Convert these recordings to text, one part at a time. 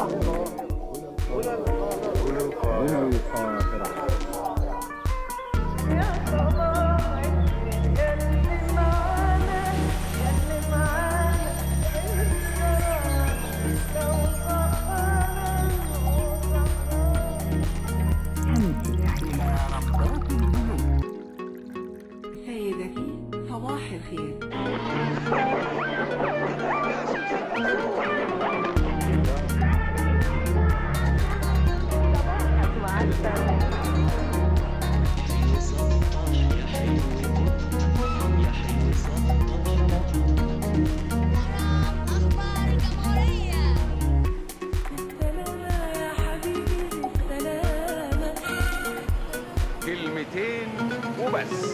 سيدتي صباح الخير أخبار الجمهورية سلامة يا حبيبي سلامة كلمتين وبس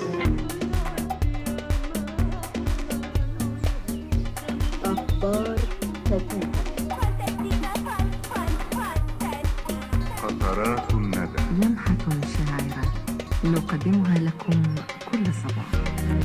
قطرات الندى لمحة شاعرة نقدمها لكم كل صباح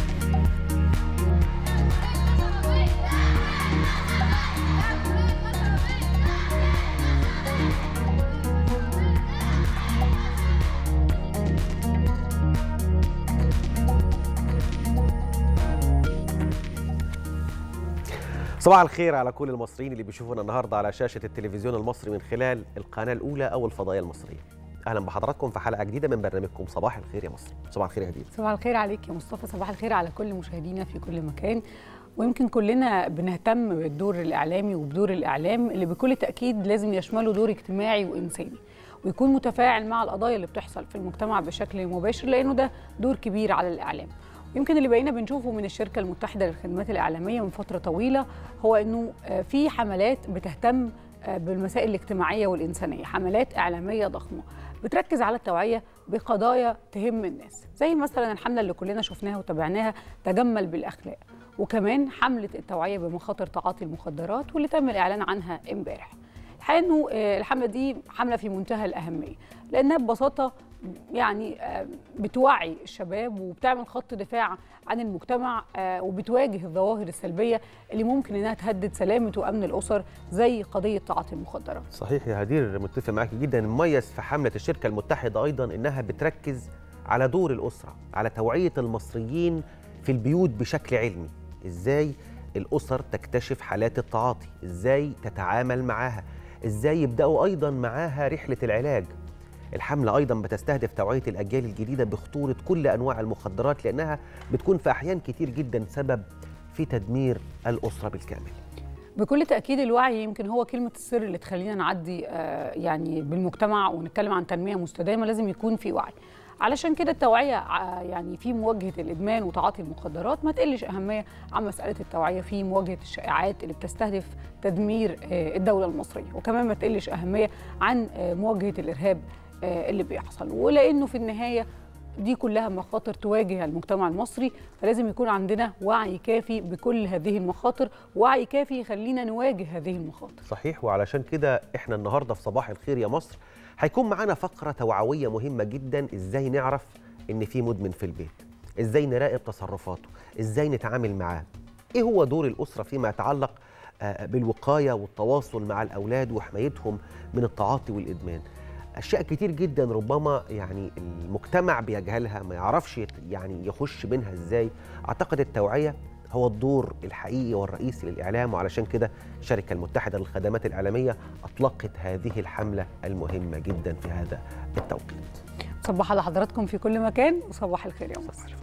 صباح الخير على كل المصريين اللي بيشوفونا النهارده على شاشه التلفزيون المصري من خلال القناه الاولى او الفضائيه المصريه. اهلا بحضراتكم في حلقه جديده من برنامجكم صباح الخير يا مصر. صباح الخير يا هدير. صباح الخير عليك يا مصطفى صباح الخير على كل مشاهدينا في كل مكان ويمكن كلنا بنهتم بالدور الإعلامي وبدور الإعلام اللي بكل تأكيد لازم يشمله دور اجتماعي وإنساني ويكون متفاعل مع القضايا اللي بتحصل في المجتمع بشكل مباشر لأنه ده دور كبير على الإعلام يمكن اللي بقينا بنشوفه من الشركة المتحدة للخدمات الإعلامية من فترة طويلة هو أنه آه، في حملات بتهتم آه، بالمسائل الاجتماعية والإنسانية حملات إعلامية ضخمة بتركز على التوعية بقضايا تهم الناس زي مثلا الحملة اللي كلنا شفناها وتابعناها تجمل بالأخلاق وكمان حملة التوعية بمخاطر تعاطي المخدرات واللي تم الإعلان عنها امبارح الحقيقة أنه آه، الحملة دي حملة في منتهى الأهمية لأنها ببساطة يعني آه، بتوعي الشباب وبتعمل خط دفاع عن المجتمع آه، وبتواجه الظواهر السلبية اللي ممكن إنها تهدد سلامة وأمن الأسر زي قضية تعاطي المخدرات صحيح يا هدير متفق معاك جدا مميز في حمله الشركه المتحده ايضا انها بتركز على دور الاسره، على توعيه المصريين في البيوت بشكل علمي. ازاي الاسر تكتشف حالات التعاطي، ازاي تتعامل معاها، ازاي يبداوا ايضا معاها رحله العلاج. الحملة أيضا بتستهدف توعية الأجيال الجديدة بخطورة كل أنواع المخدرات لأنها بتكون في أحيان كتير جدا سبب في تدمير الأسرة بالكامل بكل تأكيد الوعي يمكن هو كلمة السر اللي تخلينا نعدي آه، يعني بالمجتمع ونتكلم عن تنمية مستدامة لازم يكون في وعي علشان كده التوعية ع- يعني في مواجهة الإدمان وتعاطي المخدرات ما تقلش أهمية عن مسألة التوعية في مواجهة الشائعات اللي بتستهدف تدمير آه، الدولة المصرية وكمان ما تقلش أهمية عن آه، مواجهة الإرهاب آه، اللي بيحصل ولأنه في النهاية دي كلها مخاطر تواجه المجتمع المصري فلازم يكون عندنا وعي كافي بكل هذه المخاطر وعي كافي يخلينا نواجه هذه المخاطر صحيح وعلشان كده احنا النهارده في صباح الخير يا مصر هيكون معانا فقره توعويه مهمه جدا ازاي نعرف ان في مدمن في البيت ازاي نراقب تصرفاته ازاي نتعامل معاه ايه هو دور الاسره فيما يتعلق آه، بالوقايه والتواصل مع الاولاد وحمايتهم من التعاطي والادمان اشياء كتير جدا ربما يعني المجتمع بيجهلها ما يعرفش يت- يعني يخش منها ازاي اعتقد التوعيه هو الدور الحقيقي والرئيسي للاعلام وعلشان كده الشركه المتحده للخدمات الاعلاميه اطلقت هذه الحمله المهمه جدا في هذا التوقيت صباح على حضراتكم في كل مكان وصباح الخير يا مصر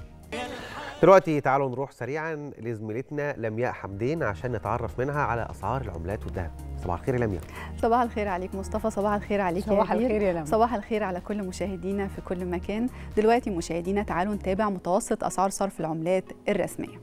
دلوقتي تعالوا نروح سريعا لزميلتنا لمياء حمدين عشان نتعرف منها على اسعار العملات والذهب صباح الخير يا لمياء صباح الخير عليك مصطفى صباح الخير عليك يا صباح هدير. الخير يا لمى. صباح الخير على كل مشاهدينا في كل مكان دلوقتي مشاهدينا تعالوا نتابع متوسط أسعار صرف العملات الرسمية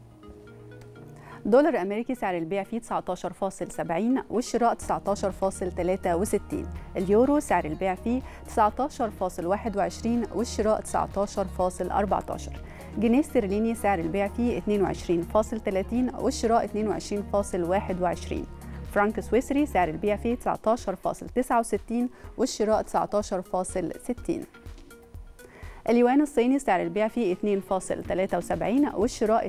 دولار أمريكي سعر البيع فيه 19.70 والشراء 19.63 اليورو سعر البيع فيه 19.21 والشراء 19.14 جنيه استرليني سعر البيع فيه 22.30 والشراء 22.21 فرانك سويسري سعر البيع فيه 19.69 والشراء 19.60 اليوان الصيني سعر البيع فيه 2.73 والشراء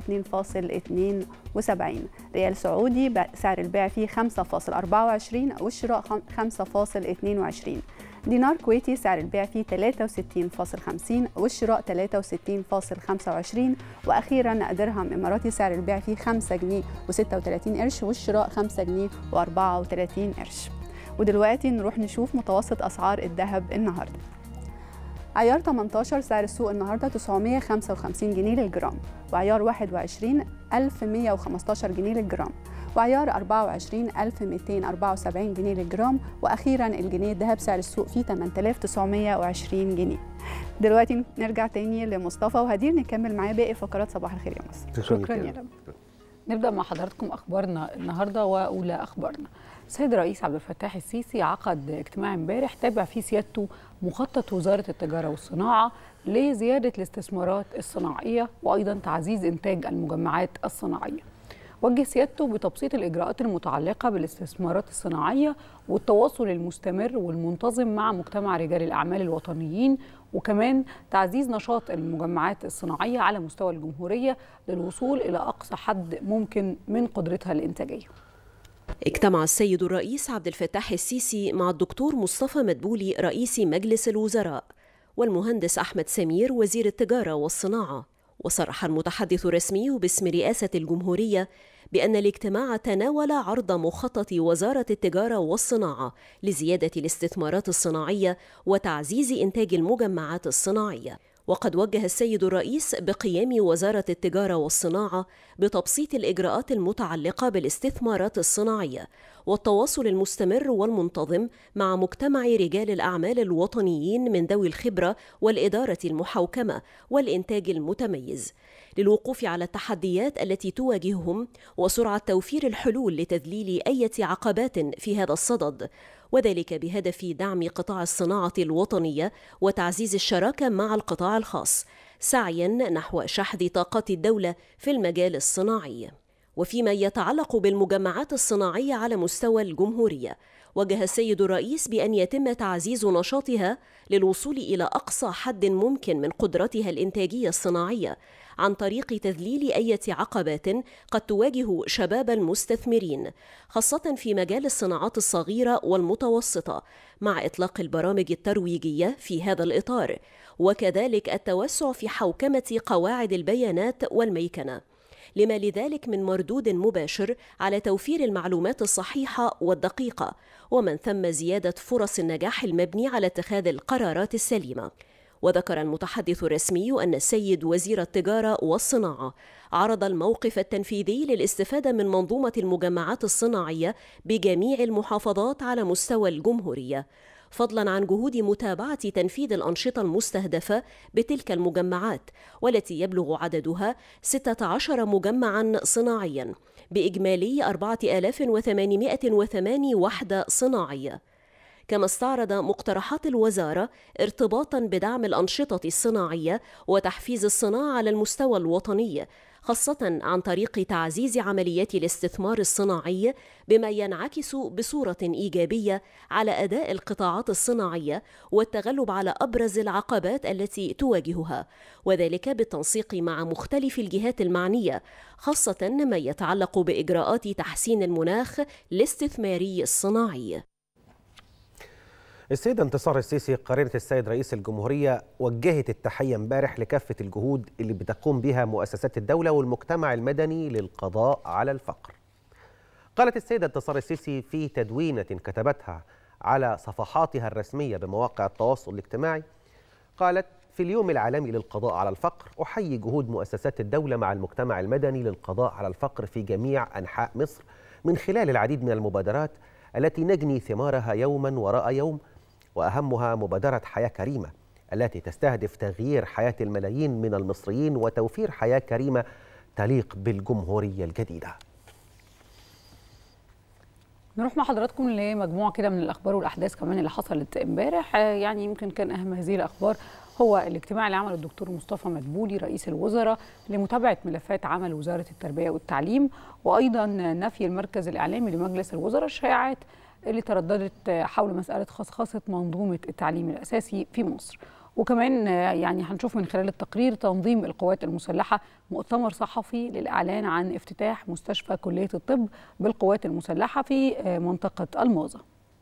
2.72 ريال سعودي ب- سعر البيع فيه 5.24 والشراء خم- 5.22 دينار كويتي سعر البيع فيه 63.50 والشراء 63.25 واخيرا درهم اماراتي سعر البيع فيه 5 جنيه و36 قرش والشراء 5 جنيه و34 قرش ودلوقتي نروح نشوف متوسط اسعار الذهب النهارده عيار 18 سعر السوق النهارده 955 جنيه للجرام وعيار 21 1115 جنيه للجرام وعيار 24 1274 جنيه للجرام واخيرا الجنيه الذهب سعر السوق فيه 8920 جنيه دلوقتي نرجع تاني لمصطفى وهدير نكمل معاه باقي فقرات صباح الخير يا مصر شكرا يا رب نبدا مع حضراتكم اخبارنا النهارده واولى اخبارنا السيد الرئيس عبد الفتاح السيسي عقد اجتماع امبارح تابع فيه سيادته مخطط وزاره التجاره والصناعه لزياده الاستثمارات الصناعيه وايضا تعزيز انتاج المجمعات الصناعيه وجه سيادته بتبسيط الاجراءات المتعلقه بالاستثمارات الصناعيه والتواصل المستمر والمنتظم مع مجتمع رجال الاعمال الوطنيين وكمان تعزيز نشاط المجمعات الصناعيه على مستوى الجمهوريه للوصول الى اقصى حد ممكن من قدرتها الانتاجيه اجتمع السيد الرئيس عبد الفتاح السيسي مع الدكتور مصطفى مدبولي رئيس مجلس الوزراء والمهندس أحمد سمير وزير التجارة والصناعة وصرح المتحدث الرسمي باسم رئاسة الجمهورية بأن الاجتماع تناول عرض مخطط وزارة التجارة والصناعة لزيادة الاستثمارات الصناعية وتعزيز إنتاج المجمعات الصناعية وقد وجه السيد الرئيس بقيام وزارة التجارة والصناعة بتبسيط الإجراءات المتعلقة بالاستثمارات الصناعية والتواصل المستمر والمنتظم مع مجتمع رجال الأعمال الوطنيين من ذوي الخبرة والإدارة المحوكمة والإنتاج المتميز للوقوف على التحديات التي تواجههم وسرعة توفير الحلول لتذليل أي عقبات في هذا الصدد وذلك بهدف دعم قطاع الصناعة الوطنية وتعزيز الشراكة مع القطاع الخاص سعيا نحو شحذ طاقات الدولة في المجال الصناعي وفيما يتعلق بالمجمعات الصناعية على مستوى الجمهورية وجه السيد الرئيس بأن يتم تعزيز نشاطها للوصول إلى أقصى حد ممكن من قدرتها الإنتاجية الصناعية عن طريق تذليل أي عقبات قد تواجه شباب المستثمرين خاصة في مجال الصناعات الصغيرة والمتوسطة مع إطلاق البرامج الترويجية في هذا الإطار وكذلك التوسع في حوكمة قواعد البيانات والميكنة لما لذلك من مردود مباشر على توفير المعلومات الصحيحه والدقيقه ومن ثم زياده فرص النجاح المبني على اتخاذ القرارات السليمه وذكر المتحدث الرسمي ان السيد وزير التجاره والصناعه عرض الموقف التنفيذي للاستفاده من منظومه المجمعات الصناعيه بجميع المحافظات على مستوى الجمهوريه فضلا عن جهود متابعه تنفيذ الانشطه المستهدفه بتلك المجمعات والتي يبلغ عددها 16 مجمعا صناعيا باجمالي 4808 وحده صناعيه كما استعرض مقترحات الوزاره ارتباطا بدعم الانشطه الصناعيه وتحفيز الصناعه على المستوى الوطني خاصة عن طريق تعزيز عمليات الاستثمار الصناعي بما ينعكس بصورة إيجابية على أداء القطاعات الصناعية والتغلب على أبرز العقبات التي تواجهها وذلك بالتنسيق مع مختلف الجهات المعنية خاصة ما يتعلق بإجراءات تحسين المناخ الاستثماري الصناعي السيدة انتصار السيسي قرينة السيد رئيس الجمهورية وجهت التحية امبارح لكافة الجهود اللي بتقوم بها مؤسسات الدولة والمجتمع المدني للقضاء على الفقر قالت السيدة انتصار السيسي في تدوينة كتبتها على صفحاتها الرسمية بمواقع التواصل الاجتماعي قالت في اليوم العالمي للقضاء على الفقر أحيي جهود مؤسسات الدولة مع المجتمع المدني للقضاء على الفقر في جميع أنحاء مصر من خلال العديد من المبادرات التي نجني ثمارها يوما وراء يوم واهمها مبادره حياه كريمه التي تستهدف تغيير حياه الملايين من المصريين وتوفير حياه كريمه تليق بالجمهوريه الجديده. نروح مع حضراتكم لمجموعه كده من الاخبار والاحداث كمان اللي حصلت امبارح يعني يمكن كان اهم هذه الاخبار هو الاجتماع اللي عمله الدكتور مصطفى مدبولي رئيس الوزراء لمتابعه ملفات عمل وزاره التربيه والتعليم وايضا نفي المركز الاعلامي لمجلس الوزراء الشائعات اللي ترددت حول مسألة خصخصة منظومة التعليم الأساسي في مصر وكمان آه، يعني هنشوف من خلال التقرير تنظيم القوات المسلحة مؤتمر صحفي للإعلان عن افتتاح مستشفى كلية الطب بالقوات المسلحة في آه، منطقة الموظة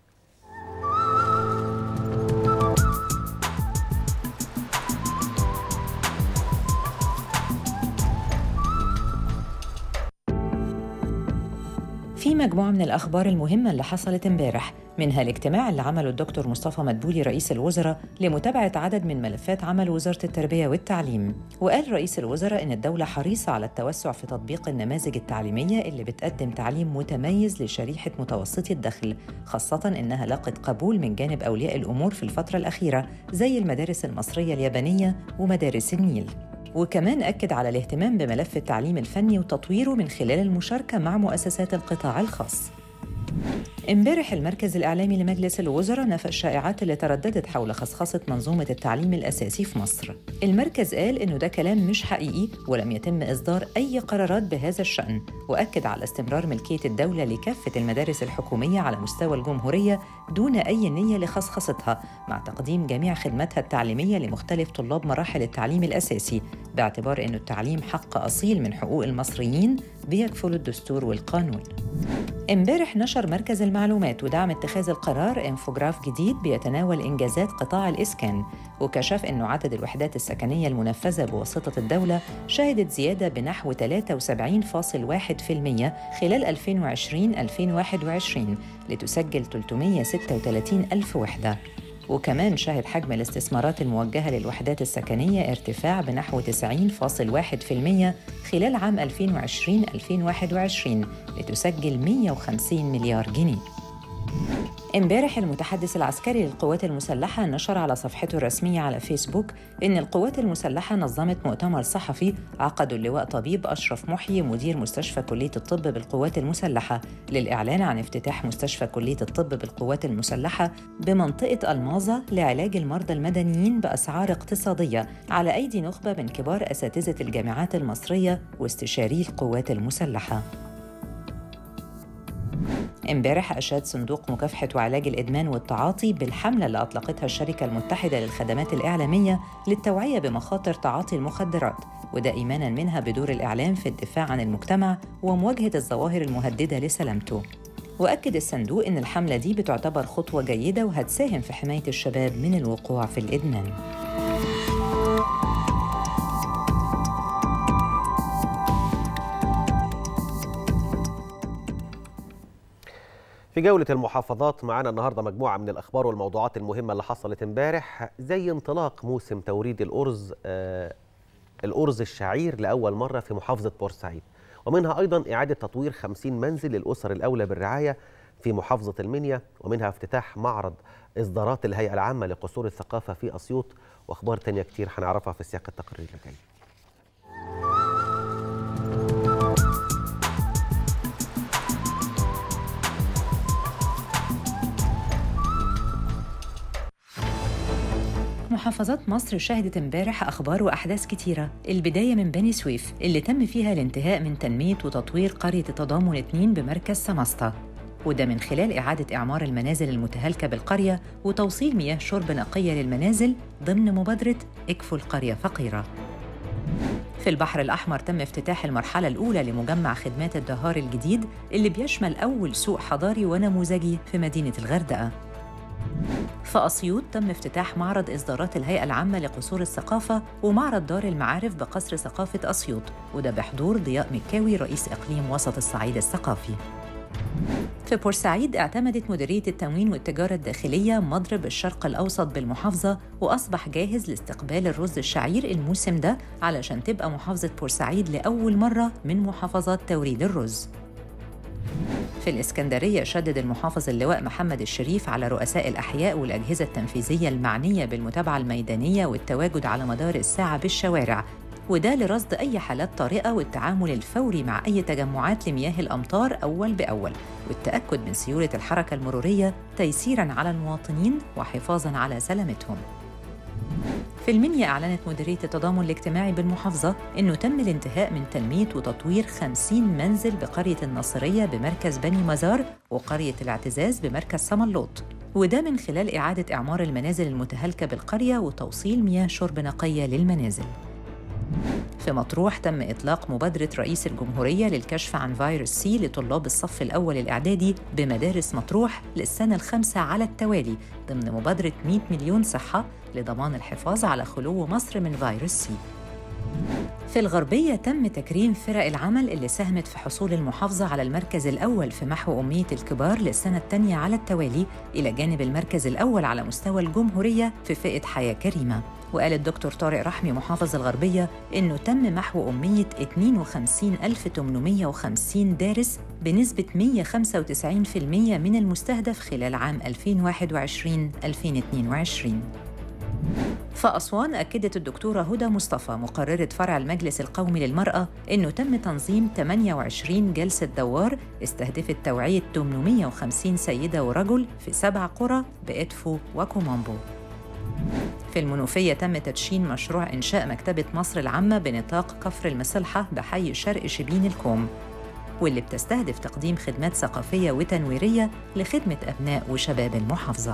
في مجموعة من الأخبار المهمة اللي حصلت امبارح منها الاجتماع اللي عمله الدكتور مصطفى مدبولي رئيس الوزراء لمتابعة عدد من ملفات عمل وزارة التربية والتعليم وقال رئيس الوزراء إن الدولة حريصة على التوسع في تطبيق النماذج التعليمية اللي بتقدم تعليم متميز لشريحة متوسطي الدخل خاصة إنها لاقت قبول من جانب أولياء الأمور في الفترة الأخيرة زي المدارس المصرية اليابانية ومدارس النيل وكمان أكد على الاهتمام بملف التعليم الفني وتطويره من خلال المشاركة مع مؤسسات القطاع الخاص امبارح المركز الإعلامي لمجلس الوزراء نفى الشائعات اللي ترددت حول خصخصة منظومة التعليم الأساسي في مصر. المركز قال إنه ده كلام مش حقيقي ولم يتم إصدار أي قرارات بهذا الشأن، وأكد على استمرار ملكية الدولة لكافة المدارس الحكومية على مستوى الجمهورية دون أي نية لخصخصتها، مع تقديم جميع خدماتها التعليمية لمختلف طلاب مراحل التعليم الأساسي، باعتبار إنه التعليم حق أصيل من حقوق المصريين بيكفل الدستور والقانون. امبارح نشر مركز المعلومات ودعم اتخاذ القرار انفوجراف جديد بيتناول انجازات قطاع الاسكان وكشف انه عدد الوحدات السكنيه المنفذه بواسطه الدوله شهدت زياده بنحو 73.1% خلال 2020 2021 لتسجل 336 ألف وحده وكمان شهد حجم الاستثمارات الموجهة للوحدات السكنية ارتفاع بنحو 90.1% خلال عام 2020-2021 لتسجل 150 مليار جنيه امبارح المتحدث العسكري للقوات المسلحة نشر على صفحته الرسمية على فيسبوك إن القوات المسلحة نظمت مؤتمر صحفي عقده اللواء طبيب أشرف محيي مدير مستشفى كلية الطب بالقوات المسلحة للإعلان عن افتتاح مستشفى كلية الطب بالقوات المسلحة بمنطقة الماظة لعلاج المرضى المدنيين بأسعار اقتصادية على أيدي نخبة من كبار أساتذة الجامعات المصرية واستشاري القوات المسلحة امبارح أشاد صندوق مكافحة وعلاج الإدمان والتعاطي بالحملة اللي أطلقتها الشركة المتحدة للخدمات الإعلامية للتوعية بمخاطر تعاطي المخدرات وده إيمانا منها بدور الإعلام في الدفاع عن المجتمع ومواجهة الظواهر المهددة لسلامته وأكد الصندوق إن الحملة دي بتعتبر خطوة جيدة وهتساهم في حماية الشباب من الوقوع في الإدمان في جولة المحافظات معانا النهاردة مجموعة من الأخبار والموضوعات المهمة اللي حصلت امبارح زي انطلاق موسم توريد الأرز آه الأرز الشعير لأول مرة في محافظة بورسعيد ومنها أيضا إعادة تطوير 50 منزل للأسر الأولى بالرعاية في محافظة المنيا ومنها افتتاح معرض إصدارات الهيئة العامة لقصور الثقافة في أسيوط وأخبار تانية كتير هنعرفها في سياق التقرير اللي جاي محافظات مصر شهدت امبارح أخبار وأحداث كتيرة البداية من بني سويف اللي تم فيها الانتهاء من تنمية وتطوير قرية التضامن 2 بمركز سماسطة وده من خلال إعادة إعمار المنازل المتهالكة بالقرية وتوصيل مياه شرب نقية للمنازل ضمن مبادرة اكفل قرية فقيرة في البحر الأحمر تم افتتاح المرحلة الأولى لمجمع خدمات الدهار الجديد اللي بيشمل أول سوق حضاري ونموذجي في مدينة الغردقة في أسيوط تم افتتاح معرض إصدارات الهيئة العامة لقصور الثقافة ومعرض دار المعارف بقصر ثقافة أسيوط وده بحضور ضياء مكاوي رئيس إقليم وسط الصعيد الثقافي في بورسعيد اعتمدت مديرية التموين والتجارة الداخلية مضرب الشرق الأوسط بالمحافظة وأصبح جاهز لاستقبال الرز الشعير الموسم ده علشان تبقى محافظة بورسعيد لأول مرة من محافظات توريد الرز في الإسكندرية شدد المحافظ اللواء محمد الشريف على رؤساء الأحياء والأجهزة التنفيذية المعنية بالمتابعة الميدانية والتواجد على مدار الساعة بالشوارع وده لرصد أي حالات طارئة والتعامل الفوري مع أي تجمعات لمياه الأمطار أول بأول والتأكد من سيولة الحركة المرورية تيسيراً على المواطنين وحفاظاً على سلامتهم في المنيا أعلنت مديرية التضامن الاجتماعي بالمحافظة أنه تم الانتهاء من تنمية وتطوير 50 منزل بقرية الناصرية بمركز بني مزار وقرية الاعتزاز بمركز سملوط وده من خلال إعادة إعمار المنازل المتهالكة بالقرية وتوصيل مياه شرب نقية للمنازل في مطروح تم إطلاق مبادرة رئيس الجمهورية للكشف عن فيروس سي لطلاب الصف الأول الإعدادي بمدارس مطروح للسنة الخامسة على التوالي ضمن مبادرة 100 مليون صحة لضمان الحفاظ على خلو مصر من فيروس سي في الغربية تم تكريم فرق العمل اللي ساهمت في حصول المحافظة على المركز الأول في محو أمية الكبار للسنة الثانية على التوالي إلى جانب المركز الأول على مستوى الجمهورية في فئة حياة كريمة وقال الدكتور طارق رحمي محافظ الغربية إنه تم محو أمية 52850 دارس بنسبة 195% من المستهدف خلال عام 2021-2022 فأسوان أكدت الدكتورة هدى مصطفى مقررة فرع المجلس القومي للمرأة إنه تم تنظيم 28 جلسة دوار استهدفت توعية 850 سيدة ورجل في سبع قرى بإدفو وكومامبو في المنوفية تم تدشين مشروع إنشاء مكتبة مصر العامة بنطاق كفر المصلحة بحي شرق شبين الكوم واللي بتستهدف تقديم خدمات ثقافية وتنويرية لخدمة أبناء وشباب المحافظة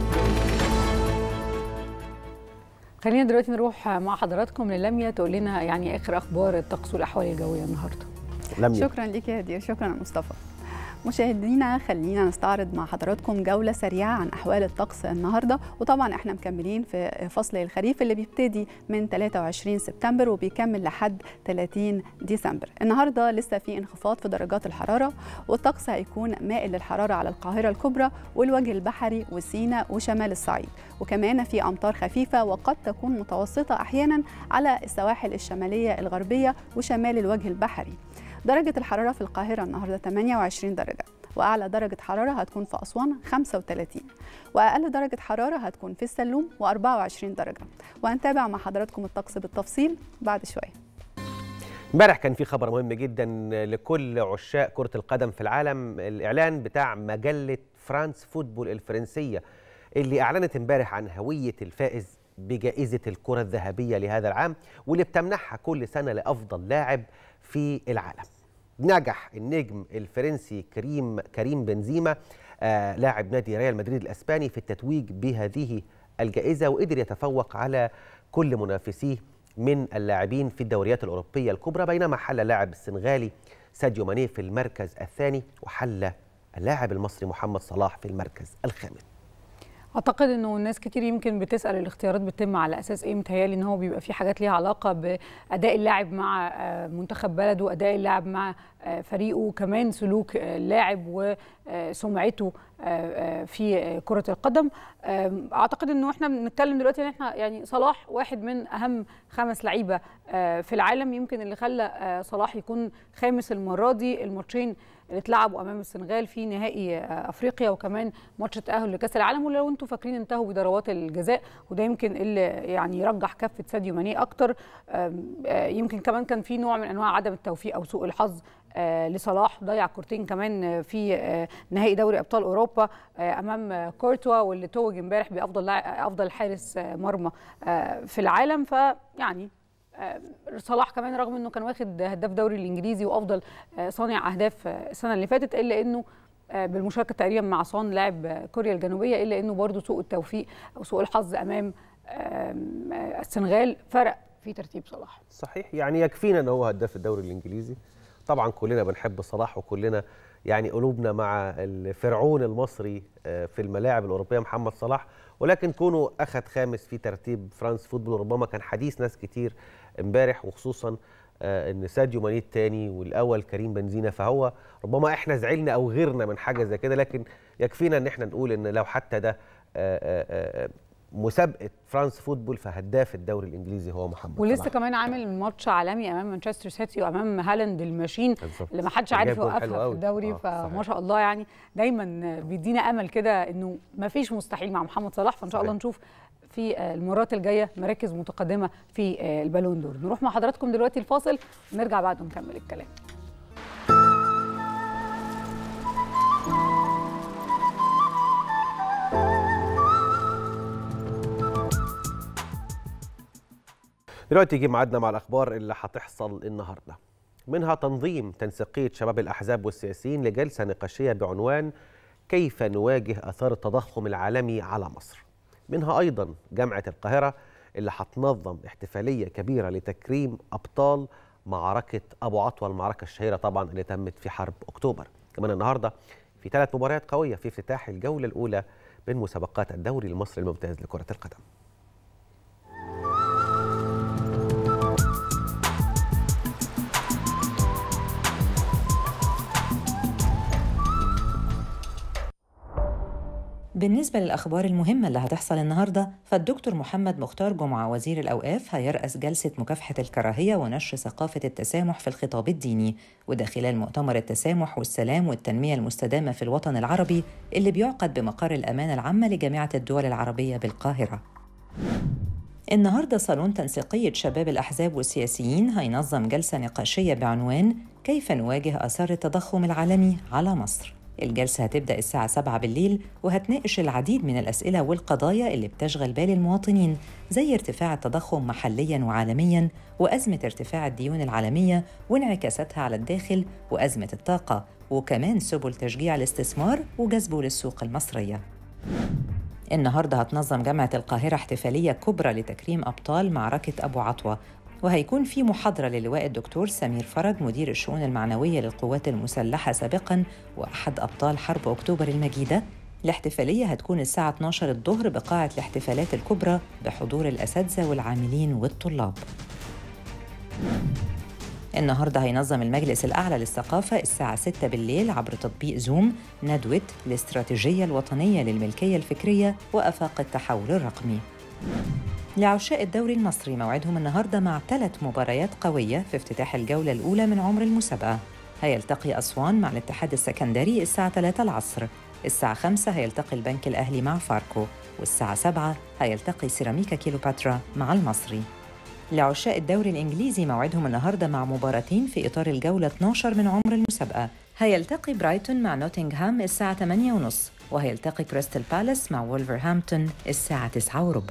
خلينا دلوقتي نروح مع حضراتكم للميا تقول لنا يعني اخر اخبار الطقس والاحوال الجويه النهارده لميا شكرا ليك يا هدير شكرا يا مصطفى مشاهدينا خلينا نستعرض مع حضراتكم جولة سريعة عن أحوال الطقس النهاردة وطبعا احنا مكملين في فصل الخريف اللي بيبتدي من 23 سبتمبر وبيكمل لحد 30 ديسمبر النهاردة لسه في انخفاض في درجات الحرارة والطقس هيكون مائل للحرارة على القاهرة الكبرى والوجه البحري وسيناء وشمال الصعيد وكمان في أمطار خفيفة وقد تكون متوسطة أحيانا على السواحل الشمالية الغربية وشمال الوجه البحري درجة الحرارة في القاهرة النهاردة 28 درجة وأعلى درجة حرارة هتكون في أسوان 35 وأقل درجة حرارة هتكون في السلوم و24 درجة وهنتابع مع حضراتكم الطقس بالتفصيل بعد شوية امبارح كان في خبر مهم جدا لكل عشاق كرة القدم في العالم الإعلان بتاع مجلة فرانس فوتبول الفرنسية اللي أعلنت امبارح عن هوية الفائز بجائزة الكرة الذهبية لهذا العام واللي بتمنحها كل سنة لأفضل لاعب في العالم نجح النجم الفرنسي كريم كريم بنزيما آه لاعب نادي ريال مدريد الاسباني في التتويج بهذه الجائزه وقدر يتفوق على كل منافسيه من اللاعبين في الدوريات الاوروبيه الكبرى بينما حل اللاعب السنغالي ساديو ماني في المركز الثاني وحل اللاعب المصري محمد صلاح في المركز الخامس اعتقد انه الناس كتير يمكن بتسال الاختيارات بتتم على اساس ايه متهيالي ان هو بيبقى في حاجات ليها علاقه باداء اللاعب مع منتخب بلده اداء اللاعب مع فريقه كمان سلوك اللاعب وسمعته في كره القدم اعتقد انه احنا بنتكلم دلوقتي ان احنا يعني صلاح واحد من اهم خمس لعيبه في العالم يمكن اللي خلى صلاح يكون خامس المره دي الماتشين اللي اتلعبوا امام السنغال في نهائي افريقيا وكمان ماتش التاهل لكاس العالم ولو انتم فاكرين انتهوا بضربات الجزاء وده يمكن اللي يعني يرجح كفه ساديو ماني اكتر يمكن كمان كان في نوع من انواع عدم التوفيق او سوء الحظ لصلاح ضيع كورتين كمان في نهائي دوري ابطال اوروبا امام كورتوا واللي توج امبارح بافضل افضل حارس مرمى في العالم فيعني صلاح كمان رغم انه كان واخد هداف دوري الانجليزي وافضل صانع اهداف السنه اللي فاتت الا انه بالمشاركه تقريبا مع صون لاعب كوريا الجنوبيه الا انه برضه سوء التوفيق او سوء الحظ امام السنغال فرق في ترتيب صلاح صحيح يعني يكفينا ان هو هداف الدوري الانجليزي طبعا كلنا بنحب صلاح وكلنا يعني قلوبنا مع الفرعون المصري في الملاعب الاوروبيه محمد صلاح ولكن كونه اخذ خامس في ترتيب فرانس فوتبول ربما كان حديث ناس كتير امبارح وخصوصا ان ساديو ماني الثاني والاول كريم بنزينا فهو ربما احنا زعلنا او غيرنا من حاجه زي كده لكن يكفينا ان احنا نقول ان لو حتى ده مسابقه فرانس فوتبول فهداف الدوري الانجليزي هو محمد ولسه صلاح. كمان عامل ماتش عالمي امام مانشستر سيتي وامام هالاند الماشين بالظبط. اللي ما حدش جاب عارف جول حلو يوقفها في قوي. الدوري آه، فما صحيح. شاء الله يعني دايما بيدينا امل كده انه ما فيش مستحيل مع محمد صلاح فان شاء الله صحيح. نشوف في المرات الجايه مراكز متقدمه في البالون دور نروح مع حضراتكم دلوقتي الفاصل ونرجع بعد ونكمل الكلام دلوقتي جه ميعادنا مع الاخبار اللي هتحصل النهارده منها تنظيم تنسيقيه شباب الاحزاب والسياسيين لجلسه نقاشيه بعنوان كيف نواجه اثار التضخم العالمي على مصر منها ايضا جامعه القاهره اللي هتنظم احتفاليه كبيره لتكريم ابطال معركه ابو عطوه المعركه الشهيره طبعا اللي تمت في حرب اكتوبر كمان النهارده في ثلاث مباريات قويه في افتتاح الجوله الاولى من مسابقات الدوري المصري الممتاز لكره القدم بالنسبة للأخبار المهمة اللي هتحصل النهاردة فالدكتور محمد مختار جمعة وزير الأوقاف هيرأس جلسة مكافحة الكراهية ونشر ثقافة التسامح في الخطاب الديني وده خلال مؤتمر التسامح والسلام والتنمية المستدامة في الوطن العربي اللي بيعقد بمقر الأمانة العامة لجامعة الدول العربية بالقاهرة النهاردة صالون تنسيقية شباب الأحزاب والسياسيين هينظم جلسة نقاشية بعنوان كيف نواجه آثار التضخم العالمي على مصر الجلسة هتبدأ الساعة 7 بالليل وهتناقش العديد من الأسئلة والقضايا اللي بتشغل بال المواطنين زي ارتفاع التضخم محلياً وعالمياً وأزمة ارتفاع الديون العالمية وانعكاساتها على الداخل وأزمة الطاقة وكمان سبل تشجيع الاستثمار وجذبه للسوق المصرية النهارده هتنظم جامعة القاهرة احتفالية كبرى لتكريم أبطال معركة أبو عطوة وهيكون في محاضرة للواء الدكتور سمير فرج مدير الشؤون المعنوية للقوات المسلحة سابقاً وأحد أبطال حرب أكتوبر المجيدة الاحتفالية هتكون الساعة 12 الظهر بقاعة الاحتفالات الكبرى بحضور الأساتذة والعاملين والطلاب النهارده هينظم المجلس الأعلى للثقافة الساعة 6 بالليل عبر تطبيق زوم ندوة الاستراتيجية الوطنية للملكية الفكرية وآفاق التحول الرقمي. لعشاء الدوري المصري موعدهم النهارده مع ثلاث مباريات قوية في افتتاح الجولة الأولى من عمر المسابقة. هيلتقي أسوان مع الاتحاد السكندري الساعة 3 العصر. الساعة 5 هيلتقي البنك الأهلي مع فاركو والساعة 7 هيلتقي سيراميكا كيلوباترا مع المصري. لعشاق الدوري الإنجليزي موعدهم النهاردة مع مباراتين في إطار الجولة 12 من عمر المسابقة هيلتقي برايتون مع نوتنغهام الساعة 8:30 وهيلتقي كريستال بالاس مع وولفرهامبتون الساعة 9 وربع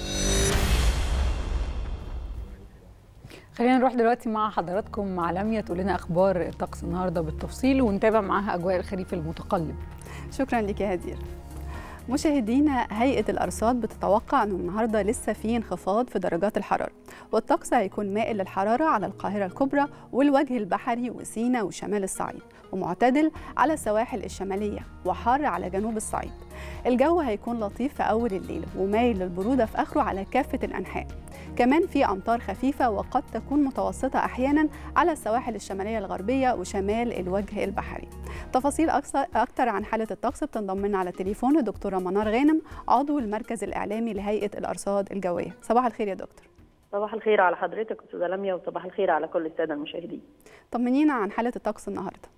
خلينا نروح دلوقتي مع حضراتكم مع لميا تقول لنا اخبار الطقس النهارده بالتفصيل ونتابع معاها اجواء الخريف المتقلب شكرا لك يا هدير مشاهدينا هيئة الأرصاد بتتوقع أنه النهاردة لسه في انخفاض في درجات الحرارة والطقس هيكون مائل للحرارة على القاهرة الكبرى والوجه البحري وسينا وشمال الصعيد ومعتدل على السواحل الشمالية وحار على جنوب الصعيد الجو هيكون لطيف في أول الليل ومايل للبرودة في آخره على كافة الأنحاء كمان في أمطار خفيفة وقد تكون متوسطة أحيانا على السواحل الشمالية الغربية وشمال الوجه البحري تفاصيل أكثر عن حالة الطقس بتنضم لنا على التليفون الدكتورة منار غانم عضو المركز الإعلامي لهيئة الأرصاد الجوية صباح الخير يا دكتور صباح الخير على حضرتك استاذه لميا وصباح الخير على كل الساده المشاهدين طمنينا عن حالة الطقس النهاردة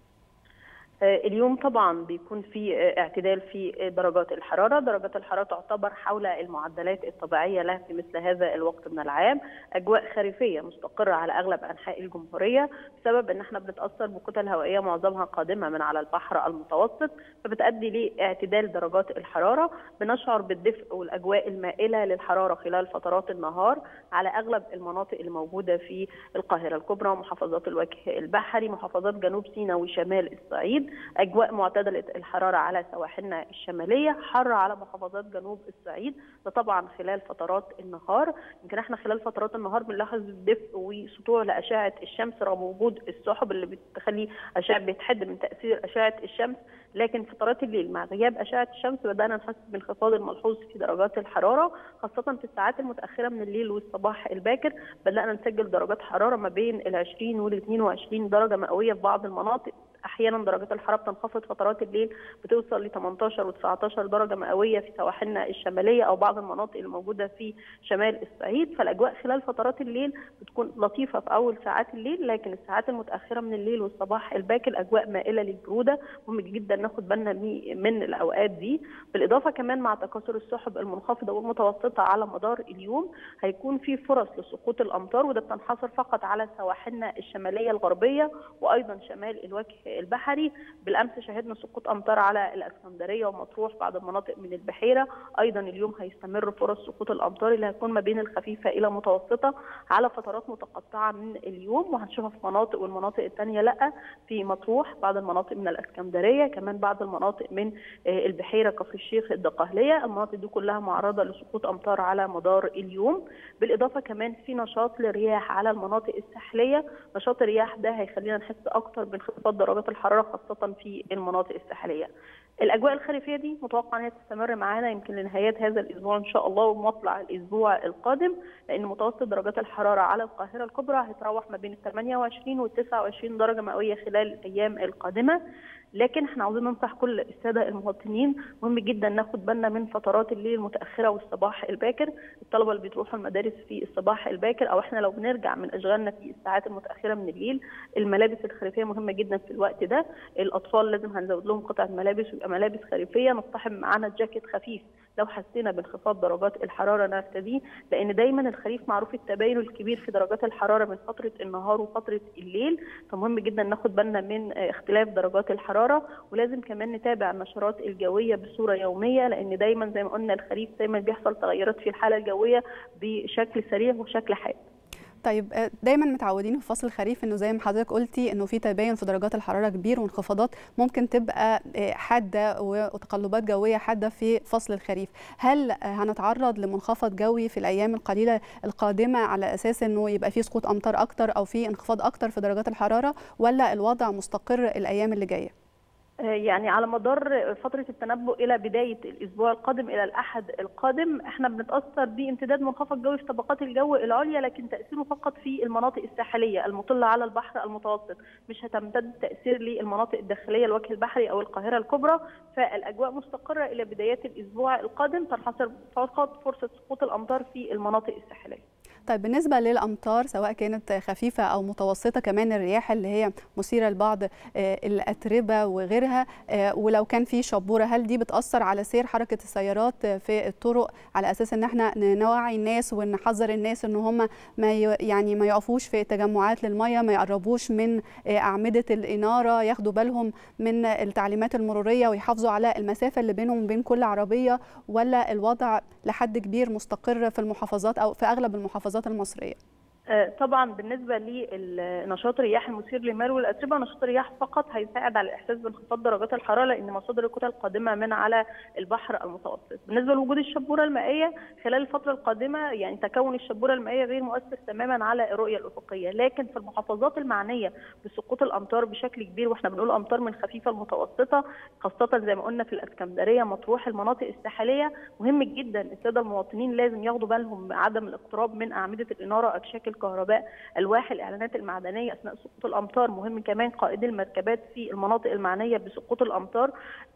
اليوم طبعا بيكون في اعتدال في درجات الحراره، درجات الحراره تعتبر حول المعدلات الطبيعيه لها في مثل هذا الوقت من العام، اجواء خريفيه مستقره على اغلب انحاء الجمهوريه بسبب ان احنا بنتاثر بكتل هوائيه معظمها قادمه من على البحر المتوسط فبتؤدي لاعتدال درجات الحراره، بنشعر بالدفء والاجواء المائله للحراره خلال فترات النهار على اغلب المناطق الموجوده في القاهره الكبرى ومحافظات الوجه البحري، محافظات جنوب سيناء وشمال الصعيد اجواء معتدله الحراره على سواحلنا الشماليه حر على محافظات جنوب الصعيد ده طبعا خلال فترات النهار يمكن احنا خلال فترات النهار بنلاحظ دفء وسطوع لاشعه الشمس رغم وجود السحب اللي بتخلي اشعه بتحد من تاثير اشعه الشمس لكن فترات الليل مع غياب اشعه الشمس بدانا نحس بانخفاض الملحوظ في درجات الحراره خاصه في الساعات المتاخره من الليل والصباح الباكر بدانا نسجل درجات حراره ما بين ال 20 وال 22 درجه مئويه في بعض المناطق احيانا درجات الحراره بتنخفض فترات الليل بتوصل ل 18 و19 درجه مئويه في سواحلنا الشماليه او بعض المناطق الموجوده في شمال الصعيد فالاجواء خلال فترات الليل بتكون لطيفه في اول ساعات الليل لكن الساعات المتاخره من الليل والصباح الباكر اجواء مائله للبروده مهم جدا ناخد بالنا من الاوقات دي بالاضافه كمان مع تكاثر السحب المنخفضه والمتوسطه على مدار اليوم هيكون في فرص لسقوط الامطار وده بتنحصر فقط على سواحلنا الشماليه الغربيه وايضا شمال الوجه البحري بالامس شهدنا سقوط امطار على الاسكندريه ومطروح بعض المناطق من البحيره ايضا اليوم هيستمر فرص سقوط الامطار اللي هتكون ما بين الخفيفه الى متوسطه على فترات متقطعه من اليوم وهنشوفها في مناطق والمناطق الثانيه لا في مطروح بعض المناطق من الاسكندريه كمان بعض المناطق من البحيره كفر الشيخ الدقهليه المناطق دي كلها معرضه لسقوط امطار على مدار اليوم بالاضافه كمان في نشاط للرياح على المناطق الساحليه نشاط الرياح ده هيخلينا نحس اكتر بانخفاض درجات الحراره خاصه في المناطق الساحليه الاجواء الخريفيه دي متوقع ان هي تستمر معانا يمكن لنهايات هذا الاسبوع ان شاء الله ومطلع الاسبوع القادم لان متوسط درجات الحراره على القاهره الكبرى هتروح ما بين ال 28 وال 29 درجه مئويه خلال الايام القادمه لكن احنا عاوزين ننصح كل الساده المواطنين مهم جدا ناخد بالنا من فترات الليل المتاخره والصباح الباكر الطلبه اللي بتروحوا المدارس في الصباح الباكر او احنا لو بنرجع من اشغالنا في الساعات المتاخره من الليل الملابس الخريفيه مهمه جدا في الوقت ده الاطفال لازم هنزود لهم قطعه ملابس ويبقى ملابس خريفيه نصطحب معانا جاكيت خفيف لو حسينا بانخفاض درجات الحراره نرتديه لان دايما الخريف معروف التباين الكبير في درجات الحراره من فتره النهار وفتره الليل فمهم جدا ناخد بالنا من اختلاف درجات الحراره ولازم كمان نتابع النشرات الجويه بصوره يوميه لان دايما زي ما قلنا الخريف دايما بيحصل تغيرات في الحاله الجويه بشكل سريع وشكل حاد طيب دايما متعودين في فصل الخريف انه زي ما حضرتك قلتي انه في تباين في درجات الحراره كبير وانخفاضات ممكن تبقى حاده وتقلبات جويه حاده في فصل الخريف هل هنتعرض لمنخفض جوي في الايام القليله القادمه على اساس انه يبقى في سقوط امطار اكتر او في انخفاض اكتر في درجات الحراره ولا الوضع مستقر الايام اللي جايه يعني على مدار فترة التنبؤ إلى بداية الأسبوع القادم إلى الأحد القادم إحنا بنتأثر بامتداد منخفض جوي في طبقات الجو العليا لكن تأثيره فقط في المناطق الساحلية المطلة على البحر المتوسط مش هتمتد تأثير للمناطق الداخلية الوجه البحري أو القاهرة الكبرى فالأجواء مستقرة إلى بدايات الأسبوع القادم تنحصر فقط فرصة سقوط الأمطار في المناطق الساحلية طيب بالنسبه للامطار سواء كانت خفيفه او متوسطه كمان الرياح اللي هي مثيره لبعض الاتربه وغيرها ولو كان في شبوره هل دي بتاثر على سير حركه السيارات في الطرق على اساس ان احنا نوعي الناس ونحذر الناس ان هم ما يعني ما يقفوش في تجمعات للميه ما يقربوش من اعمده الاناره ياخدوا بالهم من التعليمات المروريه ويحافظوا على المسافه اللي بينهم وبين كل عربيه ولا الوضع لحد كبير مستقر في المحافظات او في اغلب المحافظات المصريه طبعا بالنسبه لنشاط الرياح المثير للمال والاتربه نشاط الرياح فقط هيساعد على الاحساس بانخفاض درجات الحراره لان مصادر الكتل القادمه من على البحر المتوسط بالنسبه لوجود الشبوره المائيه خلال الفتره القادمه يعني تكون الشبوره المائيه غير مؤثر تماما على الرؤيه الافقيه لكن في المحافظات المعنيه بسقوط الامطار بشكل كبير واحنا بنقول امطار من خفيفه لمتوسطه خاصه زي ما قلنا في الاسكندريه مطروح المناطق الساحليه مهم جدا الساده المواطنين لازم ياخدوا بالهم عدم الاقتراب من اعمده الاناره اكشاك الكهرباء الواح الاعلانات المعدنيه اثناء سقوط الامطار مهم كمان قائدي المركبات في المناطق المعنيه بسقوط الامطار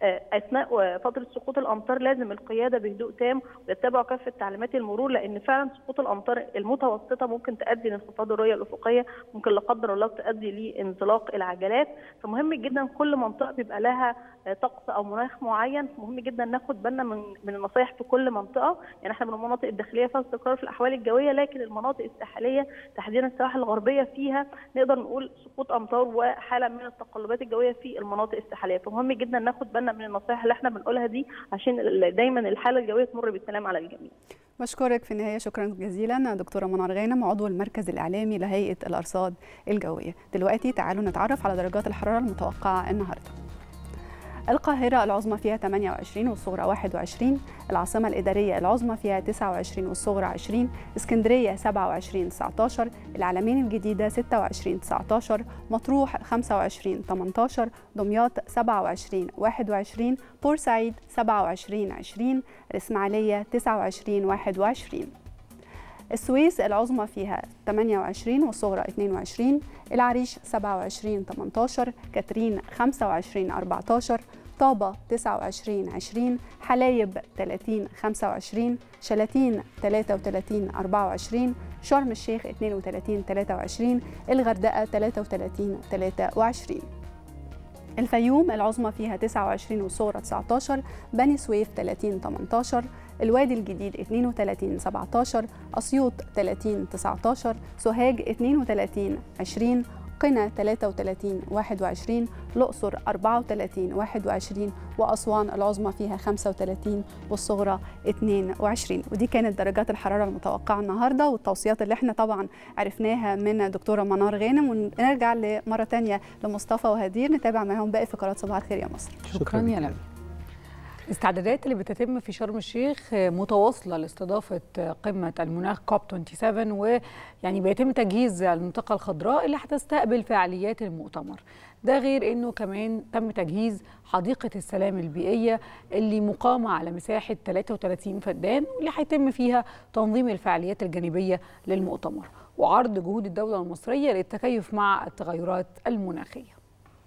اثناء فتره سقوط الامطار لازم القياده بهدوء تام ويتبعوا كافه تعليمات المرور لان فعلا سقوط الامطار المتوسطه ممكن تؤدي لانخفاض الرؤيه الافقيه ممكن لا قدر الله تؤدي لانزلاق العجلات فمهم جدا كل منطقه بيبقى لها طقس او مناخ معين مهم جدا ناخد بالنا من من النصائح في كل منطقه يعني احنا من المناطق الداخليه فيها استقرار في الاحوال الجويه لكن المناطق الساحليه تحديدا السواحل الغربيه فيها نقدر نقول سقوط امطار وحاله من التقلبات الجويه في المناطق الساحليه فمهم جدا ناخد بالنا من النصائح اللي احنا بنقولها دي عشان دايما الحاله الجويه تمر بالسلام على الجميع بشكرك في النهايه شكرا جزيلا دكتوره منار غانم عضو المركز الاعلامي لهيئه الارصاد الجويه دلوقتي تعالوا نتعرف على درجات الحراره المتوقعه النهارده القاهرة العظمى فيها 28 والصغرى 21 العاصمة الإدارية العظمى فيها 29 والصغرى 20 اسكندرية 27 19 العلمين الجديدة 26 19 مطروح 25 18 دمياط 27 21 بورسعيد 27 20 الإسماعيلية 29 21 السويس العظمى فيها 28 والصغرى 22 العريش 27 18 كاترين 25 14 طابة 29 20 حلايب 30 25 شلاتين 33 24 شرم الشيخ 32 23 الغردقة 33 23 الفيوم العظمى فيها 29 والصغرى 19 بني سويف 30 18 الوادي الجديد 32 17 أسيوط 30 19 سوهاج 32 20 قنا 33 21 الأقصر 34 21 وأسوان العظمى فيها 35 والصغرى 22 ودي كانت درجات الحرارة المتوقعة النهاردة والتوصيات اللي احنا طبعا عرفناها من الدكتورة منار غانم ونرجع مرة تانية لمصطفى وهدير نتابع معاهم باقي فقرات صباح الخير يا مصر شكرا يا لمي الاستعدادات اللي بتتم في شرم الشيخ متواصله لاستضافه قمه المناخ كوب 27 ويعني بيتم تجهيز المنطقه الخضراء اللي هتستقبل فعاليات المؤتمر ده غير انه كمان تم تجهيز حديقه السلام البيئيه اللي مقامه على مساحه 33 فدان واللي هيتم فيها تنظيم الفعاليات الجانبيه للمؤتمر وعرض جهود الدوله المصريه للتكيف مع التغيرات المناخيه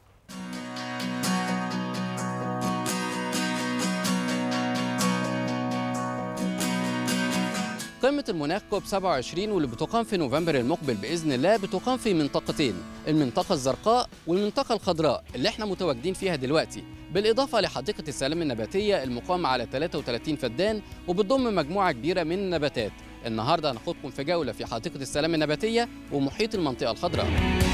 قمة المناخ كوب 27 واللي بتقام في نوفمبر المقبل بإذن الله بتقام في منطقتين المنطقة الزرقاء والمنطقة الخضراء اللي احنا متواجدين فيها دلوقتي بالإضافة لحديقة السلام النباتية المقامة على 33 فدان وبتضم مجموعة كبيرة من النباتات النهاردة هناخدكم في جولة في حديقة السلام النباتية ومحيط المنطقة الخضراء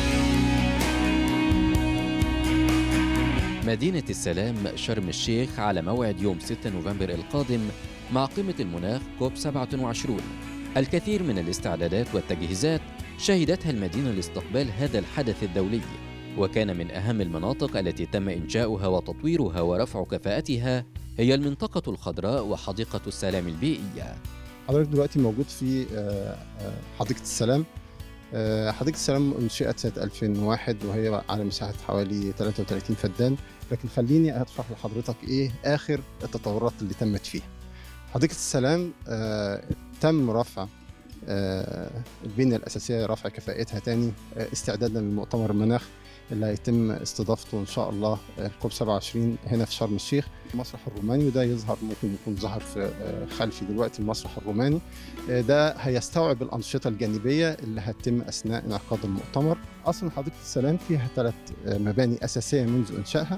مدينة السلام شرم الشيخ على موعد يوم 6 نوفمبر القادم مع قمة المناخ كوب 27 الكثير من الاستعدادات والتجهيزات شهدتها المدينة لاستقبال هذا الحدث الدولي وكان من أهم المناطق التي تم إنشاؤها وتطويرها ورفع كفاءتها هي المنطقة الخضراء وحديقة السلام البيئية حضرتك دلوقتي موجود في حديقة السلام حديقة السلام انشئت سنة 2001 وهي على مساحة حوالي 33 فدان لكن خليني أشرح لحضرتك إيه آخر التطورات اللي تمت فيها حديقة السلام آه تم رفع آه البنية الأساسية رفع كفاءتها تاني آه استعدادا للمؤتمر المناخ اللي هيتم استضافته إن شاء الله كوب 27 هنا في شرم الشيخ المسرح الروماني وده يظهر ممكن يكون ظهر في خلفي دلوقتي المسرح الروماني ده هيستوعب الأنشطة الجانبية اللي هتتم أثناء انعقاد المؤتمر أصلا حديقة السلام فيها ثلاث مباني أساسية منذ إنشائها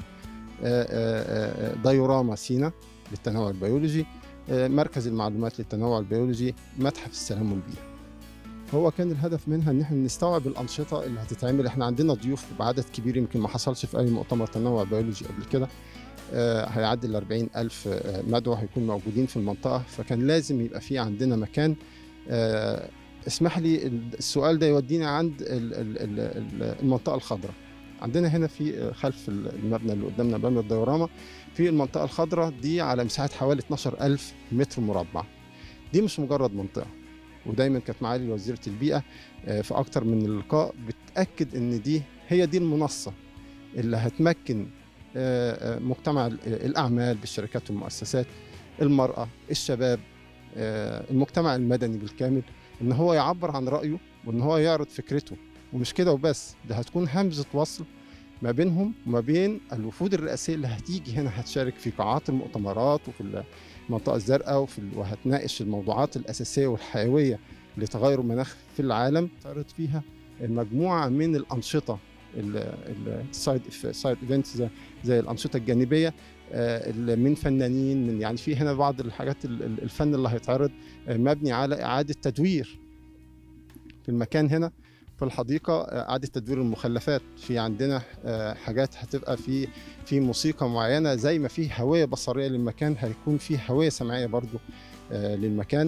دايوراما سينا للتنوع البيولوجي مركز المعلومات للتنوع البيولوجي متحف السلام والبيئة هو كان الهدف منها ان احنا نستوعب الانشطه اللي هتتعمل احنا عندنا ضيوف بعدد كبير يمكن ما حصلش في اي مؤتمر تنوع بيولوجي قبل كده آه هيعدي ال 40 ألف آه مدعو هيكون موجودين في المنطقة فكان لازم يبقى في عندنا مكان آه اسمح لي السؤال ده يودينا عند المنطقة الخضراء عندنا هنا في خلف المبنى اللي قدامنا مبنى الديوراما في المنطقة الخضراء دي على مساحة حوالي 12 ألف متر مربع دي مش مجرد منطقة ودايما كانت معالي وزيرة البيئة في أكتر من لقاء بتأكد إن دي هي دي المنصة اللي هتمكن مجتمع الأعمال بالشركات والمؤسسات المرأة الشباب المجتمع المدني بالكامل إن هو يعبر عن رأيه وإن هو يعرض فكرته ومش كده وبس ده هتكون همزة وصل ما بينهم وما بين الوفود الرئاسية اللي هتيجي هنا هتشارك في قاعات المؤتمرات وفي المنطقة الزرقاء وفي وهتناقش الموضوعات الأساسية والحيوية لتغير المناخ في العالم تعرض فيها مجموعة من الأنشطة السايد سايد ايفنتس زي, زي الأنشطة الجانبية من فنانين من يعني في هنا بعض الحاجات الفن اللي هيتعرض مبني على إعادة تدوير في المكان هنا في الحديقه اعاده تدوير المخلفات في عندنا حاجات هتبقى في في موسيقى معينه زي ما في هويه بصريه للمكان هيكون في هويه سمعيه برضو للمكان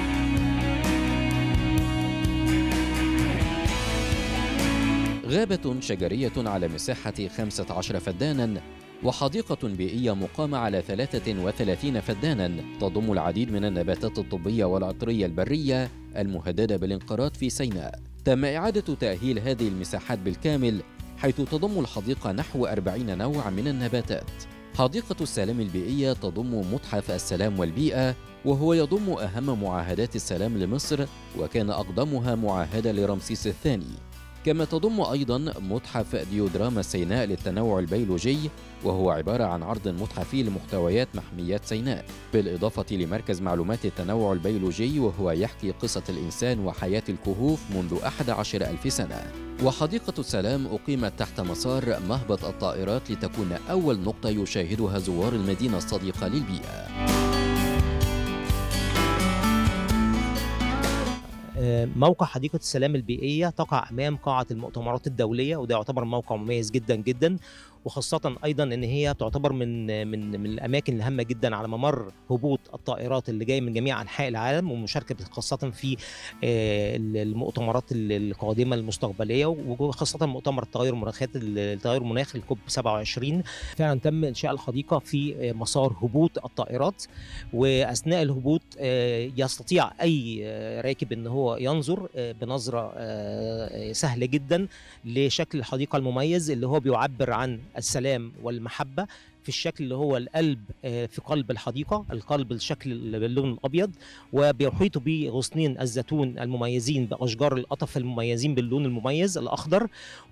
غابة شجرية على مساحة 15 فدانا وحديقة بيئية مقامة على 33 فدانا تضم العديد من النباتات الطبية والعطرية البرية المهددة بالانقراض في سيناء تم إعادة تأهيل هذه المساحات بالكامل حيث تضم الحديقة نحو 40 نوع من النباتات حديقة السلام البيئية تضم متحف السلام والبيئة وهو يضم أهم معاهدات السلام لمصر وكان أقدمها معاهدة لرمسيس الثاني كما تضم أيضا متحف ديودراما سيناء للتنوع البيولوجي وهو عبارة عن عرض متحفي لمحتويات محميات سيناء بالإضافة لمركز معلومات التنوع البيولوجي وهو يحكي قصة الإنسان وحياة الكهوف منذ 11 ألف سنة وحديقة السلام أقيمت تحت مسار مهبط الطائرات لتكون أول نقطة يشاهدها زوار المدينة الصديقة للبيئة آه، موقع حديقة السلام البيئية تقع أمام قاعة المؤتمرات الدولية وده يعتبر موقع مميز جدا جدا وخاصة أيضا إن هي تعتبر من من من الأماكن الهامة جدا على ممر هبوط الطائرات اللي جاية من جميع أنحاء العالم ومشاركة خاصة في آه، المؤتمرات القادمة المستقبلية وخاصة مؤتمر التغير المناخات التغير المناخ الكوب 27 فعلا تم إنشاء الحديقة في مسار هبوط الطائرات وأثناء الهبوط آه، يستطيع أي آه، راكب إن هو ينظر آه، بنظرة آه، سهلة جدا لشكل الحديقة المميز اللي هو بيعبر عن السلام والمحبة في الشكل اللي هو القلب آه، في قلب الحديقة القلب الشكل باللون الأبيض وبيحيط به غصنين الزيتون المميزين بأشجار القطف المميزين باللون المميز الأخضر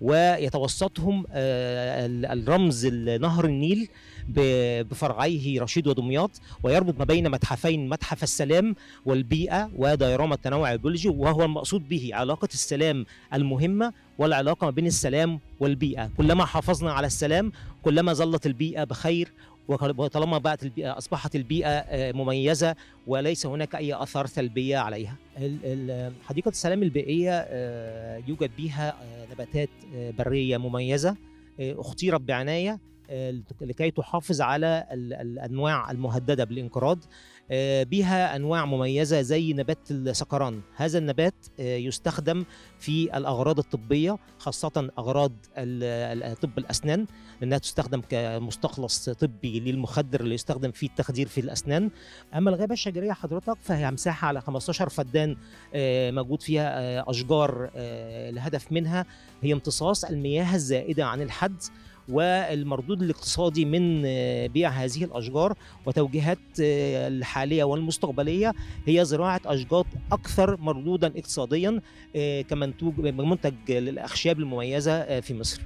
ويتوسطهم آه، ال- الرمز نهر النيل ب- بفرعيه رشيد ودمياط ويربط ما بين متحفين متحف السلام والبيئة وديراما التنوع البيولوجي وهو المقصود به علاقة السلام المهمة والعلاقة ما بين السلام والبيئة كلما حافظنا على السلام كلما ظلت البيئة بخير وطالما بقت البيئة أصبحت البيئة آه، مميزة وليس هناك أي آثار سلبية عليها ال- ال- حديقة السلام البيئية آه، يوجد بها آه، نباتات آه، برية مميزة آه، اختيرت بعناية آه، لكي تحافظ على ال- الأنواع المهددة بالانقراض آه، بها أنواع مميزة زي نبات السكران هذا النبات آه، يستخدم في الأغراض الطبية خاصة أغراض ال- ال- طب الأسنان لأنها تستخدم كمستخلص طبي للمخدر اللي يستخدم في التخدير في الأسنان أما الغابة الشجرية حضرتك فهي مساحة على 15 فدان آه، موجود فيها آه، أشجار آه، الهدف منها هي امتصاص المياه الزائدة عن الحد والمردود الاقتصادي من آه، بيع هذه الاشجار وتوجيهات آه، الحاليه والمستقبليه هي زراعه اشجار اكثر مردودا اقتصاديا آه، كمنتوج منتج للاخشاب المميزه آه، في مصر.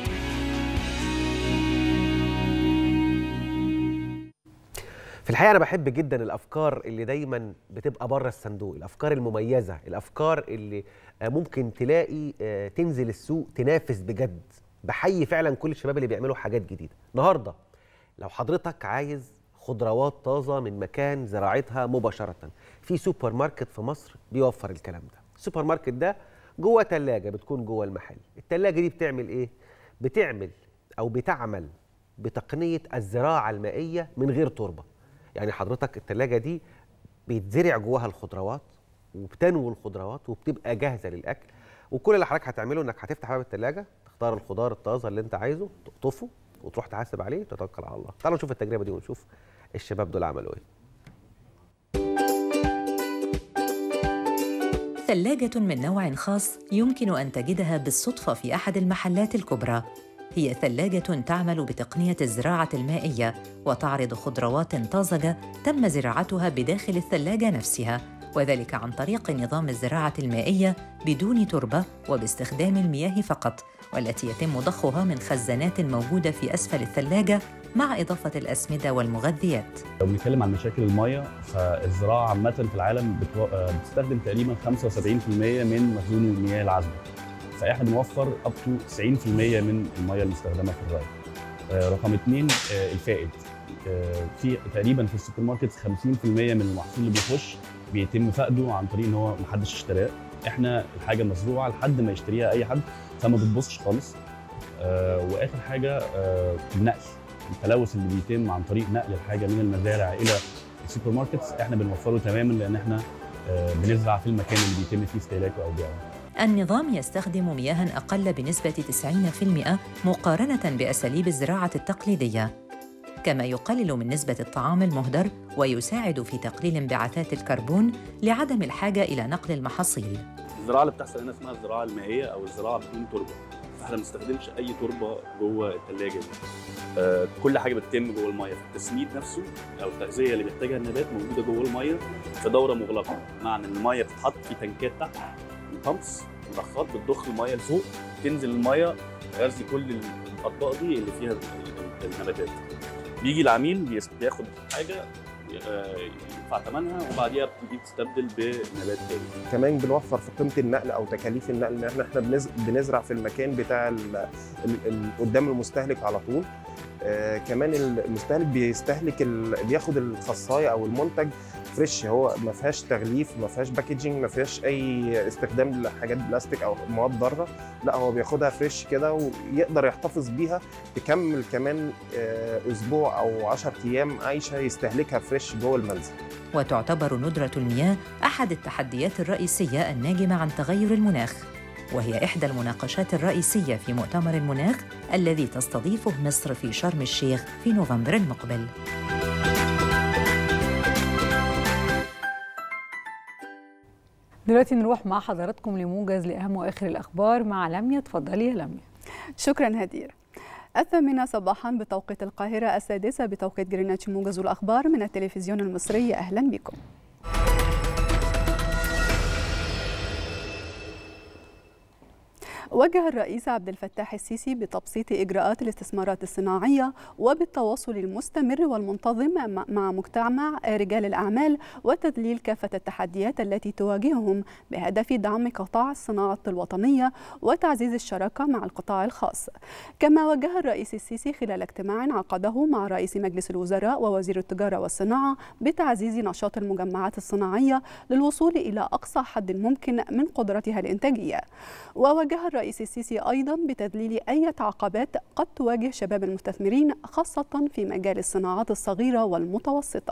في الحقيقه انا بحب جدا الافكار اللي دايما بتبقى بره الصندوق الافكار المميزه الافكار اللي آه، ممكن تلاقي آه، تنزل السوق تنافس بجد بحيي فعلا كل الشباب اللي بيعملوا حاجات جديده النهارده لو حضرتك عايز خضروات طازه من مكان زراعتها مباشره في سوبر ماركت في مصر بيوفر الكلام ده السوبر ماركت ده جوه ثلاجه بتكون جوه المحل الثلاجه دي بتعمل ايه بتعمل او بتعمل بتقنيه الزراعه المائيه من غير تربه يعني حضرتك الثلاجه دي بيتزرع جواها الخضروات وبتنمو الخضروات وبتبقى جاهزه للاكل وكل اللي حضرتك هتعمله انك هتفتح باب الثلاجه تختار الخضار الطازه اللي انت عايزه تقطفه وتروح تحاسب عليه وتتوكل على الله تعالوا نشوف التجربه دي ونشوف الشباب دول عملوا ايه ثلاجة من نوع خاص يمكن أن تجدها بالصدفة في أحد المحلات الكبرى. هي ثلاجة تعمل بتقنية الزراعة المائية وتعرض خضروات طازجة تم زراعتها بداخل الثلاجة نفسها، وذلك عن طريق نظام الزراعة المائية بدون تربة وباستخدام المياه فقط، والتي يتم ضخها من خزانات موجودة في أسفل الثلاجة مع إضافة الأسمدة والمغذيات. لو بنتكلم عن مشاكل الميه فالزراعه عامه في العالم بتو... آه، بتستخدم تقريبا 75% من مخزون المياه العذبه فاحنا بنوفر اب تو 90% من الميه المستخدمه في الري آه، رقم اثنين آه، الفائد آه، في تقريبا في السوبر ماركت 50% من المحصول اللي بيخش بيتم فقده عن طريق ان هو محدش اشتراه احنا الحاجه مزروعه لحد ما يشتريها اي حد فما بتبصش خالص آه، واخر حاجه آه، النقل التلوث اللي بيتم عن طريق نقل الحاجه من المزارع الى السوبر ماركتس احنا بنوفره تماما لان احنا آه، بنزرع في المكان اللي بيتم فيه استهلاكه او بيعه النظام يستخدم مياها أقل بنسبة 90% مقارنة بأساليب الزراعة التقليدية كما يقلل من نسبة الطعام المهدر ويساعد في تقليل انبعاثات الكربون لعدم الحاجة إلى نقل المحاصيل الزراعه اللي بتحصل هنا اسمها الزراعه المائيه او الزراعه بدون تربه فاحنا ما بنستخدمش اي تربه جوه الثلاجه دي آه، كل حاجه بتتم جوه الميه التسميد نفسه او التغذيه اللي بيحتاجها النبات موجوده جوه الميه في دوره مغلقه معنى ان الميه بتتحط في تنكات تحت البامبس مضخات بتضخ الميه لفوق تنزل الميه تغذي كل الاطباق دي اللي فيها ال- ال- النباتات بيجي العميل بيس- بياخد حاجه آه، يدفع ثمنها وبعديها بتيجي تستبدل بنبات تاني كمان بنوفر في قيمه النقل او تكاليف النقل ان احنا احنا بنز- بنزرع في المكان بتاع ال- ال- ال- قدام المستهلك على طول آه كمان المستهلك بيستهلك ال... بياخد الخصايه او المنتج فريش هو ما فيهاش تغليف ما فيهاش باكجينج ما فيهاش اي استخدام لحاجات بلاستيك او مواد ضاره لا هو بياخدها فريش كده ويقدر يحتفظ بيها تكمل كمان آه اسبوع او 10 ايام عايشه يستهلكها فريش جوه المنزل وتعتبر ندرة المياه أحد التحديات الرئيسية الناجمة عن تغير المناخ وهي إحدى المناقشات الرئيسية في مؤتمر المناخ الذي تستضيفه مصر في شرم الشيخ في نوفمبر المقبل دلوقتي نروح مع حضراتكم لموجز لأهم وآخر الأخبار مع لميا اتفضلي يا لميا شكرا هدير الثامنة صباحا بتوقيت القاهرة السادسة بتوقيت جرينتش موجز الأخبار من التلفزيون المصري أهلا بكم وجه الرئيس عبد الفتاح السيسي بتبسيط إجراءات الاستثمارات الصناعية وبالتواصل المستمر والمنتظم مع مجتمع رجال الأعمال وتذليل كافة التحديات التي تواجههم بهدف دعم قطاع الصناعة الوطنية وتعزيز الشراكة مع القطاع الخاص كما وجه الرئيس السيسي خلال اجتماع عقده مع رئيس مجلس الوزراء ووزير التجارة والصناعة بتعزيز نشاط المجمعات الصناعية للوصول إلى أقصى حد ممكن من قدرتها الإنتاجية ووجه الرئيس السيسي أيضا بتذليل أي عقبات قد تواجه شباب المستثمرين خاصة في مجال الصناعات الصغيرة والمتوسطة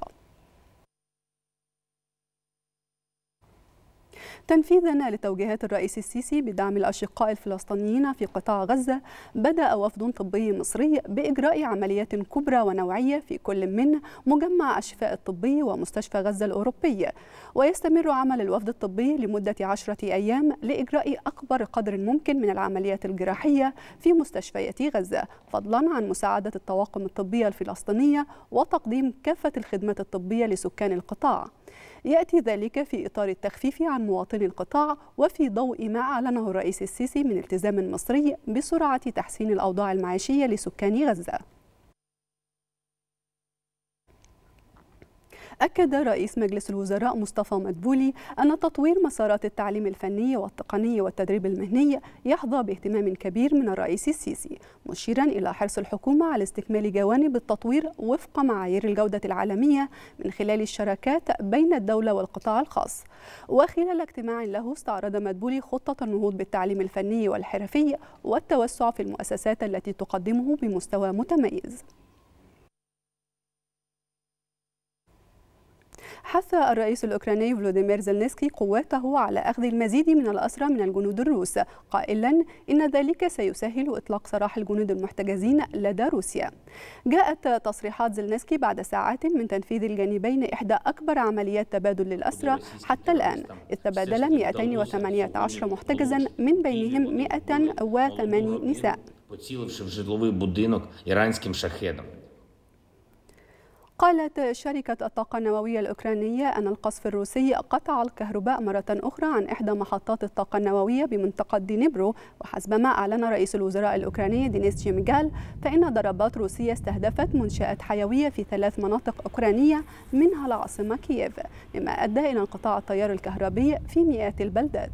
تنفيذا لتوجيهات الرئيس السيسي بدعم الأشقاء الفلسطينيين في قطاع غزة بدأ وفد طبي مصري بإجراء عمليات كبرى ونوعية في كل من مجمع الشفاء الطبي ومستشفى غزة الأوروبي ويستمر عمل الوفد الطبي لمدة عشرة أيام لإجراء أكبر قدر ممكن من العمليات الجراحية في مستشفيات غزة فضلا عن مساعدة الطواقم الطبية الفلسطينية وتقديم كافة الخدمات الطبية لسكان القطاع يأتي ذلك في إطار التخفيف عن مواطني القطاع وفي ضوء ما أعلنه الرئيس السيسي من التزام مصري بسرعة تحسين الأوضاع المعيشية لسكان غزة أكد رئيس مجلس الوزراء مصطفى مدبولي أن تطوير مسارات التعليم الفني والتقني والتدريب المهني يحظى باهتمام كبير من الرئيس السيسي مشيرا إلى حرص الحكومة على استكمال جوانب التطوير وفق معايير الجودة العالمية من خلال الشراكات بين الدولة والقطاع الخاص وخلال اجتماع له استعرض مدبولي خطة النهوض بالتعليم الفني والحرفي والتوسع في المؤسسات التي تقدمه بمستوى متميز حث الرئيس الأوكراني فلوديمير زيلنسكي قواته على أخذ المزيد من الأسرى من الجنود الروس قائلا إن ذلك سيسهل إطلاق سراح الجنود المحتجزين لدى روسيا جاءت تصريحات زيلنسكي بعد ساعات من تنفيذ الجانبين إحدى أكبر عمليات تبادل للأسرى حتى الآن إذ تبادل 218 محتجزا من بينهم 108 نساء поціливши в житловий будинок іранським шахедом. قالت شركة الطاقة النووية الأوكرانية أن القصف الروسي قطع الكهرباء مرة أخرى عن إحدى محطات الطاقة النووية بمنطقة دينيبرو وحسب ما أعلن رئيس الوزراء الأوكراني دينيس جيميغال فإن ضربات روسية استهدفت منشآت حيوية في ثلاث مناطق أوكرانية منها العاصمة كييف مما أدى إلى انقطاع التيار الكهربي في مئات البلدات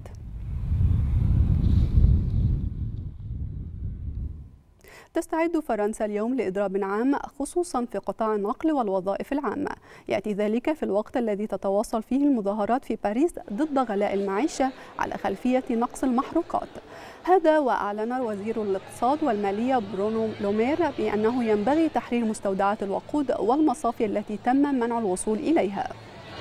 تستعد فرنسا اليوم لإضراب عام خصوصا في قطاع النقل والوظائف العامة يأتي ذلك في الوقت الذي تتواصل فيه المظاهرات في باريس ضد غلاء المعيشة على خلفية نقص المحروقات هذا وأعلن وزير الاقتصاد والمالية برونو لومير بأنه ينبغي تحرير مستودعات الوقود والمصافي التي تم منع الوصول إليها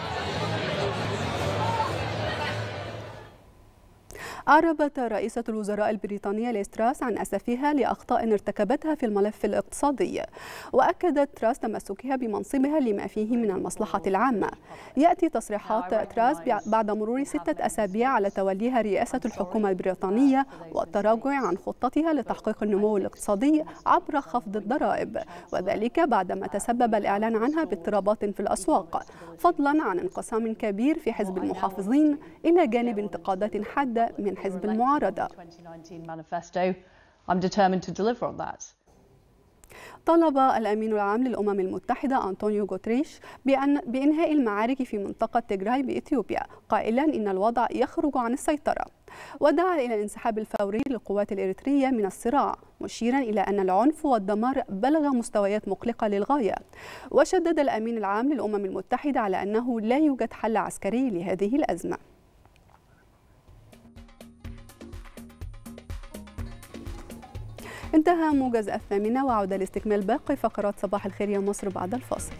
أعربت رئيسة الوزراء البريطانية ليستراس عن أسفها لأخطاء ارتكبتها في الملف الاقتصادي وأكدت تراس تمسكها بمنصبها لما فيه من المصلحة العامة يأتي تصريحات تراس بعد مرور ستة أسابيع على توليها رئاسة الحكومة البريطانية والتراجع عن خطتها لتحقيق النمو الاقتصادي عبر خفض الضرائب وذلك بعدما تسبب الإعلان عنها باضطرابات في الأسواق فضلا عن انقسام كبير في حزب المحافظين إلى جانب انتقادات حادة من حزب المعارضة طلب الأمين العام للأمم المتحدة أنطونيو غوتريش بأن بإنهاء المعارك في منطقة تيغراي بإثيوبيا قائلا إن الوضع يخرج عن السيطرة ودعا إلى الانسحاب الفوري للقوات الإريترية من الصراع مشيرا إلى أن العنف والدمار بلغ مستويات مقلقة للغاية وشدد الأمين العام للأمم المتحدة على أنه لا يوجد حل عسكري لهذه الأزمة انتهى موجز الثامنة وعودة لاستكمال باقي فقرات صباح الخير يا مصر بعد الفاصل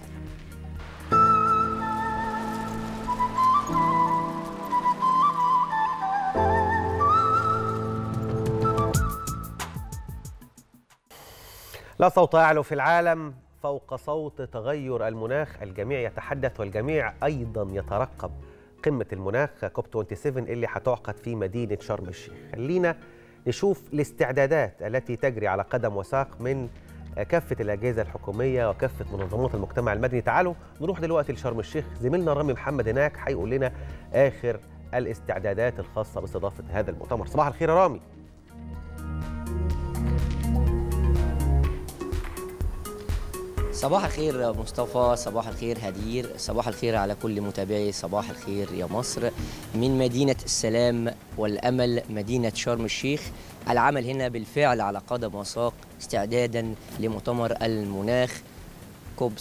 لا صوت أعلى في العالم فوق صوت تغير المناخ الجميع يتحدث والجميع أيضا يترقب قمة المناخ كوب 27 اللي هتعقد في مدينة شرم الشيخ خلينا نشوف الاستعدادات التي تجري على قدم وساق من كافة الأجهزة الحكومية وكافة منظمات المجتمع المدني تعالوا نروح دلوقتي لشرم الشيخ زميلنا رامي محمد هناك هيقول لنا آخر الاستعدادات الخاصة باستضافة هذا المؤتمر صباح الخير يا رامي صباح الخير يا مصطفى صباح الخير هدير صباح الخير على كل متابعي صباح الخير يا مصر من مدينة السلام والأمل مدينة شرم الشيخ العمل هنا بالفعل على قدم وساق استعدادا لمؤتمر المناخ كوب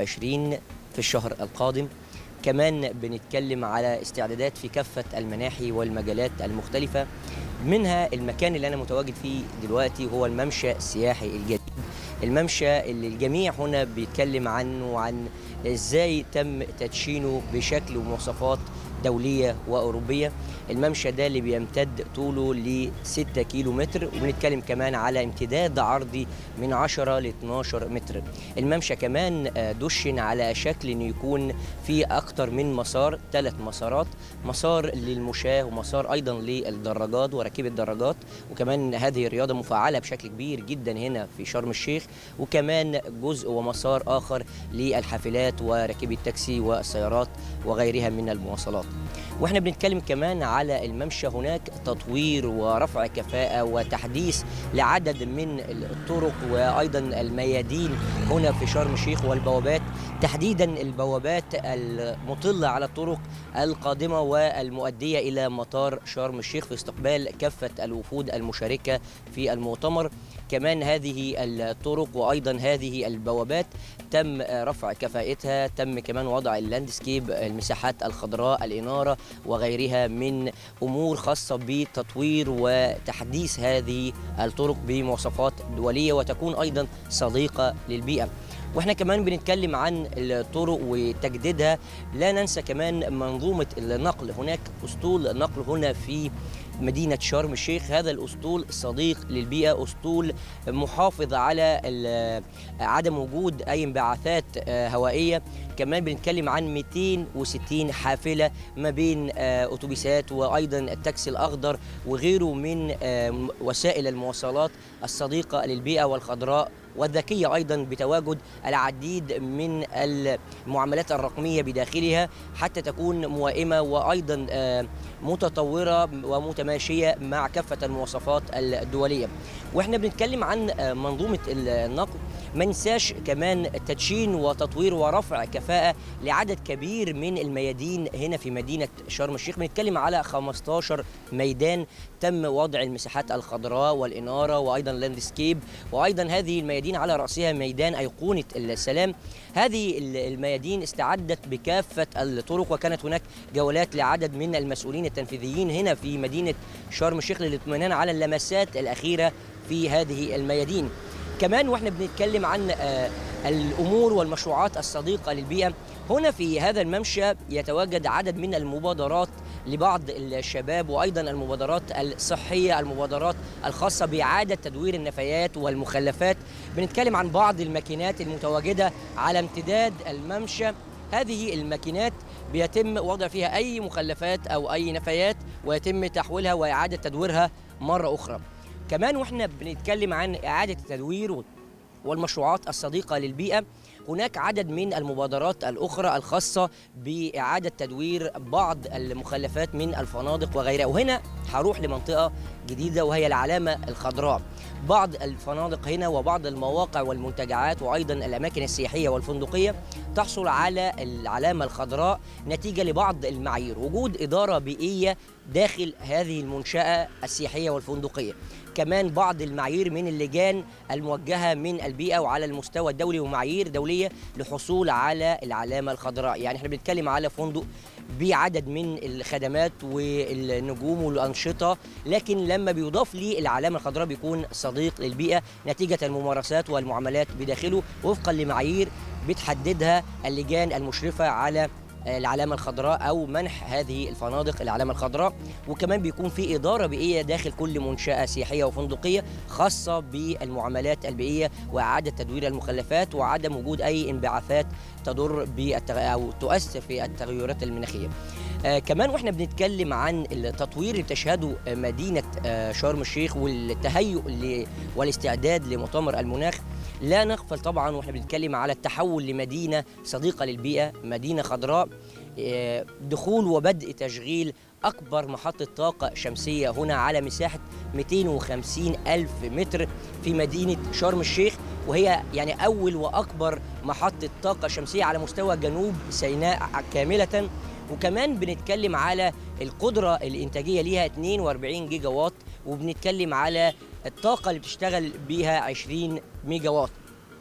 27 في الشهر القادم كمان بنتكلم على استعدادات في كافة المناحي والمجالات المختلفة منها المكان اللي أنا متواجد فيه دلوقتي هو الممشى السياحي الجديد الممشى اللي الجميع هنا بيتكلم عنه وعن ازاي تم تدشينه بشكل ومواصفات دولية وأوروبية الممشى ده اللي بيمتد طوله ل 6 كيلو متر وبنتكلم كمان على امتداد عرضي من 10 ل 12 متر الممشى كمان دشن على شكل انه يكون في اكتر من مسار ثلاث مسارات مسار للمشاة ومسار ايضا للدراجات وراكبي الدراجات وكمان هذه الرياضة مفعلة بشكل كبير جدا هنا في شرم الشيخ وكمان جزء ومسار اخر للحافلات وراكبي التاكسي والسيارات وغيرها من المواصلات واحنا بنتكلم كمان على الممشى هناك تطوير ورفع كفاءة وتحديث لعدد من الطرق وايضا الميادين هنا في شرم الشيخ والبوابات تحديدا البوابات المطلة على الطرق القادمة والمؤدية إلى مطار شرم الشيخ في استقبال كافة الوفود المشاركة في المؤتمر كمان هذه الطرق وايضا هذه البوابات تم رفع كفاءتها تم كمان وضع اللاندسكيب المساحات الخضراء الاناره وغيرها من امور خاصه بتطوير وتحديث هذه الطرق بمواصفات دوليه وتكون ايضا صديقه للبيئه واحنا كمان بنتكلم عن الطرق وتجديدها لا ننسى كمان منظومه النقل هناك اسطول نقل هنا في مدينة شرم الشيخ هذا الأسطول صديق للبيئة أسطول محافظ على عدم وجود أي انبعاثات هوائية كمان بنتكلم عن 260 حافلة ما بين أتوبيسات وأيضا التاكسي الأخضر وغيره من وسائل المواصلات الصديقة للبيئة والخضراء والذكية أيضا بتواجد العديد من المعاملات الرقمية بداخلها حتى تكون موائمة وأيضا متطورة ومتماشية مع كافة المواصفات الدولية وإحنا بنتكلم عن منظومة النقل ما ننساش كمان تدشين وتطوير ورفع كفاءة لعدد كبير من الميادين هنا في مدينة شرم الشيخ بنتكلم على 15 ميدان تم وضع المساحات الخضراء والإنارة وأيضا لاندسكيب وأيضا هذه الميادين على رأسها ميدان أيقونة السلام هذه الميادين استعدت بكافة الطرق وكانت هناك جولات لعدد من المسؤولين التنفيذيين هنا في مدينة شرم الشيخ للاطمئنان على اللمسات الأخيرة في هذه الميادين كمان واحنا بنتكلم عن الامور والمشروعات الصديقه للبيئه هنا في هذا الممشى يتواجد عدد من المبادرات لبعض الشباب وايضا المبادرات الصحيه المبادرات الخاصه باعاده تدوير النفايات والمخلفات بنتكلم عن بعض الماكينات المتواجده على امتداد الممشى هذه الماكينات بيتم وضع فيها اي مخلفات او اي نفايات ويتم تحويلها واعاده تدويرها مره اخرى كمان واحنا بنتكلم عن اعاده التدوير والمشروعات الصديقه للبيئه هناك عدد من المبادرات الأخرى الخاصة بإعادة تدوير بعض المخلفات من الفنادق وغيرها وهنا هروح لمنطقة جديدة وهي العلامة الخضراء بعض الفنادق هنا وبعض المواقع والمنتجعات وأيضا الأماكن السياحية والفندقية تحصل على العلامة الخضراء نتيجة لبعض المعايير وجود إدارة بيئية داخل هذه المنشأة السياحية والفندقية كمان بعض المعايير من اللجان الموجهة من البيئة وعلى المستوى الدولي ومعايير دولية للحصول على العلامة الخضراء يعني احنا بنتكلم على فندق بعدد من الخدمات والنجوم والأنشطة لكن لما بيضاف ليه العلامة الخضراء بيكون صديق للبيئة نتيجة الممارسات والمعاملات بداخله وفقا لمعايير بتحددها اللجان المشرفة على العلامة الخضراء أو منح هذه الفنادق العلامة الخضراء وكمان بيكون في إدارة بيئية داخل كل منشأة سياحية وفندقية خاصة بالمعاملات البيئية وإعادة تدوير المخلفات وعدم وجود أي انبعاثات تضر بالتغ... أو تؤثر في التغيرات المناخية آه كمان واحنا بنتكلم عن التطوير اللي بتشهده مدينة آه شرم الشيخ والتهيؤ ل... والاستعداد لمؤتمر المناخ لا نغفل طبعا واحنا بنتكلم على التحول لمدينه صديقه للبيئه، مدينه خضراء دخول وبدء تشغيل أكبر محطة طاقة شمسية هنا على مساحة 250 ألف متر في مدينة شرم الشيخ وهي يعني أول وأكبر محطة طاقة شمسية على مستوى جنوب سيناء كاملة وكمان بنتكلم على القدرة الإنتاجية ليها 42 جيجا وات وبنتكلم على الطاقة اللي بتشتغل بيها 20 ميجا وات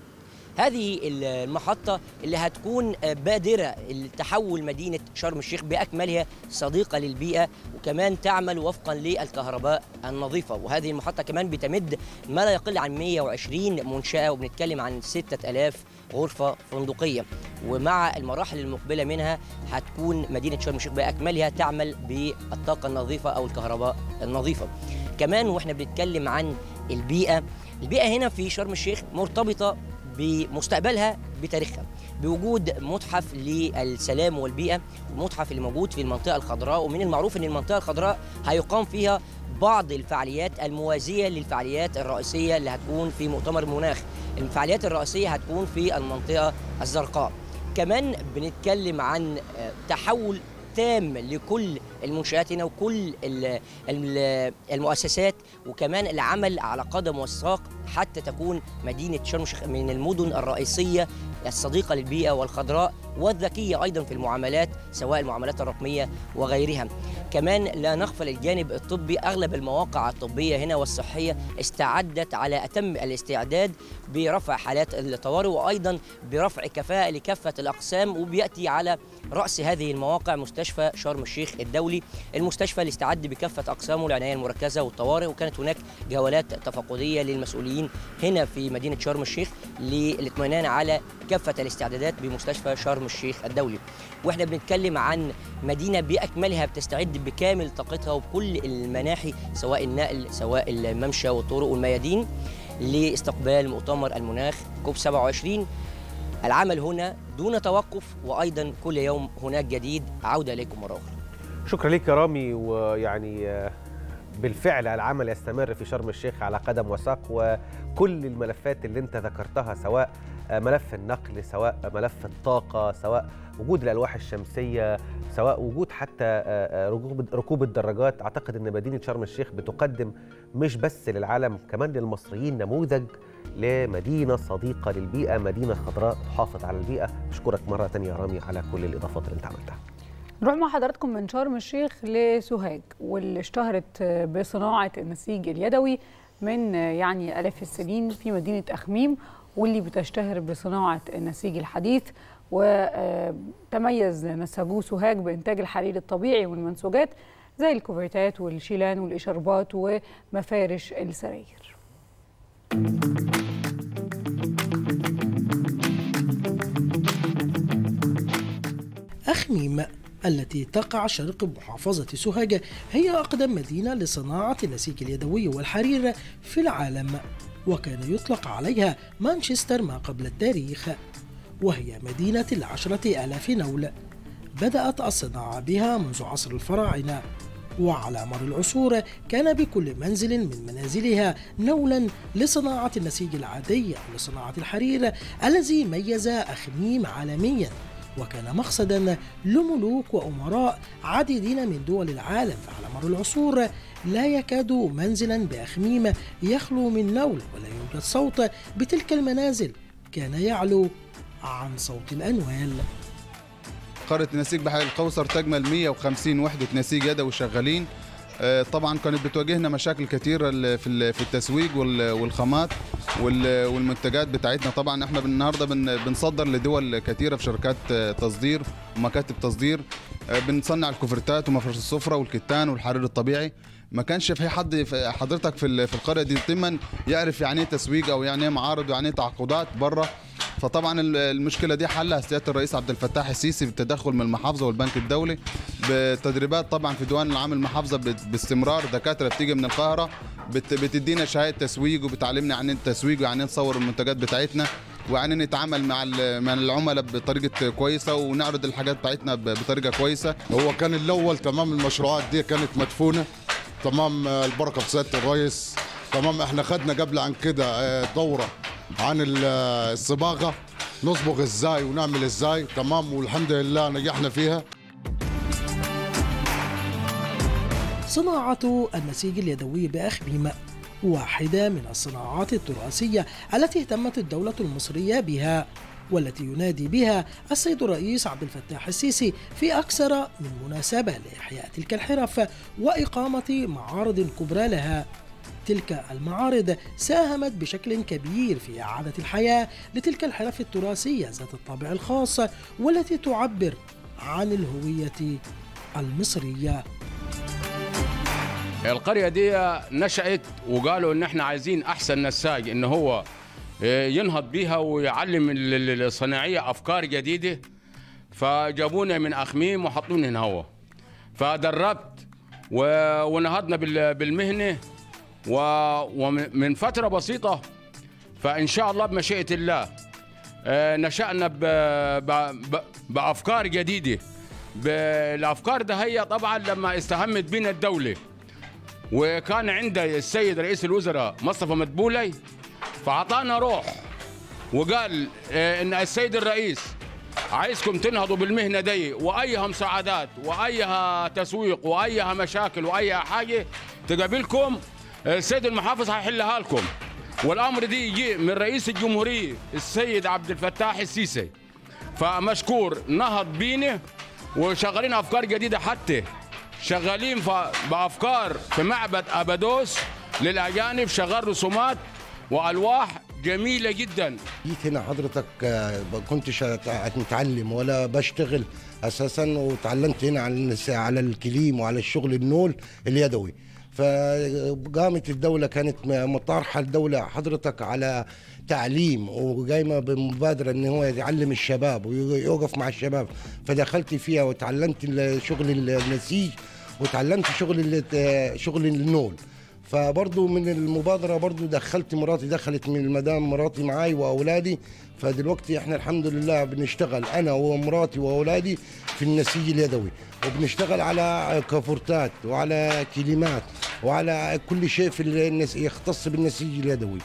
هذه المحطة اللي هتكون بادرة لتحول مدينة شرم الشيخ بأكملها صديقة للبيئة وكمان تعمل وفقا للكهرباء النظيفة وهذه المحطة كمان بتمد ما لا يقل عن 120 منشأة وبنتكلم عن 6000 غرفة فندقية ومع المراحل المقبلة منها هتكون مدينة شرم الشيخ بأكملها تعمل بالطاقة النظيفة أو الكهرباء النظيفة كمان واحنا بنتكلم عن البيئة البيئة هنا في شرم الشيخ مرتبطة بمستقبلها بتاريخها بوجود متحف للسلام والبيئة المتحف اللي موجود في المنطقة الخضراء ومن المعروف أن المنطقة الخضراء هيقام فيها بعض الفعاليات الموازية للفعاليات الرئيسية اللي هتكون في مؤتمر المناخ الفعاليات الرئيسية هتكون في المنطقة الزرقاء كمان بنتكلم عن تحول تام لكل المنشآت هنا وكل المؤسسات وكمان العمل على قدم وساق حتى تكون مدينة شرم الشيخ من المدن الرئيسية الصديقة للبيئة والخضراء والذكية أيضا في المعاملات سواء المعاملات الرقمية وغيرها كمان لا نغفل الجانب الطبي أغلب المواقع الطبية هنا والصحية استعدت على أتم الاستعداد برفع حالات الطوارئ وأيضا برفع كفاءة لكافة الأقسام وبيأتي على رأس هذه المواقع مستشفى شرم الشيخ الدولي المستشفى اللي استعد بكافة أقسامه العناية المركزة والطوارئ وكانت هناك جولات تفقدية للمسؤولين هنا في مدينة شرم الشيخ للاطمئنان على كافة الاستعدادات بمستشفى شرم الشيخ الدولي واحنا بنتكلم عن مدينة بأكملها بتستعد بكامل طاقتها وبكل المناحي سواء النقل سواء الممشى والطرق والميادين لاستقبال مؤتمر المناخ كوب 27 العمل هنا دون توقف وأيضا كل يوم هناك جديد عودة إليكم مرة أخرى شكرا لك يا رامي ويعني بالفعل العمل يستمر في شرم الشيخ على قدم وساق وكل الملفات اللي انت ذكرتها سواء ملف النقل سواء ملف الطاقة سواء وجود الألواح الشمسية سواء وجود حتى ركوب ركوب الدراجات أعتقد أن مدينة شرم الشيخ بتقدم مش بس للعالم كمان للمصريين نموذج لمدينة صديقة للبيئة مدينة خضراء تحافظ على البيئة أشكرك مرة تانية يا رامي على كل الإضافات اللي أنت عملتها نروح مع حضراتكم من شرم الشيخ لسوهاج واللي اشتهرت بصناعة النسيج اليدوي من يعني آلاف السنين في مدينة أخميم واللي بتشتهر بصناعة النسيج الحديث وتميز نساجو سوهاج بإنتاج الحرير الطبيعي والمنسوجات زي الكوفرتات والشيلان والإشاربات ومفارش السراير أخميم التي تقع شرق محافظة سوهاج هي أقدم مدينة لصناعة النسيج اليدوي والحرير في العالم وكان يطلق عليها مانشستر ما قبل التاريخ وهي مدينة العشرة آلاف نول بدأت الصناعة بها منذ عصر الفراعنة وعلى مر العصور كان بكل منزل من منازلها نولا لصناعة النسيج العادي أو لصناعة الحرير الذي ميز أخميم عالميا وكان مقصدا لملوك وأمراء عديدين من دول العالم فعلى مر العصور لا يكاد منزلا بأخميم يخلو من نول ولا يوجد صوت بتلك المنازل كان يعلو عن صوت الأنوال قرية نسيج بحر القوصر تجمل 150 وحدة نسيج يدوي شغالين آه، طبعا كانت بتواجهنا مشاكل كتيرة ال- في ال- في التسويق وال- والخامات وال- والمنتجات بتاعتنا طبعا احنا النهارده بن- بنصدر لدول كتيرة في شركات آه، تصدير ومكاتب تصدير آه، بنصنع الكوفرتات ومفرش السفرة والكتان والحرير الطبيعي ما كانش في حد في حضرتك في ال- في القريه دي تما يعرف يعني ايه تسويق او يعني ايه معارض ويعني ايه تعاقدات بره فطبعا ال- المشكله دي حلها سياده الرئيس عبد الفتاح السيسي بالتدخل من المحافظه والبنك الدولي بتدريبات طبعا في ديوان العام المحافظه بت- باستمرار دكاتره بتيجي من القاهره بت- بتدينا شهاده تسويق وبتعلمنا عن التسويق وعن نصور المنتجات بتاعتنا وعن نتعامل مع ال- مع العملاء بطريقه كويسه ونعرض الحاجات بتاعتنا ب- بطريقه كويسه هو كان الاول تمام المشروعات دي كانت مدفونه تمام آه، البركه في سياده الرئيس تمام احنا خدنا قبل عن كده آه، دوره عن ال- آه، الصباغه نصبغ ازاي ونعمل ازاي تمام والحمد لله نجحنا فيها صناعة النسيج اليدوي بأخميم واحدة من الصناعات التراثية التي اهتمت الدولة المصرية بها والتي ينادي بها السيد الرئيس عبد الفتاح السيسي في أكثر من مناسبة لإحياء تلك الحرف وإقامة معارض كبرى لها تلك المعارض ساهمت بشكل كبير في إعادة الحياة لتلك الحرف التراثية ذات الطابع الخاص والتي تعبر عن الهوية المصرية القرية دي نشأت وقالوا إن إحنا عايزين أحسن نساج إن هو آه، ينهض بيها ويعلم ال- ال- الصناعية أفكار جديدة فجابونا من أخميم وحطونا هنا هو فدربت و- ونهضنا بال- بالمهنة و- ومن فترة بسيطة فإن شاء الله بمشيئة الله آه، نشأنا ب- ب- ب- بأفكار جديدة ب- الأفكار ده هي طبعا لما استهمت بنا الدولة وكان عند السيد رئيس الوزراء مصطفى مدبولي فأعطانا روح وقال آه، إن السيد الرئيس عايزكم تنهضوا بالمهنة دي وأيها مساعدات وأيها تسويق وأيها مشاكل وأيها حاجة تقابلكم آه، السيد المحافظ هيحلها لكم والأمر دي يجي من رئيس الجمهورية السيد عبد الفتاح السيسي فمشكور نهض بينا وشغالين أفكار جديدة حتى شغالين ف- بافكار في معبد ابادوس للاجانب شغال رسومات والواح جميله جدا جيت هنا حضرتك آه، ما كنتش أت- متعلم ولا بشتغل اساسا وتعلمت هنا على النس- على الكليم وعلى الشغل النول اليدوي فقامت الدولة كانت م- مطارحة الدولة حضرتك على تعليم وقايمة بمبادرة ان هو يعلم الشباب ويوقف مع الشباب فدخلت فيها وتعلمت ال- شغل النسيج وتعلمت شغل ال- شغل النول فبرضو من المبادرة برضو دخلت مراتي دخلت من المدام مراتي معاي وأولادي فدلوقتي احنا الحمد لله بنشتغل أنا ومراتي وأولادي في النسيج اليدوي وبنشتغل على كافورتات وعلى كلمات وعلى كل شيء في النس... يختص بالنسيج اليدوي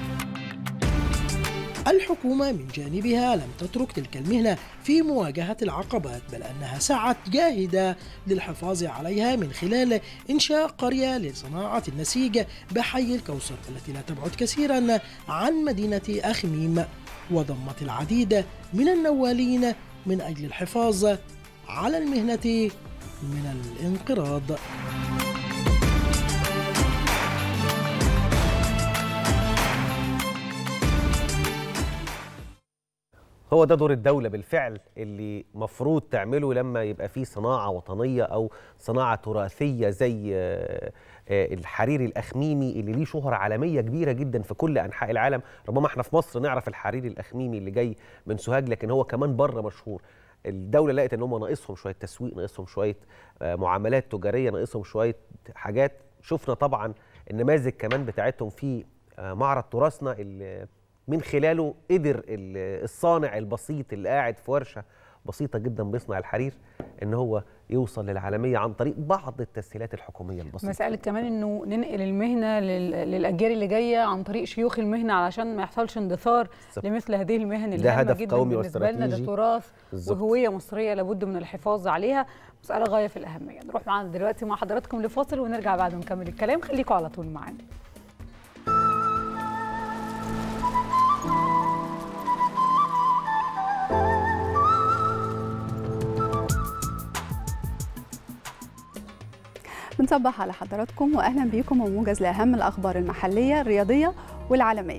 الحكومة من جانبها لم تترك تلك المهنة في مواجهة العقبات بل أنها سعت جاهدة للحفاظ عليها من خلال إنشاء قرية لصناعة النسيج بحي الكوثر التي لا تبعد كثيرا عن مدينة أخميم وضمت العديد من النوالين من أجل الحفاظ على المهنة من الانقراض هو ده دور الدولة بالفعل اللي مفروض تعمله لما يبقى فيه صناعة وطنية أو صناعة تراثية زي آه، آه، الحرير الأخميمي اللي ليه شهرة عالمية كبيرة جدا في كل أنحاء العالم ربما احنا في مصر نعرف الحرير الأخميمي اللي جاي من سوهاج لكن هو كمان بره مشهور الدولة لقت ان هم ناقصهم شوية تسويق ناقصهم شوية آه، معاملات تجارية ناقصهم شوية حاجات شفنا طبعا النماذج كمان بتاعتهم في آه، معرض تراثنا اللي من خلاله قدر ال- الصانع البسيط اللي قاعد في ورشه بسيطه جدا بيصنع الحرير ان هو يوصل للعالميه عن طريق بعض التسهيلات الحكوميه البسيطه مسألة كمان انه ننقل المهنة لل- للأجيال اللي جاية عن طريق شيوخ المهنة علشان ما يحصلش اندثار بالظبط. لمثل هذه المهن ده الهامة هدف جدا قومي بالنسبة لنا ده واستراتيجي. تراث بالظبط. وهوية مصرية لابد من الحفاظ عليها مسألة غاية في الأهمية نروح معانا دلوقتي مع حضراتكم لفاصل ونرجع بعد ونكمل الكلام خليكم على طول معانا بنصبح على حضراتكم واهلا بيكم وموجز لاهم الاخبار المحليه الرياضيه والعالميه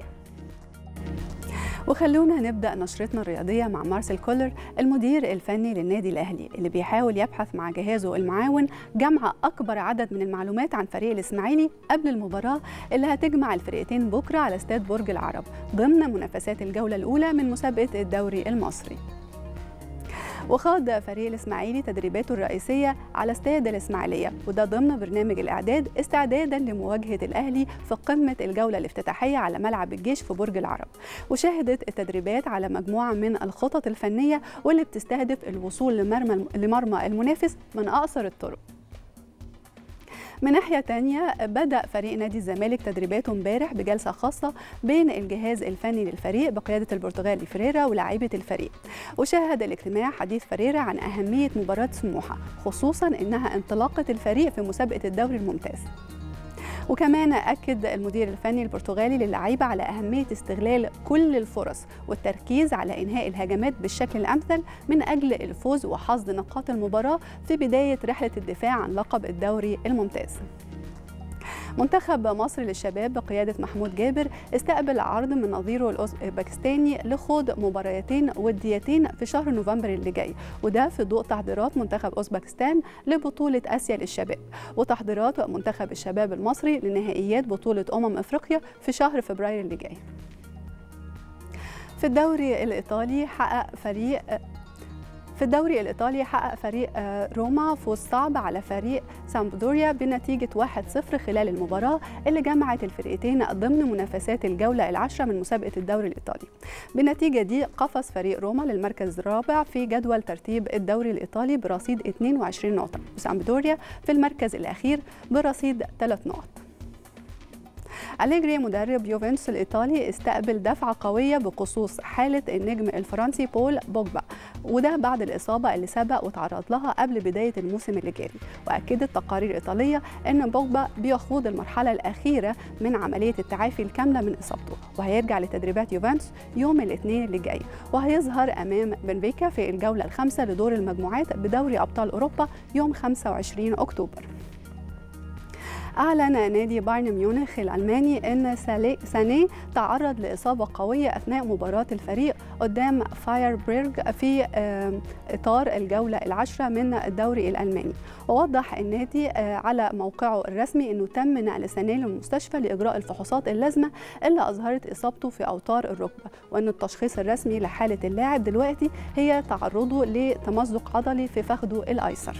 وخلونا نبدا نشرتنا الرياضيه مع مارسيل كولر المدير الفني للنادي الاهلي اللي بيحاول يبحث مع جهازه المعاون جمع اكبر عدد من المعلومات عن فريق الاسماعيلي قبل المباراه اللي هتجمع الفرقتين بكره على استاد برج العرب ضمن منافسات الجوله الاولى من مسابقه الدوري المصري وخاض فريق الإسماعيلي تدريباته الرئيسية على استاد الإسماعيلية وده ضمن برنامج الإعداد استعدادا لمواجهة الأهلي في قمة الجولة الافتتاحية على ملعب الجيش في برج العرب وشهدت التدريبات على مجموعة من الخطط الفنية واللي بتستهدف الوصول لمرمى, لمرمى المنافس من أقصر الطرق من ناحية تانية بدأ فريق نادي الزمالك تدريباته امبارح بجلسة خاصة بين الجهاز الفني للفريق بقيادة البرتغالي فريرا ولاعيبة الفريق وشهد الاجتماع حديث فريرا عن أهمية مباراة سموحة خصوصا إنها انطلاقة الفريق في مسابقة الدوري الممتاز وكمان أكد المدير الفني البرتغالي للعيبة على أهمية استغلال كل الفرص والتركيز على إنهاء الهجمات بالشكل الأمثل من أجل الفوز وحصد نقاط المباراة في بداية رحلة الدفاع عن لقب الدوري الممتاز منتخب مصر للشباب بقيادة محمود جابر استقبل عرض من نظيره الأوزبكستاني لخوض مباراتين وديتين في شهر نوفمبر اللي جاي وده في ضوء تحضيرات منتخب أوزبكستان لبطولة آسيا للشباب وتحضيرات منتخب الشباب المصري لنهائيات بطولة أمم أفريقيا في شهر فبراير اللي جاي في الدوري الإيطالي حقق فريق في الدوري الإيطالي حقق فريق روما فوز صعب على فريق سامبدوريا بنتيجة 1-0 خلال المباراة اللي جمعت الفرقتين ضمن منافسات الجولة العاشرة من مسابقة الدوري الإيطالي بالنتيجة دي قفز فريق روما للمركز الرابع في جدول ترتيب الدوري الإيطالي برصيد 22 نقطة وسامبدوريا في المركز الأخير برصيد 3 نقط أليجري مدرب يوفنتوس الإيطالي استقبل دفعة قوية بخصوص حالة النجم الفرنسي بول بوجبا وده بعد الإصابة اللي سبق وتعرض لها قبل بداية الموسم اللي جاري وأكدت تقارير إيطالية أن بوجبا بيخوض المرحلة الأخيرة من عملية التعافي الكاملة من إصابته وهيرجع لتدريبات يوفنتوس يوم الاثنين اللي جاي وهيظهر أمام بنفيكا في الجولة الخامسة لدور المجموعات بدوري أبطال أوروبا يوم 25 أكتوبر أعلن نادي بايرن ميونخ الألماني أن ساني تعرض لإصابة قوية أثناء مباراة الفريق قدام فايربرغ في إطار الجولة العاشرة من الدوري الألماني ووضح النادي على موقعه الرسمي أنه تم نقل ساني للمستشفى لإجراء الفحوصات اللازمة اللي أظهرت إصابته في أوتار الركبة وأن التشخيص الرسمي لحالة اللاعب دلوقتي هي تعرضه لتمزق عضلي في فخذه الأيسر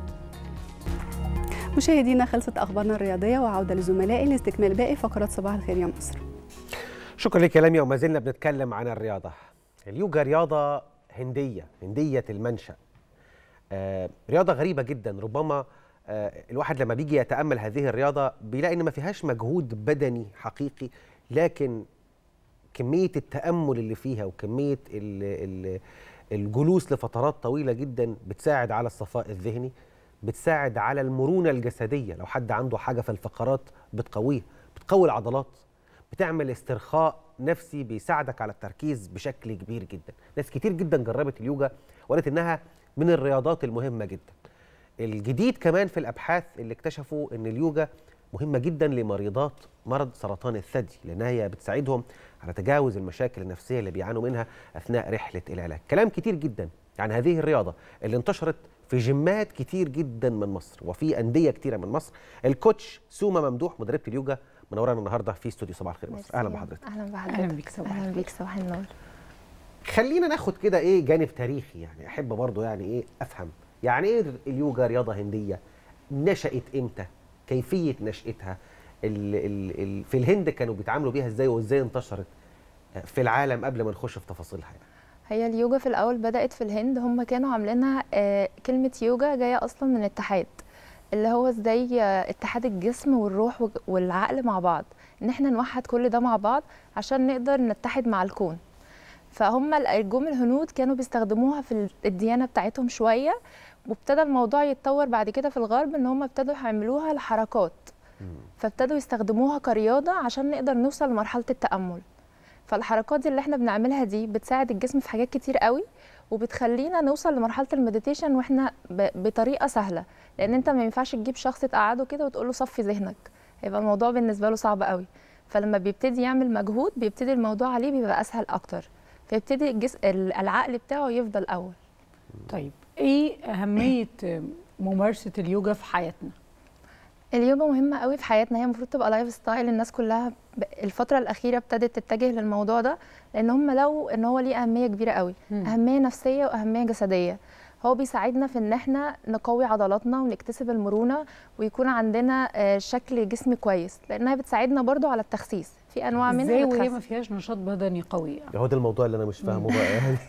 مشاهدينا خلصت اخبارنا الرياضيه وعوده لزملائي لاستكمال باقي فقرات صباح الخير يا مصر. شكرا لك يا لميا وما زلنا بنتكلم عن الرياضه. اليوجا رياضه هنديه، هنديه المنشا. آه رياضه غريبه جدا ربما آه الواحد لما بيجي يتامل هذه الرياضه بيلاقي ان ما فيهاش مجهود بدني حقيقي لكن كميه التامل اللي فيها وكميه ال ال الجلوس لفترات طويله جدا بتساعد على الصفاء الذهني بتساعد على المرونة الجسدية لو حد عنده حاجة في الفقرات بتقويها بتقوي العضلات بتعمل استرخاء نفسي بيساعدك على التركيز بشكل كبير جدا ناس كتير جدا جربت اليوجا وقالت انها من الرياضات المهمة جدا الجديد كمان في الابحاث اللي اكتشفوا ان اليوجا مهمة جدا لمريضات مرض سرطان الثدي لانها هي بتساعدهم على تجاوز المشاكل النفسية اللي بيعانوا منها اثناء رحلة العلاج كلام كتير جدا عن هذه الرياضة اللي انتشرت في جيمات كتير جدا من مصر وفي انديه كتيره من مصر الكوتش سوما ممدوح مدربه اليوجا منورانا النهارده في استوديو صباح الخير مصر اهلا بحضرتك اهلا بحضرتك اهلا بيك صباح اهلا بيك صباح النور خلينا ناخد كده ايه جانب تاريخي يعني احب برضو يعني ايه افهم يعني ايه اليوجا رياضه هنديه نشات امتى كيفيه نشاتها ال ال ال في الهند كانوا بيتعاملوا بيها ازاي وازاي انتشرت في العالم قبل ما نخش في تفاصيلها يعني. هي اليوجا في الاول بدات في الهند هم كانوا عاملينها آه، كلمه يوجا جايه اصلا من اتحاد اللي هو ازاي آه، اتحاد الجسم والروح وج- والعقل مع بعض ان احنا نوحد كل ده مع بعض عشان نقدر نتحد مع الكون فهم الجم الهنود كانوا بيستخدموها في ال- الديانه بتاعتهم شويه وابتدى الموضوع يتطور بعد كده في الغرب ان هم ابتدوا يعملوها لحركات فابتدوا يستخدموها كرياضه عشان نقدر نوصل لمرحله التامل فالحركات دي اللي احنا بنعملها دي بتساعد الجسم في حاجات كتير قوي وبتخلينا نوصل لمرحله المديتيشن واحنا ب- بطريقه سهله لان انت ما ينفعش تجيب شخص تقعده كده وتقول له صفي ذهنك هيبقى الموضوع بالنسبه له صعب قوي فلما بيبتدي يعمل مجهود بيبتدي الموضوع عليه بيبقى اسهل اكتر فيبتدي الجسم العقل بتاعه يفضل اول طيب ايه اهميه ممارسه اليوجا في حياتنا اليوجا مهمة قوي في حياتنا هي المفروض تبقى لايف ستايل الناس كلها ب- الفترة الأخيرة ابتدت تتجه للموضوع ده لأن هم لو إن هو ليه أهمية كبيرة قوي مم. أهمية نفسية وأهمية جسدية هو بيساعدنا في إن إحنا نقوي عضلاتنا ونكتسب المرونة ويكون عندنا آه، شكل جسم كويس لأنها بتساعدنا برضو على التخسيس في أنواع منها ازاي وهي بتخسس. ما فيهاش نشاط بدني قوي هو ده الموضوع اللي انا مش فاهمه بقى يعني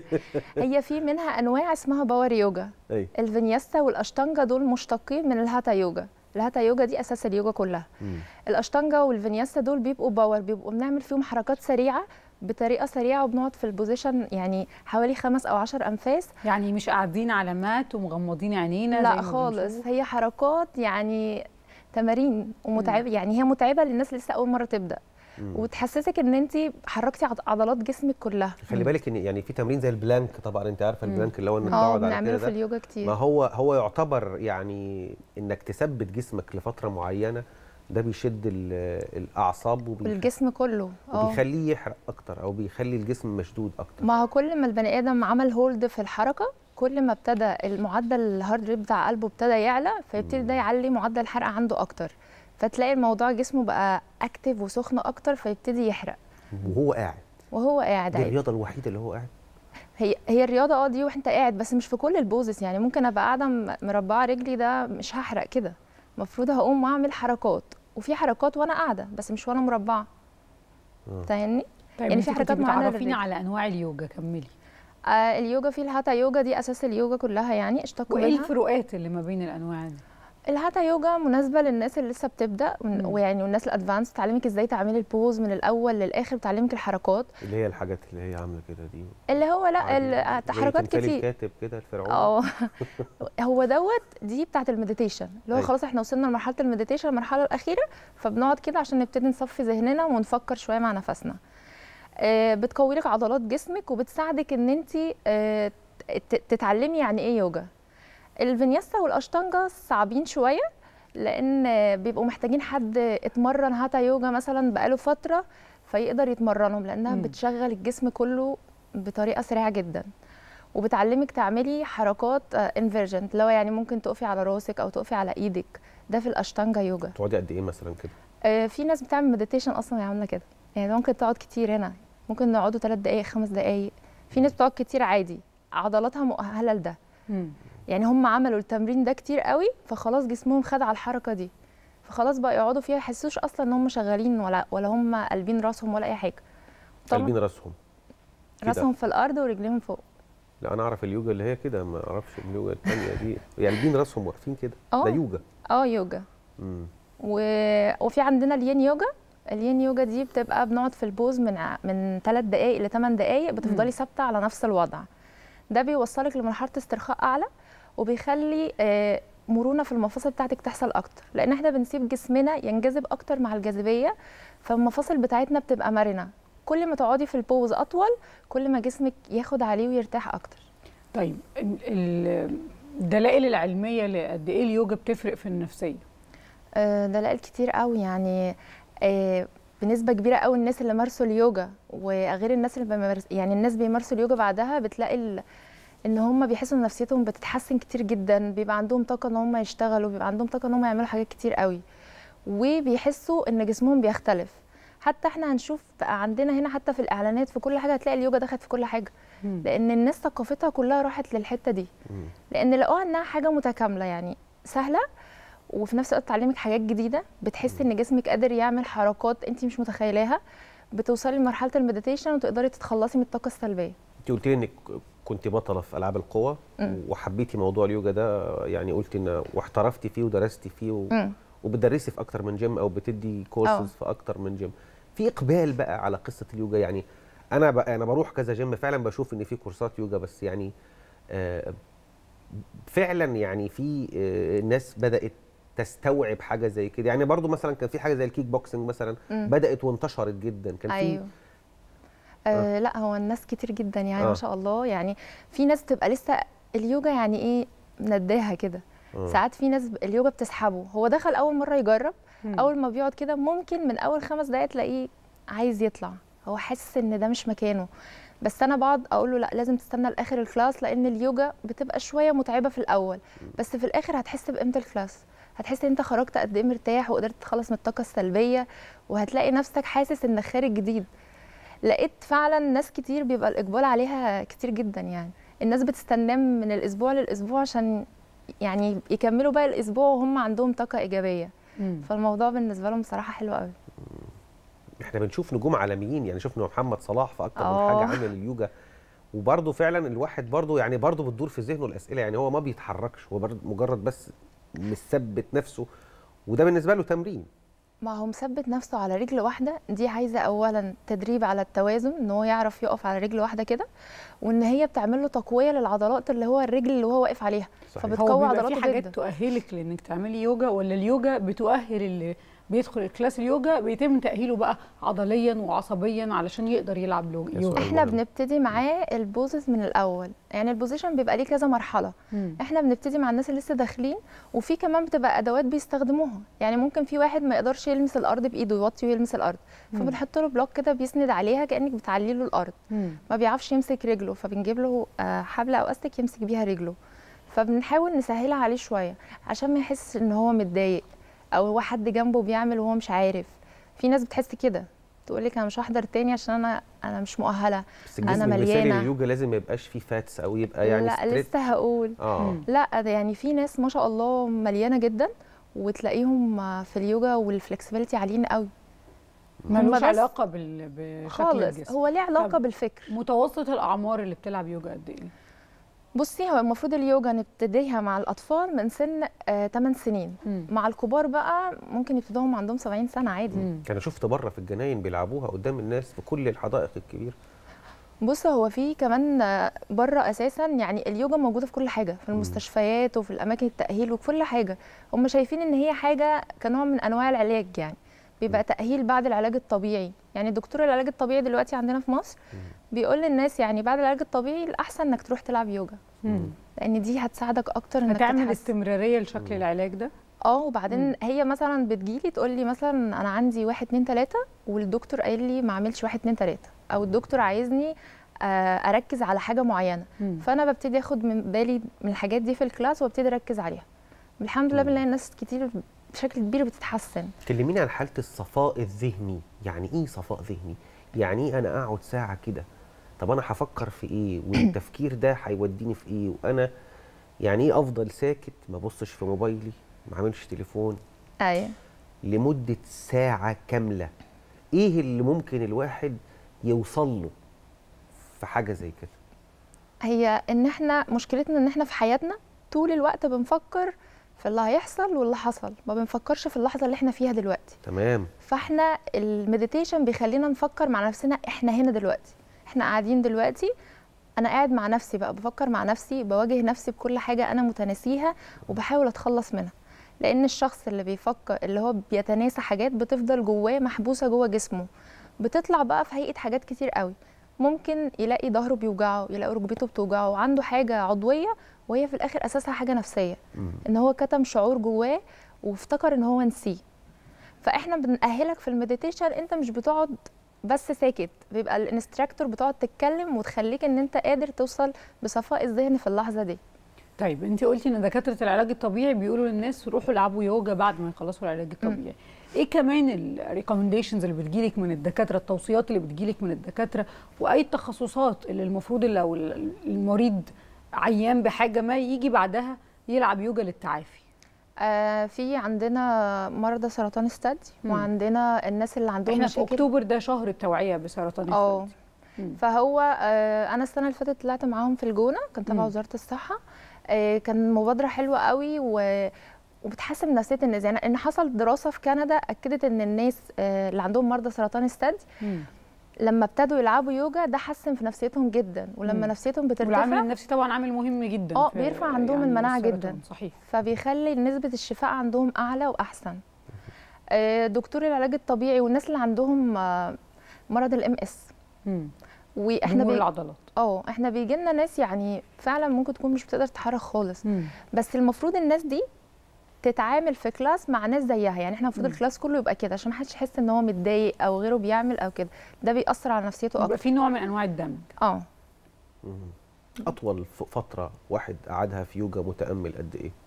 هي في منها أنواع اسمها باور يوجا أي. الفينياستا والأشتانجا دول مشتقين من الهاتا يوجا الهاتا يوجا دي أساس اليوجا كلها الاشتانجا والفينياستا دول بيبقوا باور بيبقوا بنعمل فيهم حركات سريعه بطريقه سريعه وبنقعد في البوزيشن يعني حوالي خمس او عشر انفاس يعني مش قاعدين على مات ومغمضين عينينا زي لا ما خالص بنشوف؟ هي حركات يعني تمارين ومتعبه يعني هي متعبه للناس اللي لسه اول مره تبدا مم. وتحسسك ان انت حركتي عض- عضلات جسمك كلها خلي بالك ان يعني في تمرين زي البلانك طبعا انت عارفه مم. البلانك اللي هو انك اه تقعد على بنعمله كده في ده. اليوجا كتير ما هو هو يعتبر يعني انك تثبت جسمك لفتره معينه ده بيشد ال- الاعصاب وبيخ- والجسم كله اه وبيخليه يحرق اكتر او بيخلي الجسم مشدود اكتر ما هو كل ما البني ادم عمل هولد في الحركه كل ما ابتدى المعدل الهارد ريت بتاع قلبه ابتدى يعلى فيبتدي ده يعلي معدل الحرق عنده اكتر فتلاقي الموضوع جسمه بقى اكتف وسخن اكتر فيبتدي يحرق وهو قاعد وهو قاعد دي عادي الرياضه الوحيده اللي هو قاعد هي هي الرياضه اه دي وانت قاعد بس مش في كل البوزس يعني ممكن ابقى قاعده م- مربعه رجلي ده مش هحرق كده المفروض هقوم واعمل حركات وفي حركات وانا قاعده بس مش وانا مربعه فاهمني طيب يعني في حركات معينه معرفينا للرجل. على انواع اليوجا كملي آه اليوجا في الهاتا يوجا دي اساس اليوجا كلها يعني اشتقوا وايه منها الفروقات اللي ما بين الانواع دي الهاتا يوجا مناسبه للناس اللي لسه بتبدا ون- ويعني والناس الادفانس تعلمك ازاي تعملي البوز من الاول للاخر بتعلمك الحركات اللي هي الحاجات اللي هي عامله كده دي اللي هو لا ال- زي حركات تمثال كتير الكاتب كده الفرعون اه هو دوت دي بتاعت المديتيشن اللي هو أيوة. خلاص احنا وصلنا لمرحله المديتيشن المرحله الاخيره فبنقعد كده عشان نبتدي نصفي ذهننا ونفكر شويه مع نفسنا آه، بتقوي لك عضلات جسمك وبتساعدك ان انت تتعلمي يعني ايه يوجا الفينياستا والاشتانجا صعبين شويه لان آه، بيبقوا محتاجين حد اتمرن هاتا يوجا مثلا بقاله فتره فيقدر يتمرنهم لانها مم. بتشغل الجسم كله بطريقه سريعه جدا وبتعلمك تعملي حركات انفيرجنت اللي هو يعني ممكن تقفي على راسك او تقفي على ايدك ده في الاشتانجا يوجا تقعدي قد ايه مثلا كده آه، في ناس بتعمل مديتيشن اصلا عامله كده يعني ممكن تقعد كتير هنا ممكن نقعدوا ثلاث دقائق خمس دقائق في ناس بتقعد كتير عادي عضلاتها مؤهله لده يعني هم عملوا التمرين ده كتير قوي فخلاص جسمهم خد على الحركه دي فخلاص بقى يقعدوا فيها يحسوش اصلا ان هم شغالين ولا ولا هم قلبين راسهم ولا اي حاجه طبعاً قلبين راسهم كده. راسهم في الارض ورجليهم فوق لا انا اعرف اليوجا اللي هي كده ما اعرفش اليوجا الثانيه دي يعني قلبين راسهم واقفين كده اه. ده يوجا اه يوجا مم. و... وفي عندنا الين يوجا الين يوجا دي بتبقى بنقعد في البوز من ع- من 3 دقائق ل 8 دقائق بتفضلي ثابته على نفس الوضع ده بيوصلك لمرحله استرخاء اعلى وبيخلي آه، مرونه في المفاصل بتاعتك تحصل اكتر لان احنا بنسيب جسمنا ينجذب اكتر مع الجاذبيه فالمفاصل بتاعتنا بتبقى مرنه كل ما تقعدي في البوز اطول كل ما جسمك ياخد عليه ويرتاح اكتر طيب ال- ال- الدلائل العلميه لقد ايه اليوجا بتفرق في النفسيه آه، دلائل كتير قوي يعني آه، بنسبه كبيره قوي الناس اللي مارسوا اليوجا وغير الناس اللي بيمارس يعني الناس بيمارسوا اليوجا بعدها بتلاقي ال... ان هم بيحسوا ان نفسيتهم بتتحسن كتير جدا بيبقى عندهم طاقه ان هم يشتغلوا بيبقى عندهم طاقه ان هم يعملوا حاجات كتير قوي وبيحسوا ان جسمهم بيختلف حتى احنا هنشوف بقى عندنا هنا حتى في الاعلانات في كل حاجه هتلاقي اليوجا دخلت في كل حاجه مم. لان الناس ثقافتها كلها راحت للحته دي لان لقوها انها حاجه متكامله يعني سهله وفي نفس الوقت تعلمك حاجات جديده بتحسي ان جسمك قادر يعمل حركات انت مش متخيلاها بتوصلي لمرحله المديتيشن وتقدري تتخلصي من الطاقه السلبيه انت قلت لي انك كنت بطله في العاب القوى مم. وحبيتي موضوع اليوجا ده يعني قلت ان واحترفتي فيه ودرستي فيه و... مم. وبتدرسي في اكتر من جيم او بتدي آه. كورسز في اكتر من جيم في اقبال بقى على قصه اليوجا يعني انا بقى انا بروح كذا جيم فعلا بشوف ان في كورسات يوجا بس يعني آه فعلا يعني في آه ناس بدات تستوعب حاجه زي كده يعني برضو مثلا كان في حاجه زي الكيك بوكسنج مثلا مم. بدات وانتشرت جدا كان في ايوه آه لا هو الناس كتير جدا يعني آه. ما شاء الله يعني في ناس بتبقى لسه اليوجا يعني ايه نداها كده آه. ساعات في ناس ب- اليوجا بتسحبه هو دخل اول مره يجرب مم. اول ما بيقعد كده ممكن من اول خمس دقايق تلاقيه عايز يطلع هو حاسس ان ده مش مكانه بس انا بقعد اقول له لا لازم تستنى لاخر الكلاس لان اليوجا بتبقى شويه متعبه في الاول بس في الاخر هتحس بقيمه الكلاس هتحس ان انت خرجت قد ايه مرتاح وقدرت تتخلص من الطاقه السلبيه وهتلاقي نفسك حاسس انك خارج جديد لقيت فعلا ناس كتير بيبقى الاقبال عليها كتير جدا يعني الناس بتستناه من الاسبوع للاسبوع عشان يعني يكملوا باقي الاسبوع وهم عندهم طاقه ايجابيه مم. فالموضوع بالنسبه لهم بصراحه حلو قوي احنا بنشوف نجوم عالميين يعني شفنا محمد صلاح في اكتر من آه. حاجه عمل اليوجا وبرضه فعلا الواحد برضه يعني برضه بتدور في ذهنه الاسئله يعني هو ما بيتحركش هو برضه مجرد بس مثبت نفسه وده بالنسبه له تمرين ما هو مثبت نفسه على رجل واحده دي عايزه اولا تدريب على التوازن ان هو يعرف يقف على رجل واحده كده وان هي بتعمل له تقويه للعضلات اللي هو الرجل اللي هو واقف عليها هو فبتقوي بيبقى في عضلاته حاجات جدا تؤهلك لانك تعملي يوجا ولا اليوجا بتؤهل اللي بيدخل الكلاس اليوجا بيتم تاهيله بقى عضليا وعصبيا علشان يقدر يلعب لو- يوجا احنا بنبتدي معاه البوزز من الاول يعني البوزيشن بيبقى ليه كذا مرحله مم. احنا بنبتدي مع الناس اللي لسه داخلين وفي كمان بتبقى ادوات بيستخدموها يعني ممكن في واحد ما يقدرش يلمس الارض بايده يوطي ويلمس الارض مم. فبنحط له بلوك كده بيسند عليها كانك بتعلي له الارض مم. ما بيعرفش يمسك رجله فبنجيب له آه، حبل او استك يمسك بيها رجله فبنحاول نسهلها عليه شويه عشان ما يحسش ان هو متضايق او هو حد جنبه بيعمل وهو مش عارف في ناس بتحس كده تقول لك انا مش هحضر تاني عشان انا انا مش مؤهله بس الجسم انا المثالي مليانه لليوجا لازم ما يبقاش فيه فاتس او يبقى يعني لا ستريت لسه هقول اه لا ده يعني في ناس ما شاء الله مليانه جدا وتلاقيهم في اليوجا والفلكسبيليتي عاليين قوي هم ملوش بس- علاقه بال... بشكل خالص الجسم هو ليه علاقه طب بالفكر متوسط الاعمار اللي بتلعب يوجا قد ايه بصي هو المفروض اليوجا نبتديها مع الاطفال من سن آه 8 سنين مم. مع الكبار بقى ممكن يبتدوهم عندهم 70 سنه عادي انا شفت بره في الجناين بيلعبوها قدام الناس في كل الحدائق الكبيره بص هو في كمان آه، بره اساسا يعني اليوجا موجوده في كل حاجه في المستشفيات وفي الاماكن التاهيل وفي كل حاجه هم شايفين ان هي حاجه كنوع من انواع العلاج يعني بيبقى تاهيل بعد العلاج الطبيعي يعني دكتور العلاج الطبيعي دلوقتي عندنا في مصر بيقول للناس يعني بعد العلاج الطبيعي الاحسن انك تروح تلعب يوجا مم. لان دي هتساعدك اكتر انك هتعمل تتحسن. استمراريه لشكل العلاج ده اه وبعدين مم. هي مثلا بتجيلي تقول لي مثلا انا عندي واحد اتنين تلاته والدكتور قايل لي ما اعملش واحد اتنين تلاته او الدكتور عايزني آه، اركز على حاجه معينه مم. فانا ببتدي اخد من بالي من الحاجات دي في الكلاس وابتدي اركز عليها الحمد لله بنلاقي ناس كتير بشكل كبير بتتحسن كلميني عن حاله الصفاء الذهني يعني ايه صفاء ذهني يعني ايه انا اقعد ساعه كده طب انا هفكر في ايه والتفكير ده هيوديني في ايه وانا يعني ايه افضل ساكت ما ابصش في موبايلي ما اعملش تليفون ايوه لمده ساعه كامله ايه اللي ممكن الواحد يوصل له في حاجه زي كده هي ان احنا مشكلتنا ان احنا في حياتنا طول الوقت بنفكر في اللي هيحصل واللي حصل ما بنفكرش في اللحظه اللي احنا فيها دلوقتي تمام فاحنا المديتيشن بيخلينا نفكر مع نفسنا احنا هنا دلوقتي احنا قاعدين دلوقتي انا قاعد مع نفسي بقى بفكر مع نفسي بواجه نفسي بكل حاجه انا متناسيها وبحاول اتخلص منها لان الشخص اللي بيفكر اللي هو بيتناسى حاجات بتفضل جواه محبوسه جوه جسمه بتطلع بقى في هيئه حاجات كتير قوي ممكن يلاقي ظهره بيوجعه يلاقي ركبته بتوجعه عنده حاجه عضويه وهي في الاخر اساسها حاجه نفسيه ان هو كتم شعور جواه وافتكر ان هو نسيه فاحنا بنأهلك في المديتيشن انت مش بتقعد بس ساكت بيبقى الانستراكتور بتقعد تتكلم وتخليك ان انت قادر توصل بصفاء الذهن في اللحظه دي طيب انت قلتي ان دكاتره العلاج الطبيعي بيقولوا للناس روحوا العبوا يوجا بعد ما يخلصوا العلاج الطبيعي ايه كمان الريكومنديشنز اللي بتجيلك من الدكاتره التوصيات اللي بتجيلك من الدكاتره واي التخصصات اللي المفروض لو المريض عيان بحاجه ما يجي بعدها يلعب يوجا للتعافي آه في عندنا مرضى سرطان الثدي مم. وعندنا الناس اللي عندهم احنا في مشاكل اكتوبر ده شهر التوعيه بسرطان اه الثدي فهو آه، انا السنه اللي فاتت طلعت معاهم في الجونه كان تبع مم. وزاره الصحه آه، كان مبادره حلوه قوي و وبتحسن نفسيه الناس يعني ان حصل دراسه في كندا اكدت ان الناس آه، اللي عندهم مرضى سرطان الثدي لما ابتدوا يلعبوا يوجا ده حسن في نفسيتهم جدا ولما مم. نفسيتهم بترتفع والعامل النفسي طبعا عامل مهم جدا اه في- بيرفع عندهم يعني المناعه السرطان. جدا صحيح فبيخلي نسبه الشفاء عندهم اعلى واحسن آه، دكتور العلاج الطبيعي والناس اللي عندهم آه، مرض الام اس واحنا ضمور العضلات. اه احنا بيجي لنا ناس يعني فعلا ممكن تكون مش بتقدر تتحرك خالص بس المفروض الناس دي تتعامل في كلاس مع ناس زيها يعني احنا المفروض مم. الكلاس كله يبقى كده عشان ما حدش يحس ان هو متضايق او غيره بيعمل او كده ده بيأثر على نفسيته يبقى اكتر في نوع من انواع الدمج اه اطول ف- فتره واحد قعدها في يوجا متامل قد ايه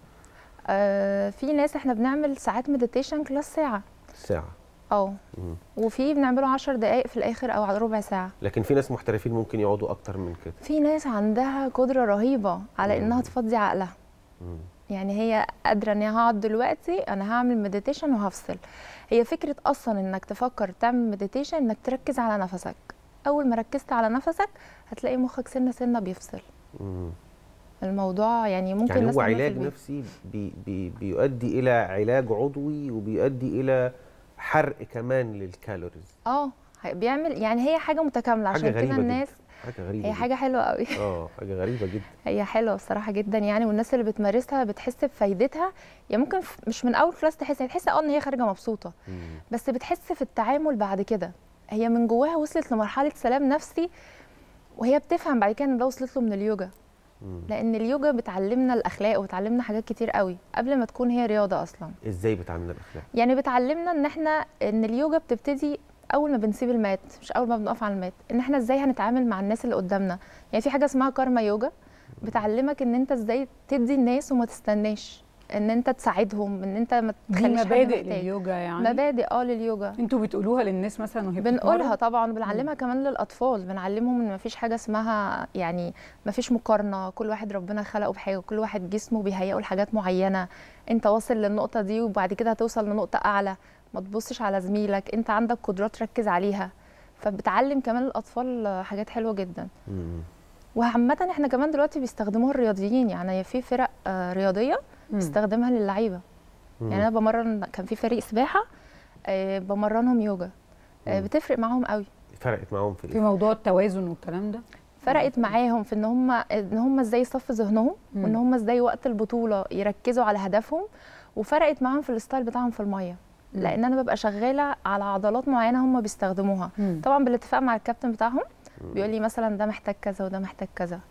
آه، في ناس احنا بنعمل ساعات مديتيشن كلاس ساعه ساعه اه مم. وفي بنعمله 10 دقائق في الاخر او على ربع ساعه لكن في ناس محترفين ممكن يقعدوا اكتر من كده في ناس عندها قدره رهيبه على انها تفضي عقلها مم. يعني هي قادره ان هي هقعد دلوقتي انا هعمل مديتيشن وهفصل هي فكره اصلا انك تفكر تعمل مديتيشن انك تركز على نفسك اول ما ركزت على نفسك هتلاقي مخك سنه سنه بيفصل مم. الموضوع يعني ممكن يعني الناس هو تعمله في علاج البيت. نفسي بي بي بيؤدي الى علاج عضوي وبيؤدي الى حرق كمان للكالوريز اه هي- بيعمل يعني هي حاجه متكامله حاجه عشان كده غريبه الناس جدا حاجه غريبه هي جداً. حاجه حلوه قوي اه حاجه غريبه جدا هي حلوه بصراحه جدا يعني والناس اللي بتمارسها بتحس بفايدتها يعني ممكن ف- مش من اول كلاس تحس يعني تحس اه ان هي خارجه مبسوطه بس بتحس في التعامل بعد كده هي من جواها وصلت لمرحله سلام نفسي وهي بتفهم بعد كده ان ده وصلت له من اليوجا لان اليوجا بتعلمنا الاخلاق وبتعلمنا حاجات كتير قوي قبل ما تكون هي رياضه اصلا ازاي بتعاملنا الاخلاق يعني بتعلمنا ان احنا ان اليوجا بتبتدي اول ما بنسيب المات مش اول ما بنقف على المات ان احنا ازاي هنتعامل مع الناس اللي قدامنا يعني في حاجه اسمها كارما يوجا بتعلمك ان انت ازاي تدي الناس وما تستناش ان انت تساعدهم ان انت ما دي تخليش حد مبادئ محتاج. لليوجا يعني مبادئ اه لليوجا انتوا بتقولوها للناس مثلا وهي بنقولها بتتمرن؟ طبعا وبنعلمها كمان للاطفال بنعلمهم ان مفيش حاجه اسمها يعني مفيش مقارنه كل واحد ربنا خلقه بحاجه وكل واحد جسمه بيهيئه لحاجات معينه انت واصل للنقطه دي وبعد كده هتوصل لنقطه اعلى ما تبصش على زميلك انت عندك قدرات ركز عليها فبتعلم كمان الاطفال حاجات حلوه جدا مم. وعامة احنا كمان دلوقتي بيستخدموها الرياضيين يعني في فرق آه، رياضية بتستخدمها للعيبة مم. يعني انا بمرن كان في فريق سباحة آه، بمرنهم يوجا آه، مم. بتفرق معاهم قوي فرقت معاهم في في ايه موضوع التوازن والكلام ده فرقت معاهم في ان هم ان هم ازاي يصفوا ذهنهم مم. وان هم ازاي وقت البطولة يركزوا على هدفهم وفرقت معاهم في الستايل بتاعهم في المية مم. لان انا ببقى شغاله على عضلات معينه هم بيستخدموها مم. طبعا بالاتفاق مع الكابتن بتاعهم بيقول لي مثلا ده محتاج كذا وده محتاج كذا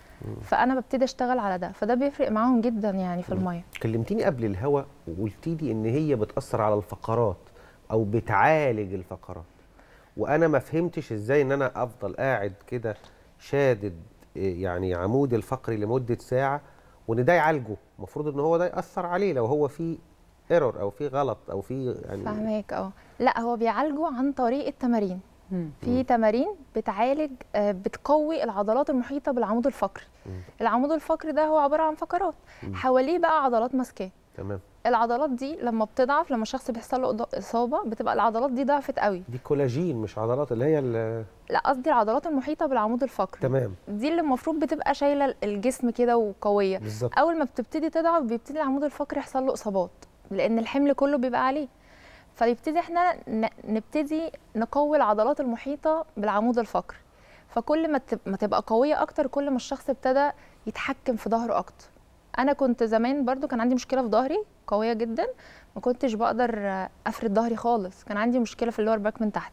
فانا ببتدي اشتغل على ده فده بيفرق معاهم جدا يعني في الميه كلمتيني قبل الهوا وقلتي لي ان هي بتاثر على الفقرات او بتعالج الفقرات وانا ما فهمتش ازاي ان انا افضل قاعد كده شادد إيه، يعني عمود الفقري لمده ساعه وان ده يعالجه المفروض ان هو ده ياثر عليه لو هو في ايرور او في غلط او في يعني فاهماك اه لا هو بيعالجوا عن طريق التمارين في تمارين بتعالج آه، بتقوي العضلات المحيطه بالعمود الفقري العمود الفقري ده هو عباره عن فقرات مم. حواليه بقى عضلات ماسكاه تمام العضلات دي لما بتضعف لما الشخص بيحصل له إضا- اصابه بتبقى العضلات دي ضعفت قوي دي كولاجين مش عضلات اللي هي ال- لا قصدي العضلات المحيطه بالعمود الفقري تمام دي اللي المفروض بتبقى شايله الجسم كده وقويه بالظبط. اول ما بتبتدي تضعف بيبتدي العمود الفقري يحصل له اصابات لان الحمل كله بيبقى عليه فيبتدي احنا ن- نبتدي نقوي العضلات المحيطه بالعمود الفقري فكل ما تب- ما تبقى قويه اكتر كل ما الشخص ابتدى يتحكم في ظهره اكتر انا كنت زمان برضو كان عندي مشكله في ظهري قويه جدا ما كنتش بقدر افرد ظهري خالص كان عندي مشكله في اللور باك من تحت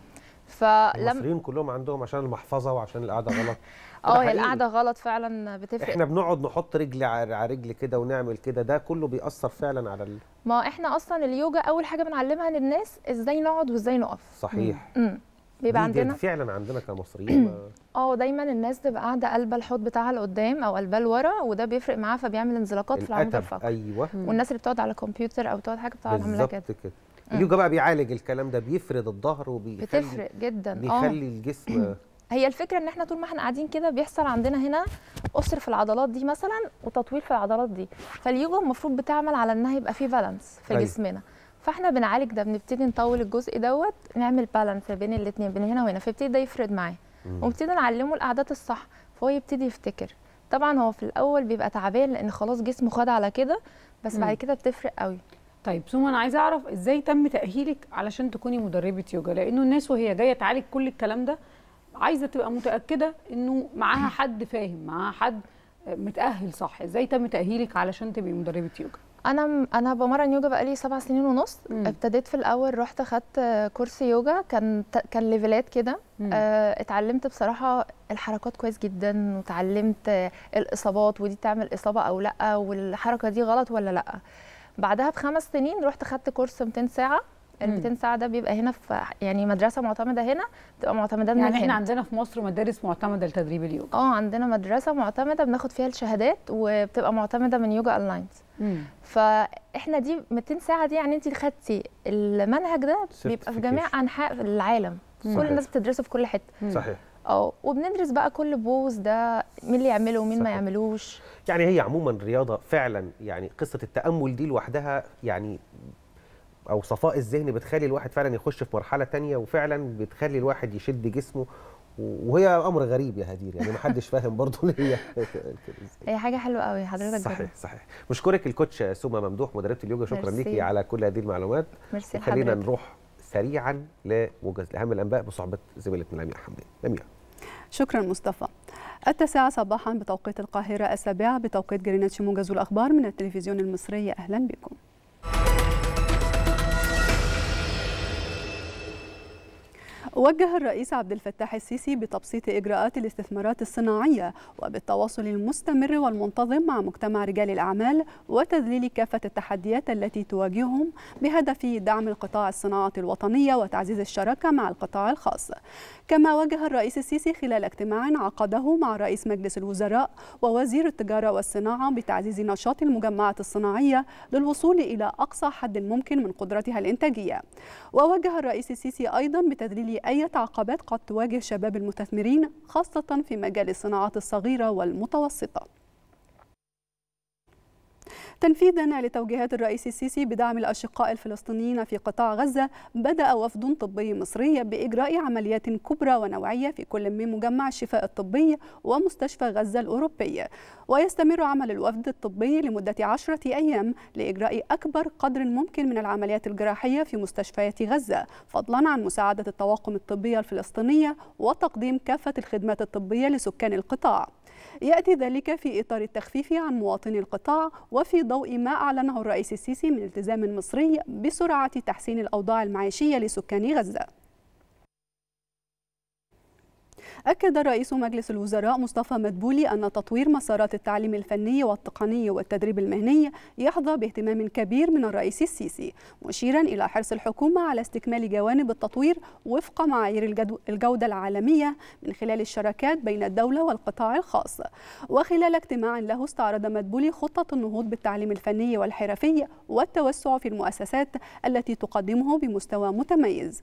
فلما المصريين كلهم عندهم عشان المحفظه وعشان القعده غلط ده اه هي حقيقي. القعده غلط فعلا بتفرق احنا بنقعد نحط رجل على على رجل كده ونعمل كده ده كله بيأثر فعلا على ال... ما احنا اصلا اليوجا اول حاجه بنعلمها للناس ازاي نقعد وازاي نقف صحيح امم بيبقى دي- دي عندنا فعلا عندنا كمصريين ما- اه دايما الناس تبقى قاعده قلبه الحوض بتاعها لقدام او قلبها لورا وده بيفرق معاها فبيعمل انزلاقات في العمود الأتب، الفقري ايوه والناس اللي بتقعد على كمبيوتر او بتقعد حاجه بتقعد عامله بالظبط كده كده مم. اليوجا بقى بيعالج الكلام ده بيفرد الظهر وبيخلي بتفرق جدا اه بيخلي الجسم هي الفكره ان احنا طول ما احنا قاعدين كده بيحصل عندنا هنا قصر في العضلات دي مثلا وتطويل في العضلات دي فاليوجا المفروض بتعمل على انها يبقى في بالانس في أيوة. جسمنا فاحنا بنعالج ده بنبتدي نطول الجزء دوت نعمل بالانس بين الاثنين بين هنا وهنا فيبتدي ده يفرد معاه مم. ونبتدي نعلمه القعدات الصح فهو يبتدي يفتكر طبعا هو في الاول بيبقى تعبان لان خلاص جسمه خد على كده بس مم. بعد كده بتفرق قوي طيب سوما انا عايزه اعرف ازاي تم تاهيلك علشان تكوني مدربه يوجا لانه الناس وهي جايه تعالج كل الكلام ده عايزه تبقى متاكده انه معاها حد فاهم معاها حد متاهل صح ازاي تم تاهيلك علشان تبقي مدربه يوجا انا انا بمرن يوجا بقالي سبع سنين ونص مم. ابتديت في الاول رحت اخدت كورس يوجا كان كان ليفلات كده مم. آه، اتعلمت بصراحه الحركات كويس جدا وتعلمت آه، الاصابات ودي تعمل اصابه او لا والحركه دي غلط ولا لا بعدها بخمس سنين رحت خدت كورس 200 ساعه ال مم. 200 ساعه ده بيبقى هنا في يعني مدرسه معتمده هنا بتبقى معتمده من يعني احنا الهند. عندنا في مصر مدارس معتمده لتدريب اليوجا اه عندنا مدرسه معتمده بناخد فيها الشهادات وبتبقى معتمده من يوجا الاينس مم. فاحنا دي 200 ساعه دي يعني انت خدتي المنهج ده بيبقى في جميع انحاء العالم كل صحيح. الناس بتدرسه في كل حته صحيح اه وبندرس بقى كل بوز ده مين اللي يعمله ومين ما يعملوش يعني هي عموما رياضه فعلا يعني قصه التامل دي لوحدها يعني او صفاء الذهن بتخلي الواحد فعلا يخش في مرحله تانية وفعلا بتخلي الواحد يشد جسمه وهي امر غريب يا هدير يعني ما حدش فاهم برضه ليه هي كده إزاي. هي حاجه حلوه قوي حضرتك صحيح جرب. صحيح بشكرك الكوتش سوما ممدوح مدربه اليوجا شكرا ميرسي. ليكي على كل هذه المعلومات ميرسي خلينا لحضرتك. نروح سريعا لموجز اهم الانباء بصحبه زميلتنا لمياء حمدان لمياء شكرا مصطفى التاسعة صباحا بتوقيت القاهرة السابعة بتوقيت جرينتش موجز الأخبار من التلفزيون المصري أهلا بكم وجه الرئيس عبد الفتاح السيسي بتبسيط إجراءات الاستثمارات الصناعية وبالتواصل المستمر والمنتظم مع مجتمع رجال الأعمال وتذليل كافة التحديات التي تواجههم بهدف دعم القطاع الصناعة الوطنية وتعزيز الشراكة مع القطاع الخاص كما وجه الرئيس السيسي خلال اجتماع عقده مع رئيس مجلس الوزراء ووزير التجارة والصناعة بتعزيز نشاط المجمعات الصناعية للوصول إلى أقصى حد ممكن من قدرتها الإنتاجية ووجه الرئيس السيسي أيضا بتذليل أي عقبات قد تواجه شباب المستثمرين خاصة في مجال الصناعات الصغيرة والمتوسطة تنفيذا لتوجيهات الرئيس السيسي بدعم الأشقاء الفلسطينيين في قطاع غزة بدأ وفد طبي مصري بإجراء عمليات كبرى ونوعية في كل من مجمع الشفاء الطبي ومستشفى غزة الأوروبي ويستمر عمل الوفد الطبي لمدة عشرة أيام لإجراء أكبر قدر ممكن من العمليات الجراحية في مستشفيات غزة فضلا عن مساعدة الطواقم الطبية الفلسطينية وتقديم كافة الخدمات الطبية لسكان القطاع يأتي ذلك في إطار التخفيف عن مواطني القطاع وفي ضوء ما أعلنه الرئيس السيسي من التزام مصري بسرعة تحسين الأوضاع المعيشية لسكان غزة أكد رئيس مجلس الوزراء مصطفى مدبولي أن تطوير مسارات التعليم الفني والتقني والتدريب المهني يحظى باهتمام كبير من الرئيس السيسي مشيرا إلى حرص الحكومة على استكمال جوانب التطوير وفق معايير الجدو- الجودة العالمية من خلال الشراكات بين الدولة والقطاع الخاص وخلال اجتماع له استعرض مدبولي خطة النهوض بالتعليم الفني والحرفي والتوسع في المؤسسات التي تقدمه بمستوى متميز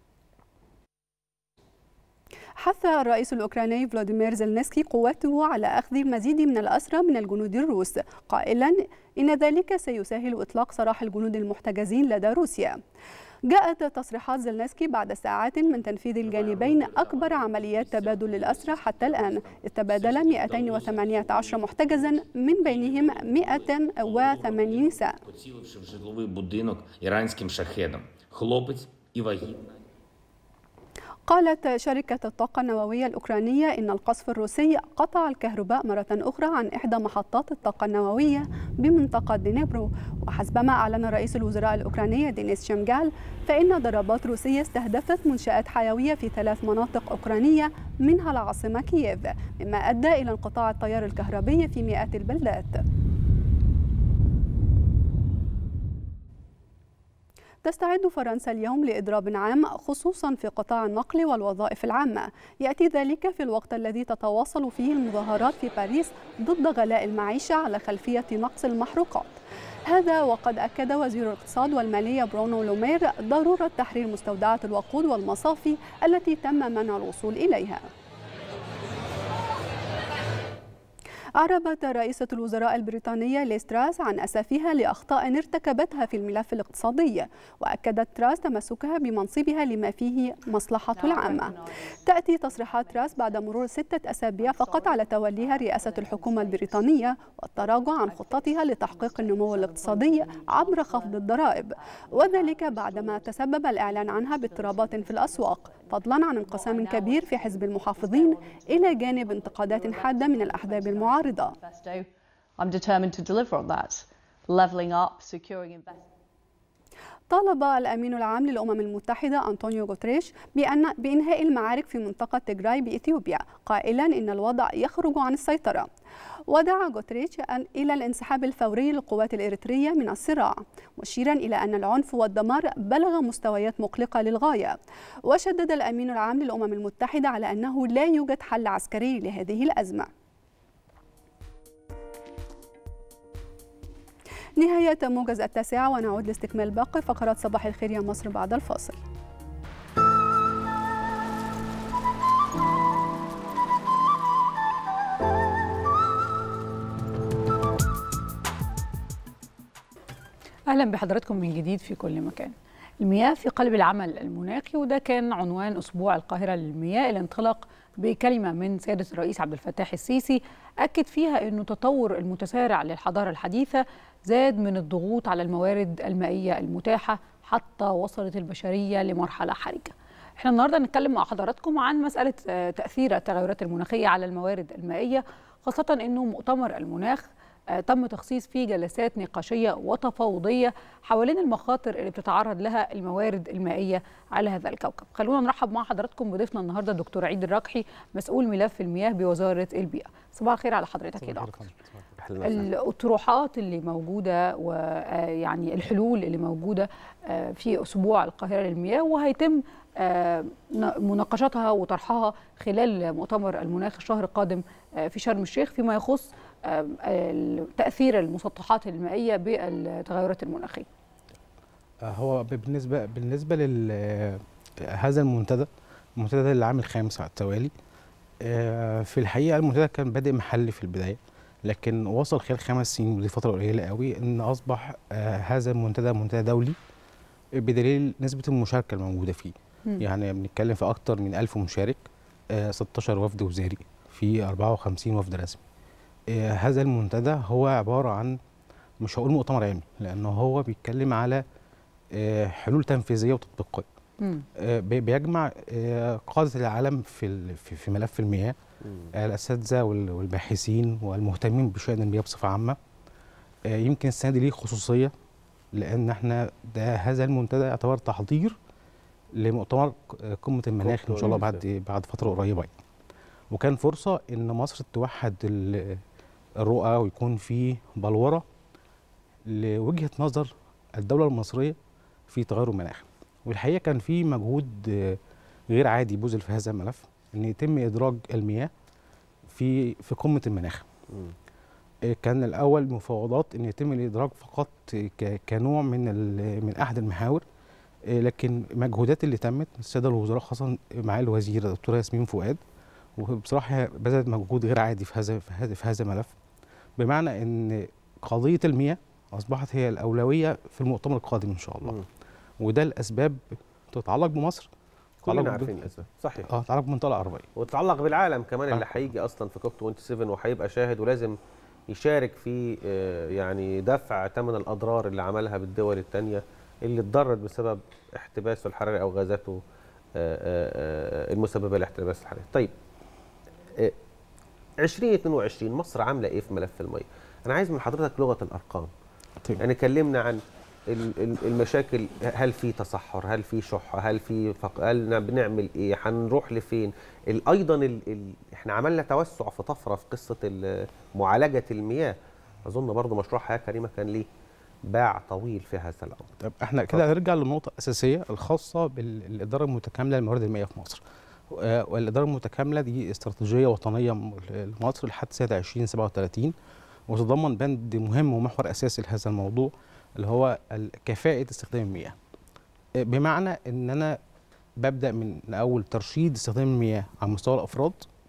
حث الرئيس الأوكراني فلاديمير زيلنسكي قواته على أخذ المزيد من الأسرى من الجنود الروس قائلا إن ذلك سيسهل إطلاق سراح الجنود المحتجزين لدى روسيا جاءت تصريحات زيلنسكي بعد ساعات من تنفيذ الجانبين أكبر عمليات تبادل الأسرى حتى الآن إذ تبادل 218 محتجزا من بينهم 180 نساء поціливши в житловий будинок іранським шахедом. Хлопець і вагітна. قالت شركة الطاقة النووية الأوكرانية إن القصف الروسي قطع الكهرباء مرة أخرى عن إحدى محطات الطاقة النووية بمنطقة دينيبرو وحسب ما أعلن رئيس الوزراء الأوكراني دينيس شمجال فإن ضربات روسية استهدفت منشآت حيوية في ثلاث مناطق أوكرانية منها العاصمة كييف مما أدى إلى انقطاع التيار الكهربي في مئات البلدات تستعد فرنسا اليوم لإضراب عام خصوصا في قطاع النقل والوظائف العامة يأتي ذلك في الوقت الذي تتواصل فيه المظاهرات في باريس ضد غلاء المعيشة على خلفية نقص المحروقات هذا وقد أكد وزير الاقتصاد والمالية برونو لومير ضرورة تحرير مستودعات الوقود والمصافي التي تم منع الوصول إليها أعربت رئيسة الوزراء البريطانية ليز تراس عن أسفها لأخطاء ارتكبتها في الملف الاقتصادي وأكدت تراس تمسكها بمنصبها لما فيه مصلحة العامة تأتي تصريحات تراس بعد مرور ستة أسابيع فقط على توليها رئاسة الحكومة البريطانية والتراجع عن خطتها لتحقيق النمو الاقتصادي عبر خفض الضرائب وذلك بعدما تسبب الإعلان عنها باضطرابات في الأسواق فضلا عن انقسام كبير في حزب المحافظين إلى جانب انتقادات حادة من الأحزاب المعارضة I'm determined to deliver on that. Leveling up, securing investment. طالب الأمين العام للأمم المتحدة أنطونيو غوتريش بأن بإنهاء المعارك في منطقة تيغراي بإثيوبيا قائلا إن الوضع يخرج عن السيطرة ودعا غوتريتش إلى الانسحاب الفوري للقوات الإريترية من الصراع مشيرا إلى أن العنف والدمار بلغ مستويات مقلقة للغاية وشدد الأمين العام للأمم المتحدة على أنه لا يوجد حل عسكري لهذه الأزمة نهاية موجز التاسعة ونعود لاستكمال باقي فقرات صباح الخير يا مصر بعد الفاصل اهلا بحضراتكم من جديد في كل مكان المياه في قلب العمل المناخي وده كان عنوان اسبوع القاهره للمياه اللي انطلق بكلمه من سياده الرئيس عبد الفتاح السيسي اكد فيها انه تطور المتسارع للحضاره الحديثه زاد من الضغوط على الموارد المائيه المتاحه حتى وصلت البشريه لمرحله حرجه احنا النهارده هنتكلم مع حضراتكم عن مساله تاثير التغيرات المناخيه على الموارد المائيه خاصه انه مؤتمر المناخ تم تخصيص فيه جلسات نقاشية وتفاوضية حوالين المخاطر اللي بتتعرض لها الموارد المائية على هذا الكوكب خلونا نرحب مع حضراتكم بضيفنا النهاردة الدكتور عيد الركحي مسؤول ملف المياه بوزارة البيئة صباح الخير على حضرتك يا دكتور الأطروحات اللي موجودة ويعني الحلول اللي موجودة في أسبوع القاهرة للمياه وهيتم مناقشتها وطرحها خلال مؤتمر المناخ الشهر القادم في شرم الشيخ فيما يخص تاثير المسطحات المائيه بالتغيرات المناخيه هو بالنسبه بالنسبه لل هذا المنتدى المنتدى ده العام الخامس على التوالي في الحقيقه المنتدى كان بادئ محلي في البدايه لكن وصل خلال خمس سنين ودي فتره قليله قوي ان اصبح هذا المنتدى منتدى دولي بدليل نسبه المشاركه الموجوده فيه م. يعني بنتكلم في اكثر من 1000 مشارك 16 وفد وزاري في 54 وفد رسمي هذا المنتدى هو عبارة عن مش هقول مؤتمر علمي لأنه هو بيتكلم على حلول تنفيذية وتطبيقية بيجمع قادة العالم في في ملف المياه الأساتذة والباحثين والمهتمين بشأن المياه بصفة عامة يمكن السنة دي ليه خصوصية لأن احنا ده هذا المنتدى يعتبر تحضير لمؤتمر قمة المناخ إن شاء الله بعد بعد فترة قريبة يعني. وكان فرصة إن مصر توحد الرؤى ويكون في بلورة لوجهة نظر الدولة المصرية في تغير المناخ والحقيقة كان في مجهود غير عادي بذل في هذا الملف إن يتم إدراج المياه في في قمة المناخ كان الأول مفاوضات إن يتم الإدراج فقط كنوع من من أحد المحاور لكن المجهودات اللي تمت السادة الوزراء خاصة مع الوزير الدكتورة ياسمين فؤاد وبصراحه بذلت مجهود غير عادي في هذا في هذا في هذا الملف بمعنى ان قضيه المياه اصبحت هي الاولويه في المؤتمر القادم ان شاء الله م. وده الاسباب تتعلق بمصر كلنا عارفين الاسباب صحيح اه تتعلق بالمنطقه العربيه وتتعلق بالعالم كمان آه. اللي هيجي اصلا في كوب 27 وهيبقى شاهد ولازم يشارك في يعني دفع ثمن الاضرار اللي عملها بالدول الثانيه اللي اتضررت بسبب احتباسه الحراري او غازاته المسببه لاحتباس الحراري طيب 2022 مصر عامله ايه في ملف الميه؟ انا عايز من حضرتك لغه الارقام. طيب. يعني كلمنا عن المشاكل هل في تصحر؟ هل في شح؟ هل في فق... هل بنعمل ايه؟ هنروح لفين؟ ايضا ال... ال... احنا عملنا توسع في طفره في قصه معالجه المياه. اظن برضو مشروع حياه كريمه كان ليه باع طويل في هذا الامر. طب احنا كده هنرجع للنقطه الاساسيه الخاصه بالاداره المتكامله للموارد المائيه في مصر. والإدارة المتكاملة دي استراتيجية وطنية لمصر لحد سنة 2037 وتتضمن بند مهم ومحور أساسي لهذا الموضوع اللي هو كفاءة استخدام المياه بمعنى أن أنا ببدأ من أول ترشيد استخدام المياه على مستوى الأفراد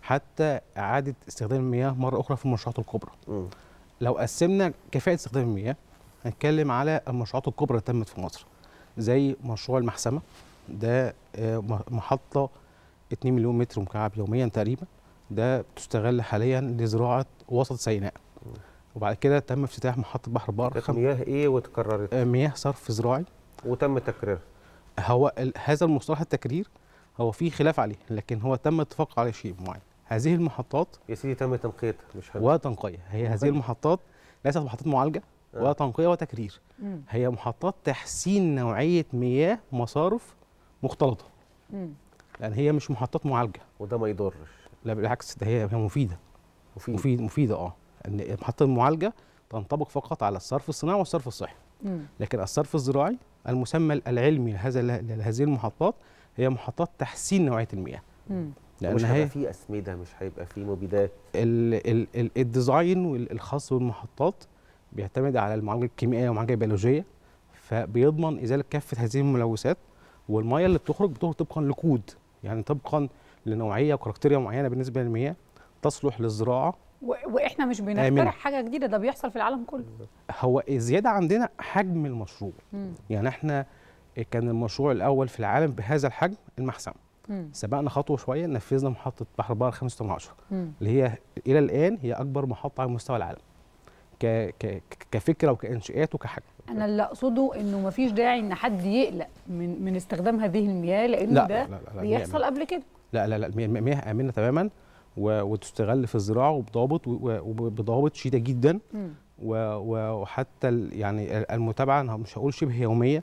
حتى اعاده استخدام المياه مره اخرى في المشروعات الكبرى مم. لو قسمنا كفاءه استخدام المياه هنتكلم على المشروعات الكبرى اللي تمت في مصر زي مشروع المحسمه ده آه، م- محطه 2 مليون متر مكعب يوميا تقريبا ده بتستغل حاليا لزراعه وسط سيناء وبعد كده تم افتتاح محطه بحر بار كانت مياه ايه وتكررت آه، مياه صرف زراعي وتم تكريرها هو ال- هذا المصطلح التكرير هو فيه خلاف عليه لكن هو تم اتفاق على شيء معين هذه المحطات يا سيدي تم تنقيتها مش هن- وتنقيه هي هذه المحطات ليست محطات معالجه آه. وتنقيه وتكرير مم. هي محطات تحسين نوعيه مياه مصارف مختلطه مم. لان هي مش محطات معالجه وده ما يضرش لا بالعكس ده هي هي مفيده مفيد. مفيد مفيده اه ان محطه المعالجه تنطبق فقط على الصرف الصناعي والصرف الصحي مم. لكن الصرف الزراعي المسمى العلمي لهذا لهذه المحطات هي محطات تحسين نوعيه المياه مم. لان مش هيبقى هي فيه اسمده مش هيبقى فيه مبيدات ال ال ال الديزاين وال- الخاص بالمحطات بيعتمد على المعالجه الكيميائيه والمعالجه البيولوجيه فبيضمن ازاله كافه هذه الملوثات والميه اللي بتخرج بتخرج طبقا لكود يعني طبقا لنوعيه وكاركتيريا معينه بالنسبه للمياه تصلح للزراعه و- واحنا مش آمنة. بنخترع حاجه جديده ده بيحصل في العالم كله هو الزياده عندنا حجم المشروع مم. يعني احنا كان المشروع الاول في العالم بهذا الحجم المحسن مم. سبقنا خطوه شويه نفذنا محطه بحر بار 5 مم. اللي هي الى الان هي اكبر محطه على مستوى العالم ك ك كفكره وكانشاءات وكحجم انا اللي اقصده انه مفيش داعي ان حد يقلق من من استخدام هذه المياه لانه لا، ده لا، لا، لا، بيحصل المياه- قبل كده لا لا لا المياه- المياه امنه تماما و- وتستغل في الزراعه وبضابط و- و- وبضوابط شديده جدا مم. و- و- وحتى ال- يعني المتابعه أنا مش هقول شبه يوميه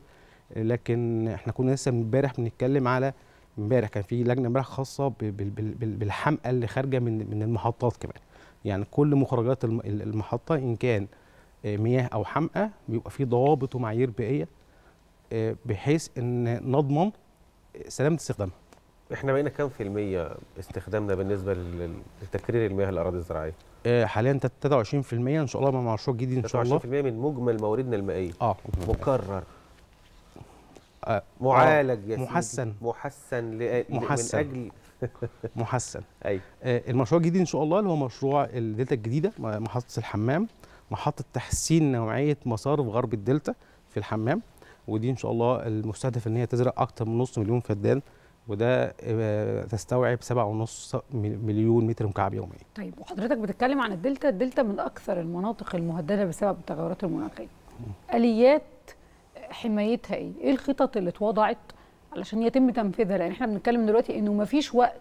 لكن احنا كنا لسه امبارح بنتكلم على امبارح كان في لجنه امبارح خاصه ب- بال- بال- بال- بالحمقى اللي خارجه من من المحطات كمان يعني كل مخرجات الم- المحطه ان كان آه، مياه او حمقى بيبقى في ضوابط ومعايير بيئيه آه، بحيث ان نضمن سلامه استخدامها احنا بقينا كام في المية استخدامنا بالنسبة لل- لتكرير المياه الأراضي الزراعية؟ آه، حاليا 23% ان شاء الله مع مشروع جديد ان شاء الله 23% من مجمل مواردنا المائية اه مكرر آه، معالج يا سيدي محسن محسن لأ- محسن. من أجل محسن أيوة آه، المشروع الجديد ان شاء الله اللي هو مشروع الدلتا الجديده م- محطه الحمام محطه تحسين نوعيه مصارف غرب الدلتا في الحمام ودي ان شاء الله المستهدف ان هي تزرع اكثر من نص مليون فدان وده آه، تستوعب 7.5 مل- مليون متر مكعب يوميا طيب وحضرتك بتتكلم عن الدلتا الدلتا من اكثر المناطق المهدده بسبب التغيرات المناخيه اليات حمايتها ايه ايه الخطط اللي اتوضعت علشان يتم تنفيذها لان احنا بنتكلم دلوقتي انه مفيش وقت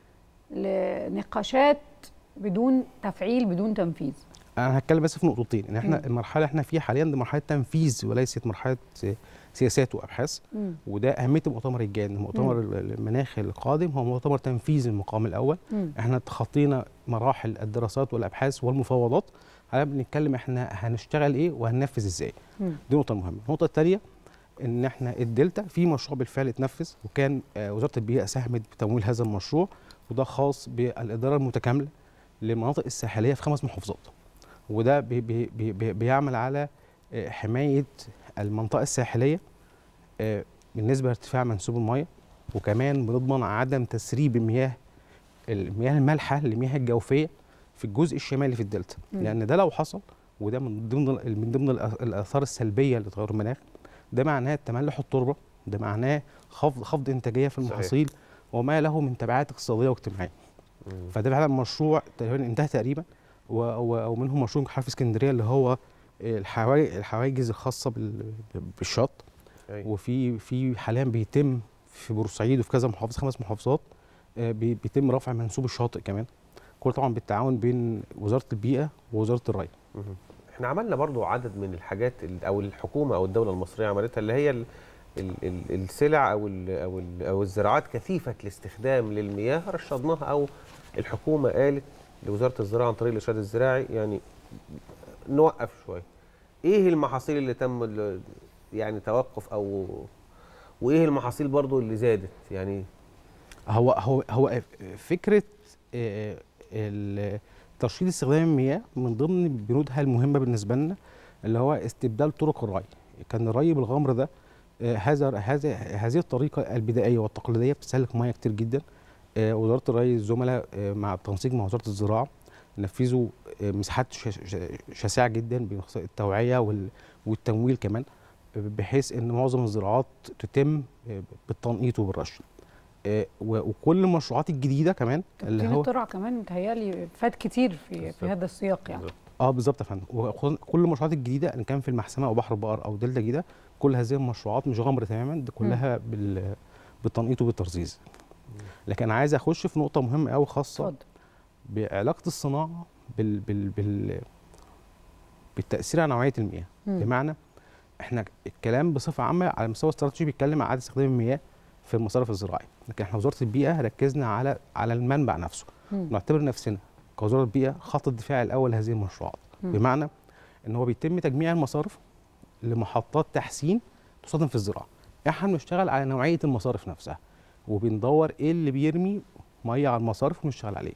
لنقاشات بدون تفعيل بدون تنفيذ انا هتكلم بس في نقطتين ان احنا مم. المرحله اللي احنا فيها حاليا دي مرحله تنفيذ وليست مرحله آه، سياسات وابحاث مم. وده اهميه المؤتمر الجاي إن المؤتمر مم. المناخي القادم هو مؤتمر تنفيذي المقام الاول مم. احنا تخطينا مراحل الدراسات والابحاث والمفاوضات حاليا بنتكلم احنا هنشتغل ايه وهننفذ ازاي مم. دي نقطه مهمه النقطه الثانيه ان احنا الدلتا في مشروع بالفعل اتنفذ وكان آه، وزاره البيئه ساهمت بتمويل هذا المشروع وده خاص بالاداره المتكامله للمناطق الساحليه في خمس محافظات وده بي بي بي بي بيعمل على آه، حمايه المنطقه الساحليه آه، بالنسبه لارتفاع منسوب الميه وكمان بنضمن عدم تسريب المياه المياه المالحه للمياه الجوفيه في الجزء الشمالي في الدلتا مم. لان ده لو حصل وده من ضمن من ضمن الآ- الاثار السلبيه لتغير المناخ ده معناه تملح التربه ده معناه خفض خفض انتاجيه في صحيح. المحاصيل وما له من تبعات اقتصاديه واجتماعيه مم. فده فعلا مشروع تقريبا انتهى تقريبا و- و- ومنهم مشروع حرف اسكندريه اللي هو الحوا- الحواجز الخاصه بال- بالشط أيوة. وفي في حاليا بيتم في بورسعيد وفي كذا محافظه خمس محافظات آه، بي- بيتم رفع منسوب الشاطئ كمان كل طبعا بالتعاون بين وزاره البيئه ووزاره الري مهم. احنا عملنا برضو عدد من الحاجات ال- او الحكومه او الدوله المصريه عملتها اللي هي ال ال ال السلع او ال او ال او الزراعات كثيفه الاستخدام للمياه رشدناها او الحكومه قالت لوزاره الزراعه عن طريق الارشاد الزراعي يعني نوقف شويه ايه المحاصيل اللي تم ال- يعني توقف او وايه المحاصيل برضو اللي زادت يعني هو هو هو فكره آه، ال- ترشيد استخدام المياه من ضمن بنودها المهمه بالنسبه لنا اللي هو استبدال طرق الري كان الري بالغمر ده آه، هذا هذا هذه الطريقه البدائيه والتقليديه بتستهلك ميه كتير جدا آه، وزاره الري الزملاء آه، مع التنسيق مع وزاره الزراعه نفذوا آه، مساحات ش- ش- شاسعه جدا بخصوص التوعيه وال- والتمويل كمان آه، بحيث ان معظم الزراعات تتم آه، بالتنقيط وبالرش آه، و- وكل المشروعات الجديده كمان اللي تقطيع هو الترع كمان متهيألي فات كتير في في هذا السياق يعني اه بالظبط يا فندم وخصوصاً كل المشروعات الجديده ان كان في المحسمه او بحر البقر او دلتا جديده كل هذه المشروعات مش غمر تماما دي كلها بال بالتنقيط وبالترزيز لكن انا عايز اخش في نقطه مهمه قوي خاصه اتفضل. بعلاقه الصناعه بال بال بال بالتاثير على نوعيه المياه مم. بمعنى احنا الكلام بصفه عامه على المستوى الاستراتيجي بيتكلم عن اعاده استخدام المياه في المصارف الزراعيه لكن احنا وزاره البيئه ركزنا على على المنبع نفسه مم. نعتبر نفسنا كوزاره بيئه خط الدفاع الاول لهذه المشروعات مم. بمعنى ان هو بيتم تجميع المصارف لمحطات تحسين تستخدم في الزراعه احنا بنشتغل على نوعيه المصارف نفسها وبندور ايه اللي بيرمي ميه على المصارف ونشتغل عليه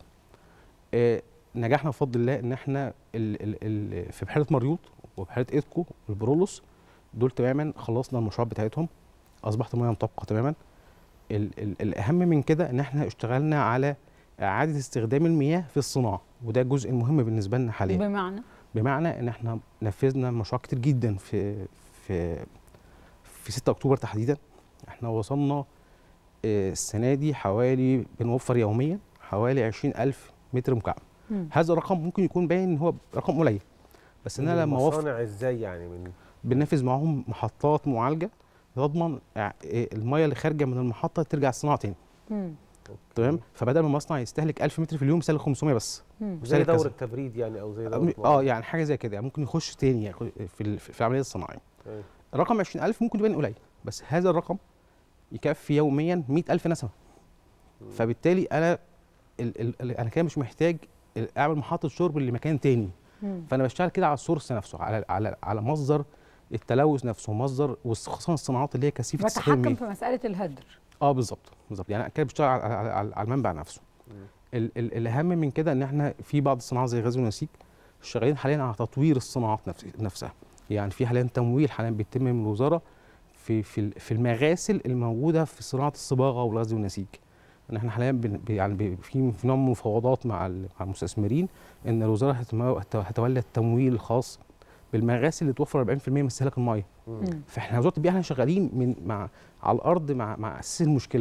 آه نجحنا بفضل الله ان احنا ال ال ال في بحيره مريوط وبحيره ايدكو والبرولوس دول تماما خلصنا المشروعات بتاعتهم اصبحت الميه مطابقه تماما ال ال الاهم من كده ان احنا اشتغلنا على اعاده استخدام المياه في الصناعه وده الجزء المهم بالنسبه لنا حاليا بمعنى بمعنى ان احنا نفذنا مشروعات كتير جدا في في في 6 اكتوبر تحديدا احنا وصلنا آه، السنه دي حوالي بنوفر يوميا حوالي 20000 متر مكعب مم. هذا الرقم ممكن يكون باين ان هو رقم قليل بس ان انا لما اوفر مصانع ازاي يعني من بننفذ معاهم محطات معالجه تضمن ع- آه، الميه اللي خارجه من المحطه ترجع الصناعه تاني مم. تمام فبدل ما المصنع يستهلك 1000 متر في اليوم يستهلك 500 بس زي يستهلك كذا. دورة تبريد يعني او زي دورة اه يعني حاجه زي كده يعني ممكن يخش تاني يعني في ال- في العمليه الصناعيه أيوة. رقم 20000 ممكن يبان قليل بس هذا الرقم يكفي يوميا 100000 نسمه فبالتالي انا ال ال ال انا كده مش محتاج ال- اعمل محطه شرب لمكان تاني مم. فانا بشتغل كده على السورس نفسه على على على مصدر التلوث نفسه مصدر وخصوصا الصناعات اللي هي كثيفه استخدام بتحكم المياه في مساله الهدر اه بالظبط بالظبط يعني أنا كده بشتغل على, على, على, على المنبع نفسه ال ال الاهم من كده ان احنا في بعض الصناعات زي غزل ونسيج شغالين حاليا على تطوير الصناعات نفس نفسها يعني في حاليا تمويل حاليا بيتم من الوزاره في في ال- في المغاسل الموجوده في صناعه الصباغه والغزل والنسيج ان احنا حاليا بن- بي- يعني بي- في في نوع من المفاوضات مع ال- مع المستثمرين ان الوزاره هتمو- هت- هتولى التمويل الخاص بالمغاسل اللي توفر 40% من استهلاك الميه مم. فاحنا وزاره البيئه احنا شغالين من مع على الارض مع مع اساس المشكله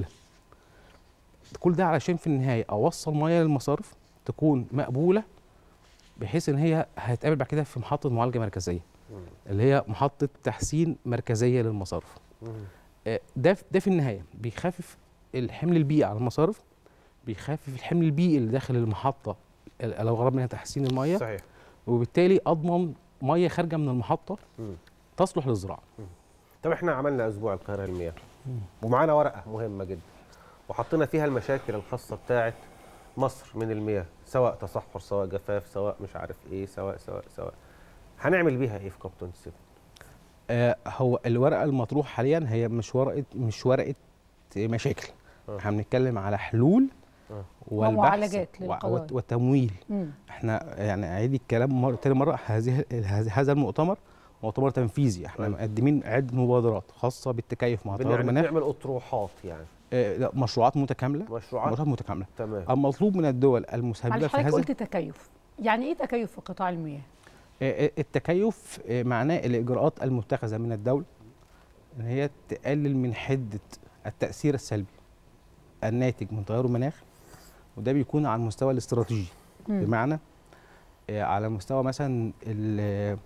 كل ده علشان في النهايه اوصل ميه للمصارف تكون مقبوله بحيث ان هي هتقابل بعد كده في محطه معالجه مركزيه اللي هي محطه تحسين مركزيه للمصارف آه، ده في- ده في النهايه بيخفف الحمل البيئي على المصارف بيخفف الحمل البيئي اللي داخل المحطه ال- لو غرض منها تحسين الميه صحيح وبالتالي اضمن ميه خارجه من المحطه تصلح للزراعه طب احنا عملنا اسبوع القاهره المياه ومعانا ورقه مهمه جدا وحطينا فيها المشاكل الخاصه بتاعه مصر من المياه سواء تصحر سواء جفاف سواء مش عارف ايه سواء سواء سواء هنعمل بيها ايه في كوب 27 آه هو الورقه المطروحه حاليا هي مش ورقه مش ورقه مشاكل احنا بنتكلم على حلول آه. والبحث ومعالجات و- للقضايا. وت- والتمويل مم. احنا يعني اعيد الكلام مره تاني مره هذه هذا- هذا المؤتمر مؤتمر تنفيذي احنا مقدمين عده مبادرات خاصه بالتكيف مع تغير بنعمل المناخ بنعمل اطروحات يعني آه لا، مشروعات متكامله مشروعات مشروعات متكامله تمام المطلوب من الدول المسببه معلش في حضرتك هذا قلت تكيف يعني ايه تكيف في قطاع المياه آه، آه، التكيف آه، معناه الاجراءات المتخذه من الدوله ان هي تقلل من حده التاثير السلبي الناتج من تغير المناخ وده بيكون على المستوى الاستراتيجي مم. بمعنى آه، على مستوى مثلا ال-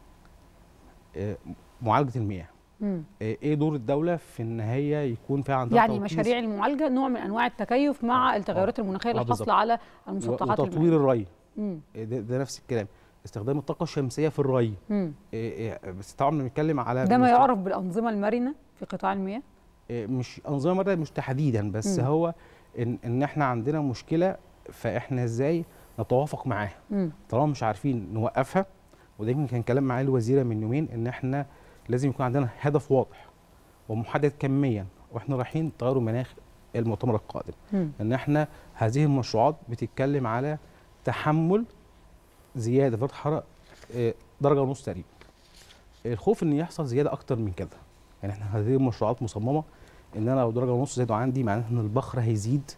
آه، معالجه المياه مم. آه، ايه دور الدوله في ان هي يكون فيها عندها يعني توطيس مشاريع المعالجه نوع من انواع التكيف مع التغيرات المناخيه اللي آه، بالظبط. حاصله على و- المسطحات وتطوير المائية. الري مم. آه، ده, ده نفس الكلام استخدام الطاقه الشمسيه في الري مم. آه، آه، بس طبعا بنتكلم على ده ما مستوى- يعرف بالانظمه المرنه في قطاع المياه إيه، مش انظمه مرة مش تحديدا بس مم. هو ان ان احنا عندنا مشكله فاحنا ازاي نتوافق معاها مم. طالما مش عارفين نوقفها وده يمكن كان كلام معالي الوزيره من يومين ان احنا لازم يكون عندنا هدف واضح ومحدد كميا واحنا رايحين تغير المناخ المؤتمر القادم مم. ان احنا هذه المشروعات بتتكلم على تحمل زياده في درجه الحراره إيه، درجه ونص تقريبا الخوف ان يحصل زياده اكتر من كده يعني احنا هذه المشروعات مصممه ان انا لو درجه ونص زادوا عندي معناته ان البخر هيزيد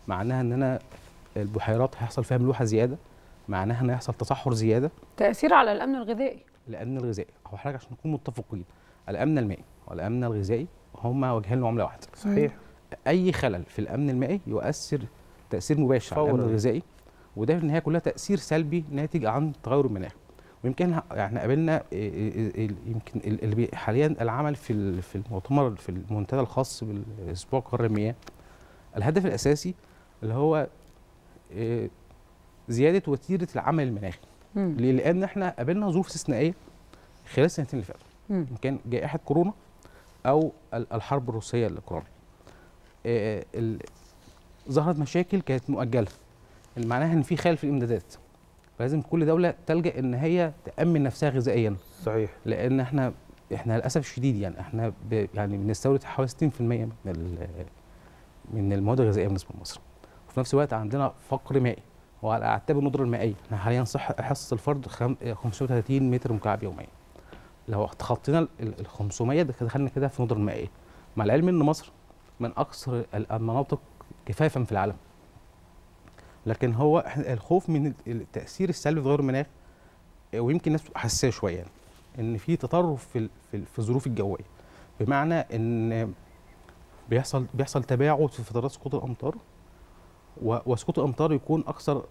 معناها ان انا البحيرات هيحصل فيها ملوحه زياده معناها ان هيحصل تصحر زياده تاثير على الامن الغذائي الامن الغذائي هو حضرتك عشان نكون متفقين الامن المائي والامن الغذائي هما وجهين لعمله واحده صحيح. اي خلل في الامن المائي يؤثر تاثير مباشر على الامن فوراً. الغذائي وده في النهايه كلها تاثير سلبي ناتج عن تغير المناخ ويمكن ه- يعني قابلنا إيه إيه إيه يمكن ال- اللي بي- حاليا العمل في ال- في المؤتمر في المنتدى الخاص بالاسبوع قرار المياه الهدف الاساسي اللي هو إيه، زياده وتيره العمل المناخي مم. ليه؟ لان احنا قابلنا ظروف استثنائيه خلال السنتين اللي فاتوا مم. إن كان جائحه كورونا او ال- الحرب الروسيه الاوكرانيه آه، ال- ظهرت مشاكل كانت مؤجله اللي معناها ان في خلل في الامدادات فلازم كل دوله تلجا ان هي تامن نفسها غذائيا صحيح لان احنا احنا للاسف الشديد يعني احنا ب يعني بنستورد حوالي 60% من ال- من المواد الغذائيه بالنسبه لمصر وفي نفس الوقت عندنا فقر مائي وعلى اعتاب الندره المائيه احنا حاليا صح حصه الفرد خم- 530 متر مكعب يوميا لو تخطينا ال ال 500 ده دخلنا كده في الندره المائيه مع العلم ان مصر من اكثر ال- المناطق كفافا في العالم لكن هو إحنا الخوف من ال- التاثير السلبي في تغير المناخ آه، ويمكن الناس تبقى حساسه شويه يعني ان في تطرف في ال- في ال- في الظروف الجويه بمعنى ان بيحصل بيحصل تباعد في فترات سقوط الامطار و- وسقوط الامطار يكون اكثر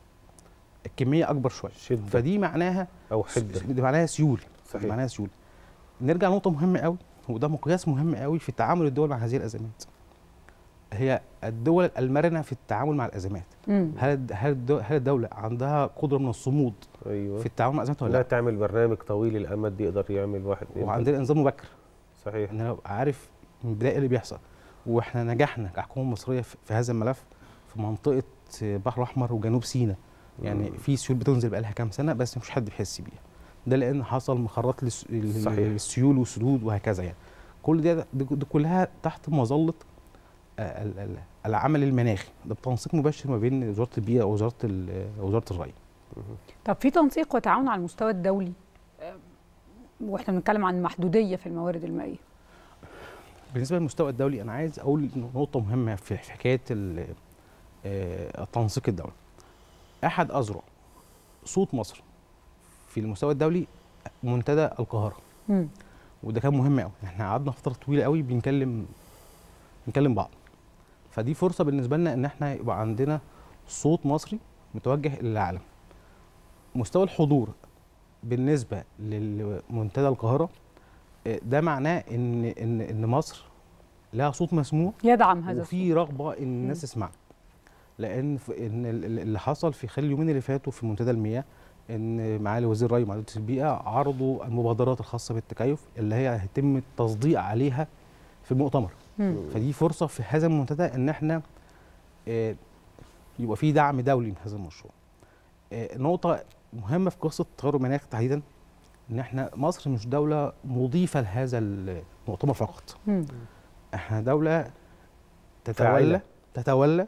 الكميه اكبر شويه شدة. فدي معناها او حده دي معناها سيول صحيح. دي معناها سيول نرجع لنقطه مهمه قوي وده مقياس مهم قوي في تعامل الدول مع هذه الازمات هي الدول المرنه في التعامل مع الازمات مم. هل الد- هل الدو- هل الدوله عندها قدره من الصمود ايوه في التعامل مع الازمات ولا لا لا تعمل برنامج طويل الامد يقدر يعمل واحد اتنين وعندنا انظام مبكر صحيح ان انا ابقى عارف من البدايه إيه اللي بيحصل واحنا نجحنا كحكومه مصريه في في هذا الملف في منطقه البحر الاحمر وجنوب سيناء يعني مم. في سيول بتنزل بقالها كام سنه بس مش حد بيحس بيها ده لان حصل مخرات للس- لل- صحيح. للسيول والسدود وهكذا يعني كل ده دي دي كلها تحت مظله آه، ال- ال- العمل المناخي ده بتنسيق مباشر ما بين وزاره البيئه ووزاره ال- وزاره الري طب في تنسيق وتعاون على المستوى الدولي آه، واحنا بنتكلم عن محدوديه في الموارد المائيه بالنسبه للمستوى الدولي انا عايز اقول نقطه مهمه في في حكايه ال- آه، التنسيق الدولي احد اذرع صوت مصر في المستوى الدولي منتدى القاهره مم. وده كان مهم قوي احنا قعدنا فتره طويله قوي بنكلم بنكلم بعض فدي فرصه بالنسبه لنا ان احنا يبقى عندنا صوت مصري متوجه للعالم مستوى الحضور بالنسبه لمنتدى القاهره آه، ده معناه ان ان ان مصر لها صوت مسموع يدعم هذا وفي رغبه ان الناس تسمع لان ف- ان ال- ال- اللي حصل في خلال اليومين اللي فاتوا في منتدى المياه ان معالي وزير الري ومعالي وزير البيئه عرضوا المبادرات الخاصه بالتكيف اللي هي هيتم التصديق عليها في المؤتمر مم. فدي فرصه في هذا المنتدى ان احنا آه، يبقى في دعم دولي لهذا المشروع آه، نقطه مهمه في قصه تغير المناخ تحديدا ان احنا مصر مش دوله مضيفه لهذا المؤتمر فقط مم. احنا دوله فاعلة. تتولى تتولى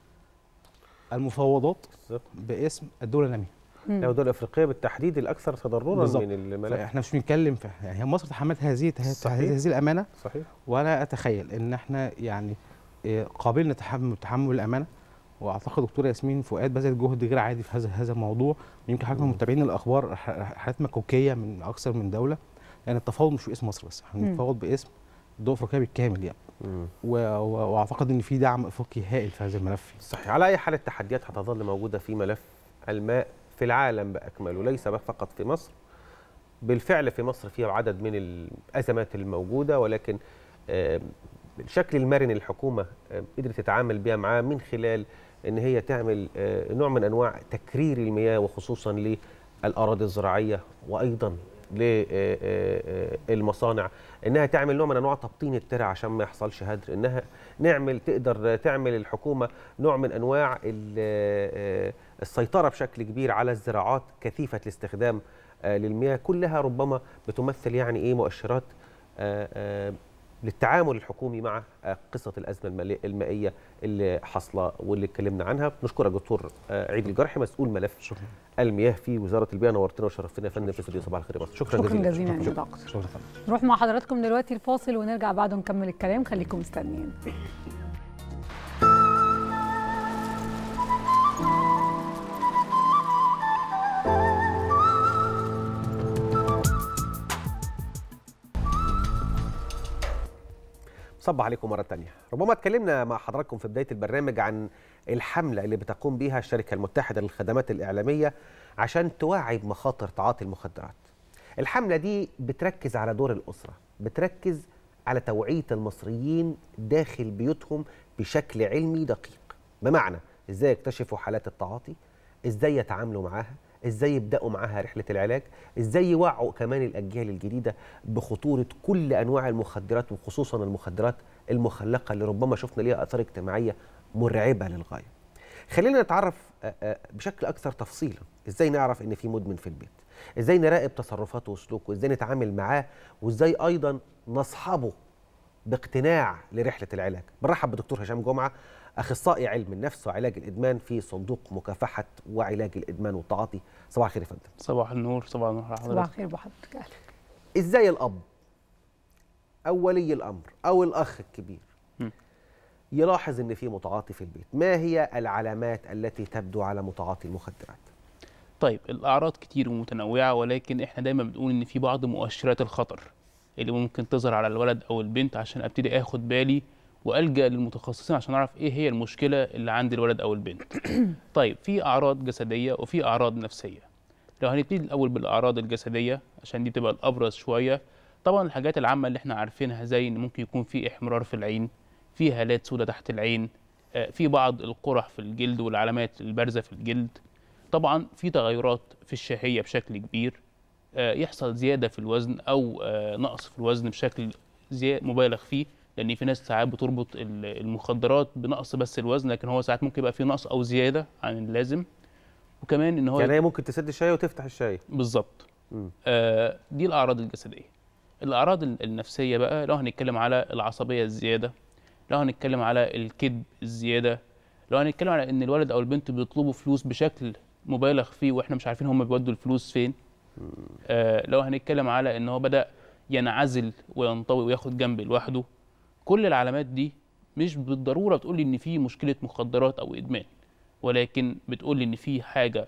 المفاوضات باسم الدوله الناميه لو الدول الافريقيه بالتحديد الاكثر تضررا بالظبط. من الملف احنا مش بنتكلم في يعني هي مصر تحملت هذه صحيح. هذه الامانه صحيح وانا اتخيل ان احنا يعني إيه، قابلنا تحمل تحمل الامانه واعتقد دكتوره ياسمين فؤاد بذلت جهد غير عادي في هذا هذا الموضوع ويمكن حضرتك من متابعين الاخبار ح- حالات مكوكيه من اكثر من دوله لان التفاوض مش باسم مصر بس احنا مم. بنتفاوض باسم الدول الافريقيه بالكامل يعني و... و... واعتقد ان في دعم افريقي هائل في هذا الملف صحيح على اي حال التحديات هتظل موجوده في ملف الماء في العالم باكمله ليس فقط في مصر بالفعل في مصر فيها عدد من الازمات الموجوده ولكن آه، الشكل المرن الحكومه آه، قدرت تتعامل بها معاه من خلال ان هي تعمل آه، نوع من انواع تكرير المياه وخصوصا للاراضي الزراعيه وايضا للمصانع انها تعمل نوع من انواع تبطين الترع عشان ما يحصلش هدر انها نعمل تقدر تعمل الحكومه نوع من انواع ال- آه، السيطره بشكل كبير على الزراعات كثيفه الاستخدام آه، للمياه كلها ربما بتمثل يعني ايه مؤشرات آه، آه، للتعامل الحكومي مع آه، قصه الازمه المالي- المائيه اللي حاصله واللي اتكلمنا عنها بنشكرك دكتور آه، عيد الجرحي مسؤول ملف شكرا. المياه في وزاره البيئه نورتنا وشرفتنا يا فندم في استوديو صباح الخير يا مصر شكرا, شكرا جزيلا جزيلا يا شكرا. دكتور. شكرا نروح مع حضراتكم دلوقتي الفاصل ونرجع بعده نكمل الكلام خليكم مستنيين صبح عليكم مرة تانية ربما اتكلمنا مع حضراتكم في بداية البرنامج عن الحملة اللي بتقوم بها الشركة المتحدة للخدمات الإعلامية عشان توعي بمخاطر تعاطي المخدرات الحملة دي بتركز على دور الأسرة بتركز على توعية المصريين داخل بيوتهم بشكل علمي دقيق بمعنى ازاي يكتشفوا حالات التعاطي ازاي يتعاملوا معاها ازاي يبداوا معاها رحله العلاج ازاي يوعوا كمان الاجيال الجديده بخطوره كل انواع المخدرات وخصوصا المخدرات المخلقه اللي ربما شفنا ليها اثار اجتماعيه مرعبه للغايه خلينا نتعرف آه، آه، بشكل اكثر تفصيلا ازاي نعرف ان في مدمن في البيت ازاي نراقب تصرفاته وسلوكه ازاي نتعامل معاه وازاي ايضا نصحبه باقتناع لرحله العلاج برحب بدكتور هشام جمعه اخصائي علم النفس وعلاج الادمان في صندوق مكافحه وعلاج الادمان والتعاطي صباح الخير يا فندم صباح النور صباح النور على صباح حضرتك الخير بحضرتك اهلا ازاي الاب او ولي الامر او الاخ الكبير م. يلاحظ ان في متعاطي في البيت ما هي العلامات التي تبدو على متعاطي المخدرات طيب الاعراض كتير ومتنوعه ولكن احنا دايما بنقول ان في بعض مؤشرات الخطر اللي ممكن تظهر على الولد او البنت عشان ابتدي اخد بالي والجا للمتخصصين عشان اعرف ايه هي المشكله اللي عند الولد او البنت طيب في اعراض جسديه وفي اعراض نفسيه لو هنبتدي الاول بالاعراض الجسديه عشان دي بتبقى الابرز شويه طبعا الحاجات العامه اللي احنا عارفينها زي ان ممكن يكون في احمرار في العين في هالات سوداء تحت العين آه، في بعض القرح في الجلد والعلامات البارزه في الجلد طبعا في تغيرات في الشهيه بشكل كبير آه، يحصل زياده في الوزن او آه، نقص في الوزن بشكل زي مبالغ فيه لان في ناس ساعات بتربط ال- المخدرات بنقص بس الوزن لكن هو ساعات ممكن يبقى في نقص او زياده عن اللازم وكمان ان هو يعني هي ممكن تسد الشاي وتفتح الشاي بالظبط مم. آه دي الاعراض الجسديه الاعراض ال- النفسيه بقى لو هنتكلم على العصبيه الزياده لو هنتكلم على الكذب الزياده لو هنتكلم على ان الولد او البنت بيطلبوا فلوس بشكل مبالغ فيه واحنا مش عارفين هم بيودوا الفلوس فين آه لو هنتكلم على ان هو بدا ينعزل وينطوي وياخد جنب لوحده كل العلامات دي مش بالضروره بتقول لي ان في مشكله مخدرات او ادمان ولكن بتقول لي ان في حاجه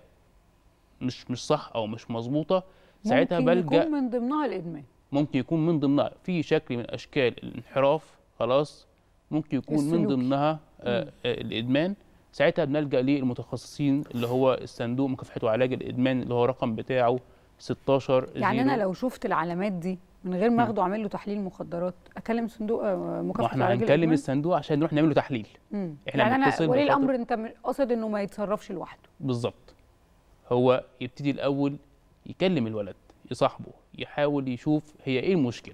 مش مش صح او مش مظبوطه ساعتها ممكن بلجا يكون من ضمنها الادمان ممكن يكون من ضمنها في شكل من اشكال الانحراف خلاص ممكن يكون من السلوكي. ضمنها آه آه الادمان ساعتها بنلجا للمتخصصين اللي هو الصندوق مكافحه وعلاج الادمان اللي هو رقم بتاعه 16 يعني انا زيرو. لو شفت العلامات دي من غير ما اخده اعمل له تحليل مخدرات اكلم صندوق آه، ما مكافحه احنا وعلاج هنكلم الادمان الصندوق عشان نروح نعمل له تحليل مم. احنا يعني انا بنتصل ولي بخاطر- الامر انت م- قاصد انه ما يتصرفش لوحده بالظبط هو يبتدي الاول يكلم الولد يصاحبه يحاول يشوف هي ايه المشكله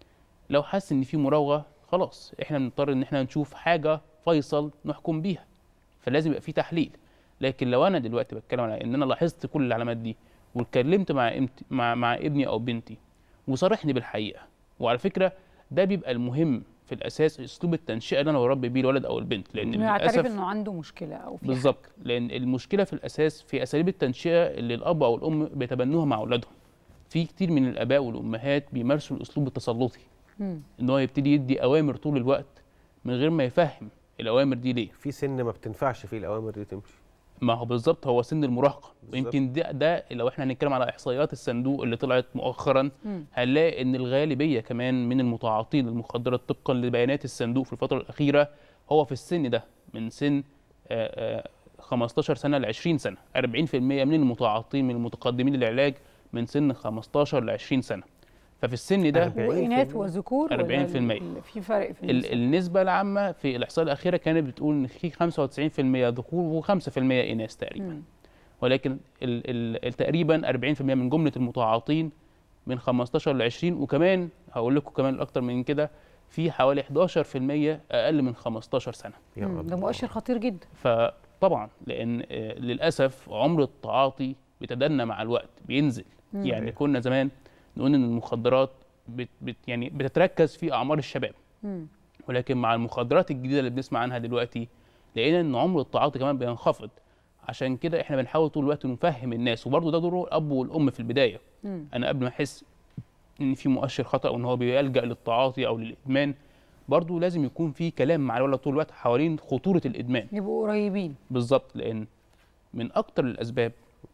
لو حس ان في مراوغه خلاص احنا بنضطر ان احنا نشوف حاجه فيصل نحكم بيها فلازم يبقى في تحليل لكن لو انا دلوقتي بتكلم على ان انا لاحظت كل العلامات دي واتكلمت مع إمت... مع مع ابني او بنتي وصارحني بالحقيقه وعلى فكره ده بيبقى المهم في الاساس اسلوب التنشئه اللي انا بربي بيه الولد او البنت لان انه يعترف للاسف انه عنده مشكله او في بالظبط لان المشكله في الاساس في اساليب التنشئه اللي الاب او الام بيتبنوها مع اولادهم في كتير من الاباء والامهات بيمارسوا الاسلوب التسلطي مم. ان هو يبتدي يدي اوامر طول الوقت من غير ما يفهم الاوامر دي ليه في سن ما بتنفعش فيه الاوامر دي تمشي ما هو بالظبط هو سن المراهقه ويمكن ده, ده لو احنا هنتكلم على احصائيات الصندوق اللي طلعت مؤخرا مم. هنلاقي ان الغالبيه كمان من المتعاطين للمخدرات طبقا لبيانات الصندوق في الفتره الاخيره هو في السن ده من سن آه، آه، 15 سنه ل 20 سنه 40% من المتعاطين من المتقدمين للعلاج من سن 15 ل 20 سنه ففي السن ده واناث وذكور 40% ولا ال- في فرق في ال- النسب؟ النسبة العامة في الإحصائية الأخيرة كانت بتقول إن في 95% ذكور و5% إناث تقريبا مم. ولكن ال ال ال- تقريبا 40% من جملة المتعاطين من 15 ل 20 وكمان هقول لكم كمان أكتر من كده في حوالي 11% أقل من 15 سنة مم. ده مؤشر خطير جدا فطبعا لأن آه، للأسف عمر التعاطي بيتدنى مع الوقت بينزل مم. يعني كنا زمان نقول إن المخدرات بت بت يعني بتتركز في أعمار الشباب مم. ولكن مع المخدرات الجديده اللي بنسمع عنها دلوقتي لقينا ان عمر التعاطي كمان بينخفض عشان كده احنا بنحاول طول الوقت نفهم الناس وبرضه ده دور الاب والام في البدايه مم. انا قبل ما احس ان في مؤشر خطا او ان هو بيلجا للتعاطي او للادمان برضه لازم يكون في كلام مع الولد طول الوقت حوالين خطوره الادمان يبقوا قريبين بالظبط لان من اكتر الاسباب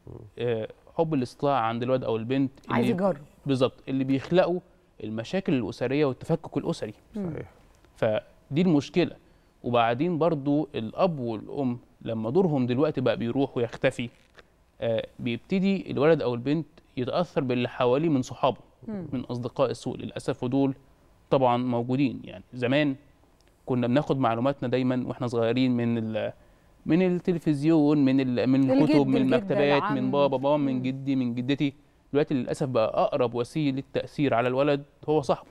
آه، حب الاستطلاع عند الولد او البنت عايز اللي- يجرب بالظبط اللي بيخلقوا المشاكل الاسريه والتفكك الاسري صحيح. فدي المشكله وبعدين برضو الاب والام لما دورهم دلوقتي بقى بيروح ويختفي آه بيبتدي الولد او البنت يتاثر باللي حواليه من صحابه مم. من اصدقاء السوء للاسف ودول طبعا موجودين يعني زمان كنا بناخد معلوماتنا دايما واحنا صغيرين من ال من التلفزيون من ال من الجد، الكتب من الجدة، المكتبات العم. من بابا بابا من جدي من جدتي دلوقتي للاسف بقى اقرب وسيله تاثير على الولد هو صاحبه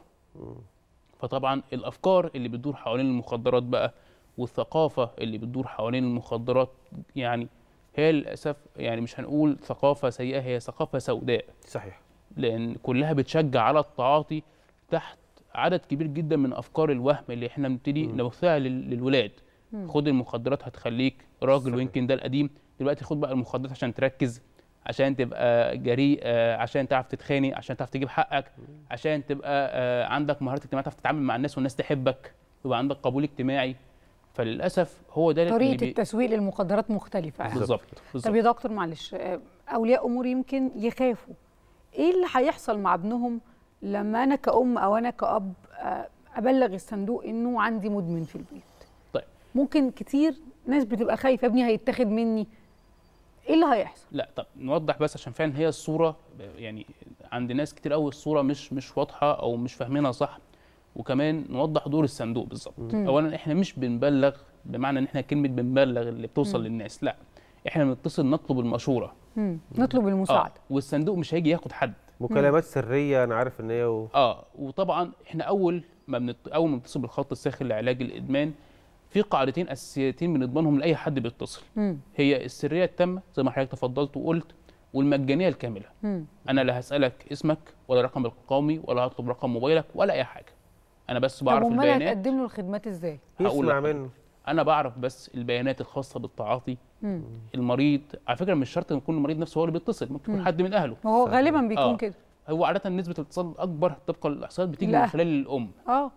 فطبعا الافكار اللي بتدور حوالين المخدرات بقى والثقافه اللي بتدور حوالين المخدرات يعني هي للاسف يعني مش هنقول ثقافه سيئه هي ثقافه سوداء صحيح لان كلها بتشجع على التعاطي تحت عدد كبير جدا من افكار الوهم اللي احنا بنبتدي نبثها لل- للولاد مم. خد المخدرات هتخليك راجل صحيح. ويمكن ده القديم دلوقتي خد بقى المخدرات عشان تركز عشان تبقى جريء آه، عشان تعرف تتخانق عشان تعرف تجيب حقك عشان تبقى آه، عندك مهارات اجتماعيه تعرف تتعامل مع الناس والناس تحبك ويبقى عندك قبول اجتماعي فللاسف هو ده اللي طريقه بي- التسويق للمخدرات مختلفه يعني. بالظبط طب بالظبط يا دكتور معلش آه، اولياء امور يمكن يخافوا ايه اللي هيحصل مع ابنهم لما انا كأم او انا كأب آه، ابلغ الصندوق انه عندي مدمن في البيت طيب ممكن كتير ناس بتبقى خايفه ابني هيتاخد مني ايه اللي هيحصل لا طب نوضح بس عشان فعلا هي الصوره يعني عند ناس كتير قوي الصوره مش مش واضحه او مش فاهمينها صح وكمان نوضح دور الصندوق بالظبط مم. اولا احنا مش بنبلغ بمعنى ان احنا كلمه بنبلغ اللي بتوصل مم. للناس لا احنا بنتصل نطلب المشوره مم. نطلب المساعده آه. والصندوق مش هيجي ياخد حد مكالمات سريه انا عارف ان هي و... اه وطبعا احنا اول ما بنت... اول ما بنتصل بالخط الساخن لعلاج الادمان في قاعدتين اساسيتين بنضمنهم لاي حد بيتصل مم. هي السريه التامه زي ما حضرتك تفضلت وقلت والمجانيه الكامله مم. انا لا هسالك اسمك ولا رقم القومي ولا هطلب رقم موبايلك ولا اي حاجه انا بس طب بعرف امال البيانات هتقدم له الخدمات ازاي هقول يسمع لك. منه انا بعرف بس البيانات الخاصه بالتعاطي مم. المريض على فكره مش شرط ان يكون المريض نفسه هو اللي بيتصل ممكن مم. يكون حد من اهله وهو غالبا بيكون آه. كده هو عاده نسبه الاتصال الاكبر طبقا للاحصائيات بتيجي لا. من خلال الام اه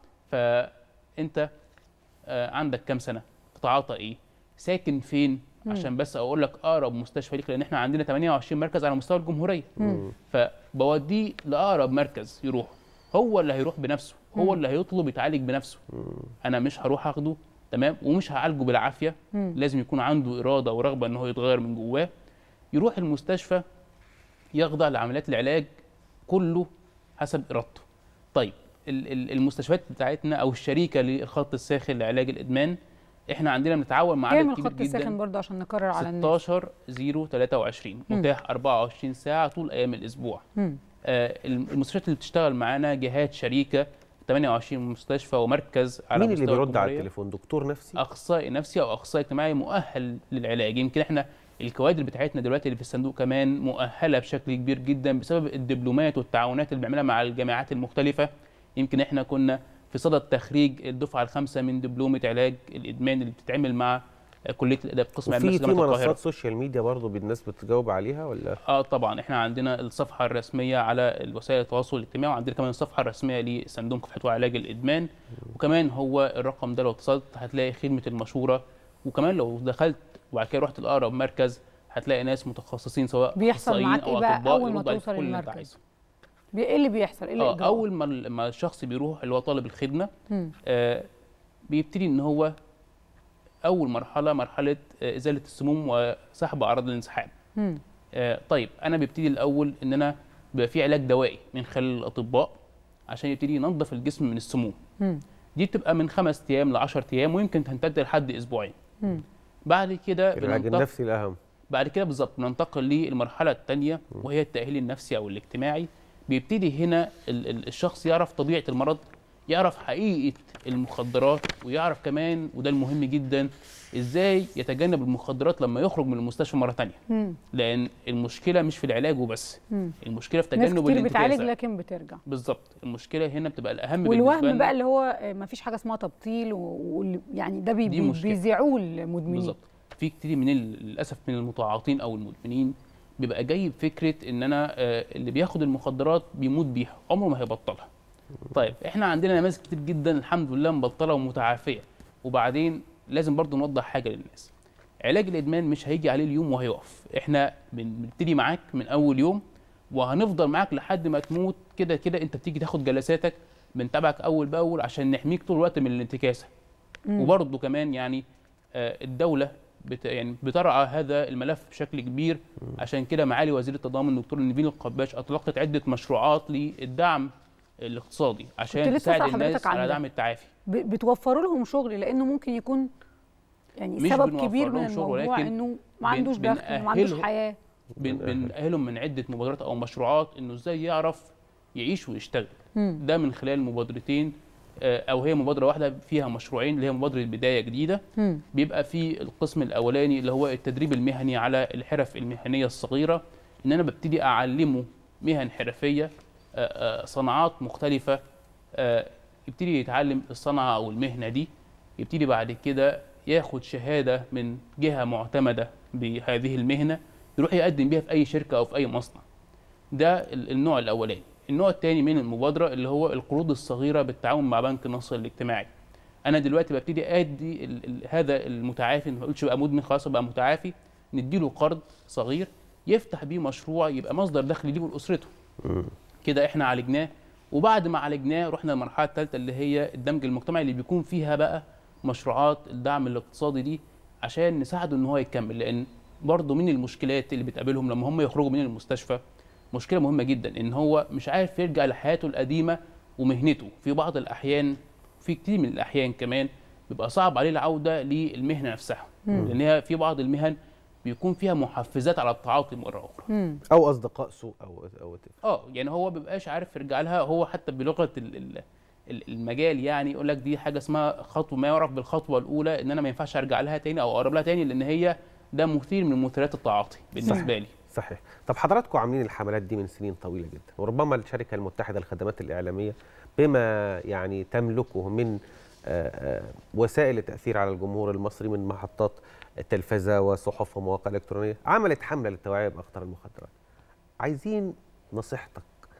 فانت آه، عندك كام سنه تتعاطى ايه ساكن فين مم. عشان بس اقول لك اقرب مستشفى ليك لان احنا عندنا 28 مركز على مستوى الجمهوريه مم. فبوديه لاقرب مركز يروح هو اللي هيروح بنفسه هو مم. اللي هيطلب يتعالج بنفسه انا مش هروح اخده تمام ومش هعالجه بالعافيه مم. لازم يكون عنده اراده ورغبه ان هو يتغير من جواه يروح المستشفى يخضع لعمليات العلاج كله حسب ارادته طيب ال- ال- المستشفيات بتاعتنا او الشريكه للخط الساخن لعلاج الادمان احنا عندنا بنتعاون مع كام عدد كبير الخط الساخن جدا برضه عشان نكرر على الناس 16 0 23 مم. متاح 24 ساعه طول ايام الاسبوع مم. آه، المستشفيات اللي بتشتغل معانا جهات شريكه 28 مستشفى ومركز على مين اللي مستوى بيرد على الجمهورية. التليفون دكتور نفسي اخصائي نفسي او اخصائي اجتماعي مؤهل للعلاج يمكن احنا الكوادر بتاعتنا دلوقتي اللي في الصندوق كمان مؤهله بشكل كبير جدا بسبب الدبلومات والتعاونات اللي بنعملها مع الجامعات المختلفه يمكن احنا كنا في صدد تخريج الدفعه الخامسه من دبلومه علاج الادمان اللي بتتعمل مع كليه الاداب قسم علم وفي النفس في جامعه القاهره منصات سوشيال ميديا برضه الناس بتجاوب عليها ولا اه طبعا احنا عندنا الصفحه الرسميه على وسائل التواصل الاجتماعي وعندنا كمان الصفحه الرسميه لصندوق مكافحه وعلاج الادمان وكمان هو الرقم ده لو اتصلت هتلاقي خدمه المشوره وكمان لو دخلت وبعد كده رحت لاقرب مركز هتلاقي ناس متخصصين سواء بيحصل أخصائيين معاك او إيه بقى اطباء أول ما يردوا عليك توصل كل اللي انت المركز؟ عايزه بي- ايه اللي بيحصل ايه اه الاجراء اول ما ال- ما الشخص بيروح اللي هو طالب الخدمه مم. آه بيبتدي ان هو اول مرحله مرحله آه، ازاله السموم وسحب اعراض الانسحاب مم. آه، طيب انا ببتدي الاول ان انا بيبقى في علاج دوائي من خلال الاطباء عشان يبتدي ينظف الجسم من السموم مم. دي بتبقى من خمس ايام ل 10 ايام ويمكن تمتد لحد اسبوعين مم. بعد كده العلاج بننتقل- النفسي الاهم بعد كده بالظبط بننتقل للمرحله الثانيه وهي التاهيل النفسي او الاجتماعي بيبتدي هنا ال- ال- الشخص يعرف طبيعه المرض يعرف حقيقه المخدرات ويعرف كمان وده المهم جدا ازاي يتجنب المخدرات لما يخرج من المستشفى مره ثانيه مم. لان المشكله مش في العلاج وبس مم. المشكله في ناس تجنب كتير بتعالج الانتكاسه لكن بترجع بالظبط المشكله هنا بتبقى الاهم بالنسبه والوهم لنا بقى اللي هو ما فيش حاجه اسمها تبطيل و- ويعني ده بي دي بي مشكلة. بيذيعوه المدمنين بالظبط في كتير من ال- للاسف من المتعاطين او المدمنين بيبقى جاي بفكره ان انا آه، اللي بياخد المخدرات بيموت بيها عمره ما هيبطلها طيب احنا عندنا نماذج كتير جدا الحمد لله مبطله ومتعافيه وبعدين لازم برضو نوضح حاجه للناس علاج الادمان مش هيجي عليه اليوم وهيقف احنا بن- بنبتدي معاك من اول يوم وهنفضل معاك لحد ما تموت كده كده انت بتيجي تاخد جلساتك بنتابعك اول باول عشان نحميك طول الوقت من الانتكاسه مم. وبرضه كمان يعني آه، الدوله بت يعني بترعى هذا الملف بشكل كبير عشان كده معالي وزير التضامن الدكتور نيفين القباش اطلقت عده مشروعات للدعم الاقتصادي كنت عشان لسه تساعد أسأل الناس حضرتك على عن ده. دعم التعافي ب- بتوفروا لهم شغل لانه ممكن يكون يعني مش سبب بنوفر كبير من لهم شغل، الموضوع ولكن انه ما بن- عندوش دخل وما عندوش بنأهلهم- حياه بن- بنأهلهم من عده مبادرات او مشروعات انه ازاي يعرف يعيش ويشتغل مم. ده من خلال مبادرتين آه، او هي مبادره واحده فيها مشروعين اللي هي مبادره بدايه جديده مم. بيبقى في القسم الاولاني اللي هو التدريب المهني على الحرف المهنيه الصغيره ان انا ببتدي اعلمه مهن حرفيه آه، آه، صناعات مختلفه آه، يبتدي يتعلم الصنعه او المهنه دي يبتدي بعد كده ياخد شهاده من جهه معتمده بهذه المهنه يروح يقدم بيها في اي شركه او في اي مصنع ده ال- النوع الاولاني النوع الثاني من المبادره اللي هو القروض الصغيره بالتعاون مع بنك النصر الاجتماعي انا دلوقتي ببتدي ادي ال ال هذا المتعافي ما اقولش بقى مدمن خلاص بقى متعافي نديله قرض صغير يفتح بيه مشروع يبقى مصدر دخل ليه ولاسرته كده احنا عالجناه وبعد ما عالجناه رحنا للمرحله الثالثه اللي هي الدمج المجتمعي اللي بيكون فيها بقى مشروعات الدعم الاقتصادي دي عشان نساعده ان هو يكمل لان برضه من المشكلات اللي بتقابلهم لما هم يخرجوا من المستشفى مشكله مهمه جدا ان هو مش عارف يرجع لحياته القديمه ومهنته في بعض الاحيان في كتير من الاحيان كمان بيبقى صعب عليه العوده للمهنه نفسها مم. لان هي في بعض المهن بيكون فيها محفزات على التعاطي مره اخرى او اصدقاء سوء او او اه يعني هو بيبقاش عارف يرجع لها هو حتى بلغه ال- ال- ال- المجال يعني يقول لك دي حاجه اسمها خطوه ما يعرف بالخطوه الاولى ان انا ما ينفعش ارجع لها تاني او اقرب لها تاني لان هي ده مثير من مثيرات التعاطي بالنسبه لي صحيح طب حضراتكم عاملين الحملات دي من سنين طويله جدا وربما الشركه المتحده للخدمات الاعلاميه بما يعني تملكه من آه، آه، وسائل التاثير على الجمهور المصري من محطات التلفزه وصحف ومواقع الكترونيه عملت حمله للتوعيه باخطار المخدرات عايزين نصيحتك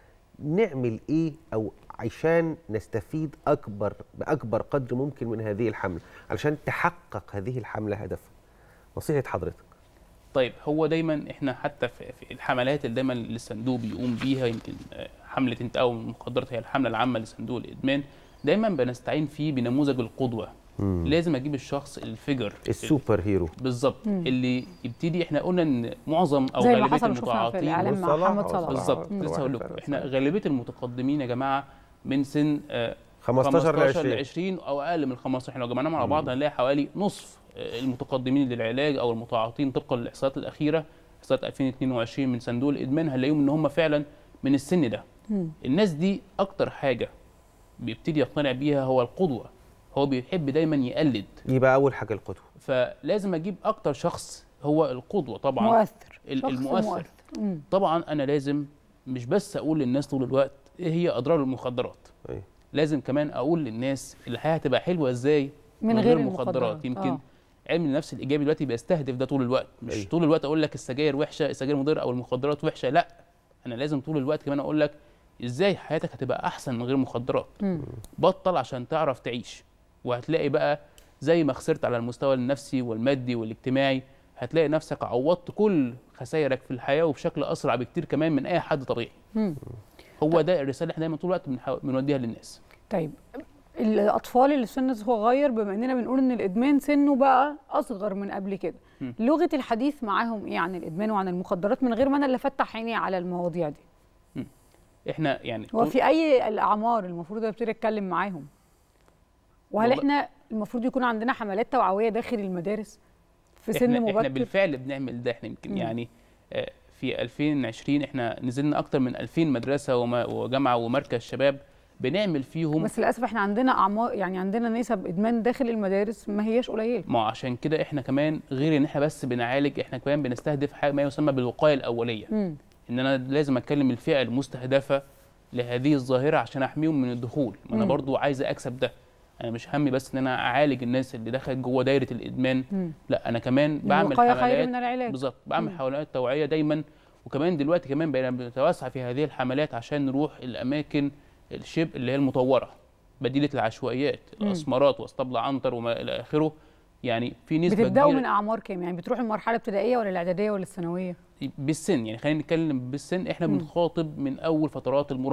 نعمل ايه او عشان نستفيد اكبر باكبر قدر ممكن من هذه الحمله علشان تحقق هذه الحمله هدفها نصيحه حضرتك طيب هو دايما احنا حتى في في الحملات اللي دايما اللي الصندوق بيقوم بيها يمكن آه، حمله انت او المخدرات هي الحمله العامه لصندوق الادمان دايما بنستعين فيه بنموذج القدوه مم. لازم اجيب الشخص الفيجر السوبر هيرو بالظبط مم. اللي يبتدي احنا قلنا ان معظم او زي ما غالبيه حصل وشفنا في المتعاطين الإعلام مع صلاح محمد أو صلاح. بالظبط مم. لسه هقول لكم فعلا احنا صحيح. غالبيه المتقدمين يا جماعه من سن آه، 15 ل 20. ل 20 او اقل من 15 احنا لو جمعناهم على بعض هنلاقي حوالي نصف آه، المتقدمين للعلاج او المتعاطين طبقا للاحصائيات الاخيره احصائيات 2022 من صندوق الادمان هنلاقيهم ان هم فعلا من السن ده مم. الناس دي اكتر حاجه بيبتدي يقتنع بيها هو القدوه هو بيحب دايما يقلد يبقى اول حاجه القدوه فلازم اجيب اكتر شخص هو القدوه طبعا مؤثر ال- شخص المؤثر مؤثر. مم. طبعا انا لازم مش بس اقول للناس طول الوقت ايه هي اضرار المخدرات أي. لازم كمان اقول للناس الحياه هتبقى حلوه ازاي من غير المخدرات. يمكن آه. علم النفس الايجابي دلوقتي بيستهدف ده طول الوقت مش أي. طول الوقت اقول لك السجاير وحشه السجاير مضره او المخدرات وحشه لا انا لازم طول الوقت كمان اقول لك ازاي حياتك هتبقى احسن من غير مخدرات مم. بطل عشان تعرف تعيش وهتلاقي بقى زي ما خسرت على المستوى النفسي والمادي والاجتماعي هتلاقي نفسك عوضت كل خسائرك في الحياه وبشكل اسرع بكتير كمان من اي حد طبيعي مم. هو ده الرساله اللي احنا دايما طول الوقت بنحاول- بنوديها للناس طيب الاطفال اللي سن صغير بما اننا بنقول ان الادمان سنه بقى اصغر من قبل كده مم. لغه الحديث معاهم ايه عن الادمان وعن المخدرات من غير ما انا اللي افتح عيني على المواضيع دي احنا يعني هو طول- في اي الاعمار المفروض ابتدي اتكلم معاهم وهل والله- احنا المفروض يكون عندنا حملات توعويه داخل المدارس في سن احنا مبكر احنا بالفعل بنعمل ده احنا يمكن مم. يعني آه، في 2020 احنا نزلنا اكتر من 2000 مدرسه وما- وجامعه ومركز شباب بنعمل فيهم بس للاسف احنا عندنا اعمار يعني عندنا نسب ادمان داخل المدارس ما هياش قليله ما عشان كده احنا كمان غير ان احنا بس بنعالج احنا كمان بنستهدف حاجه ما يسمى بالوقايه الاوليه مم. ان انا لازم اتكلم الفئه المستهدفه لهذه الظاهره عشان احميهم من الدخول ما انا مم. برضو عايز اكسب ده انا مش همي بس ان انا اعالج الناس اللي دخلت جوه دايره الادمان مم. لا انا كمان بعمل الوقاية خير حملات من العلاج. بالظبط بعمل مم. حملات توعيه دايما وكمان دلوقتي كمان بقينا بنتوسع في هذه الحملات عشان نروح الاماكن الشبه اللي هي المطوره بديله العشوائيات مم. الاسمرات واسطبل عنتر وما الى اخره يعني في نسبه بتبداوا كبيره من اعمار كام يعني بتروحوا المرحله الابتدائيه ولا الاعداديه ولا الثانويه بالسن يعني خلينا نتكلم بالسن احنا مم. بنخاطب من اول فترات المراهقه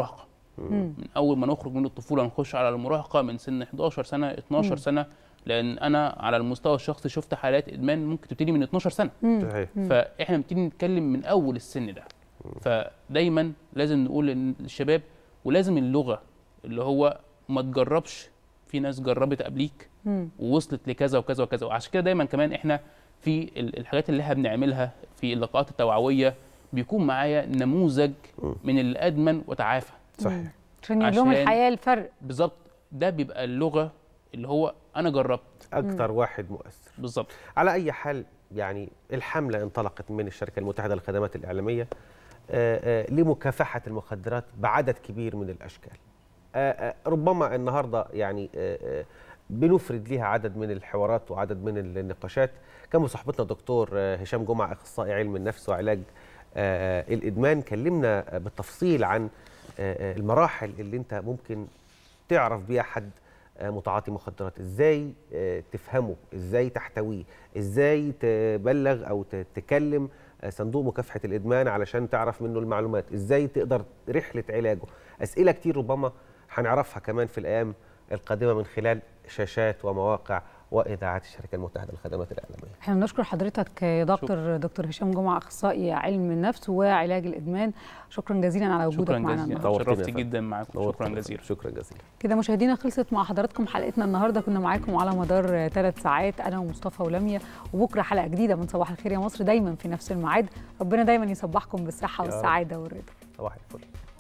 من اول ما نخرج من الطفوله نخش على المراهقه من سن 11 سنه 12 مم. سنه لان انا على المستوى الشخصي شفت حالات ادمان ممكن تبتدي من 12 سنه مم. صحيح. مم. فاحنا بنبتدي نتكلم من اول السن ده فدايما لازم نقول للشباب ولازم اللغه اللي هو ما تجربش في ناس جربت قبليك مم. ووصلت لكذا وكذا وكذا وعشان كده دايما كمان احنا في ال- الحاجات اللي احنا بنعملها في اللقاءات التوعويه بيكون معايا نموذج من اللي ادمن وتعافى صحيح عشان يقول لهم عشان- الحياه الفرق بالظبط ده بيبقى اللغه اللي هو انا جربت اكتر واحد مؤثر بالظبط على اي حال يعني الحمله انطلقت من الشركه المتحده للخدمات الاعلاميه آه، آه، لمكافحه المخدرات بعدد كبير من الاشكال آه، آه، ربما النهارده يعني آه، آه، بنفرد ليها عدد من الحوارات وعدد من النقاشات كان مصاحبتنا دكتور آه، هشام جمعه اخصائي علم النفس وعلاج آه، آه، الادمان كلمنا آه، بالتفصيل عن آه، آه، المراحل اللي انت ممكن تعرف بيها حد آه، متعاطي مخدرات ازاي آه، تفهمه ازاي تحتويه ازاي تبلغ او ت- تكلم آه، صندوق مكافحه الادمان علشان تعرف منه المعلومات ازاي تقدر رحله علاجه اسئله كتير ربما هنعرفها كمان في الايام القادمه من خلال شاشات ومواقع واذاعات الشركه المتحده للخدمات الاعلاميه احنا بنشكر حضرتك يا دكتور دكتور هشام جمعه اخصائي علم النفس وعلاج الادمان شكرا جزيلا على وجودك شكرا معنا جزيلا النهارده شرفت جدا معاكم شكرا جزيلا شكرا جزيلا كده مشاهدينا خلصت مع حضراتكم حلقتنا النهارده كنا معاكم على مدار ثلاث ساعات انا ومصطفى ولميا وبكره حلقه جديده من صباح الخير يا مصر دايما في نفس الميعاد ربنا دايما يصبحكم بالصحه يا رب. والسعاده والرضا صباح الفل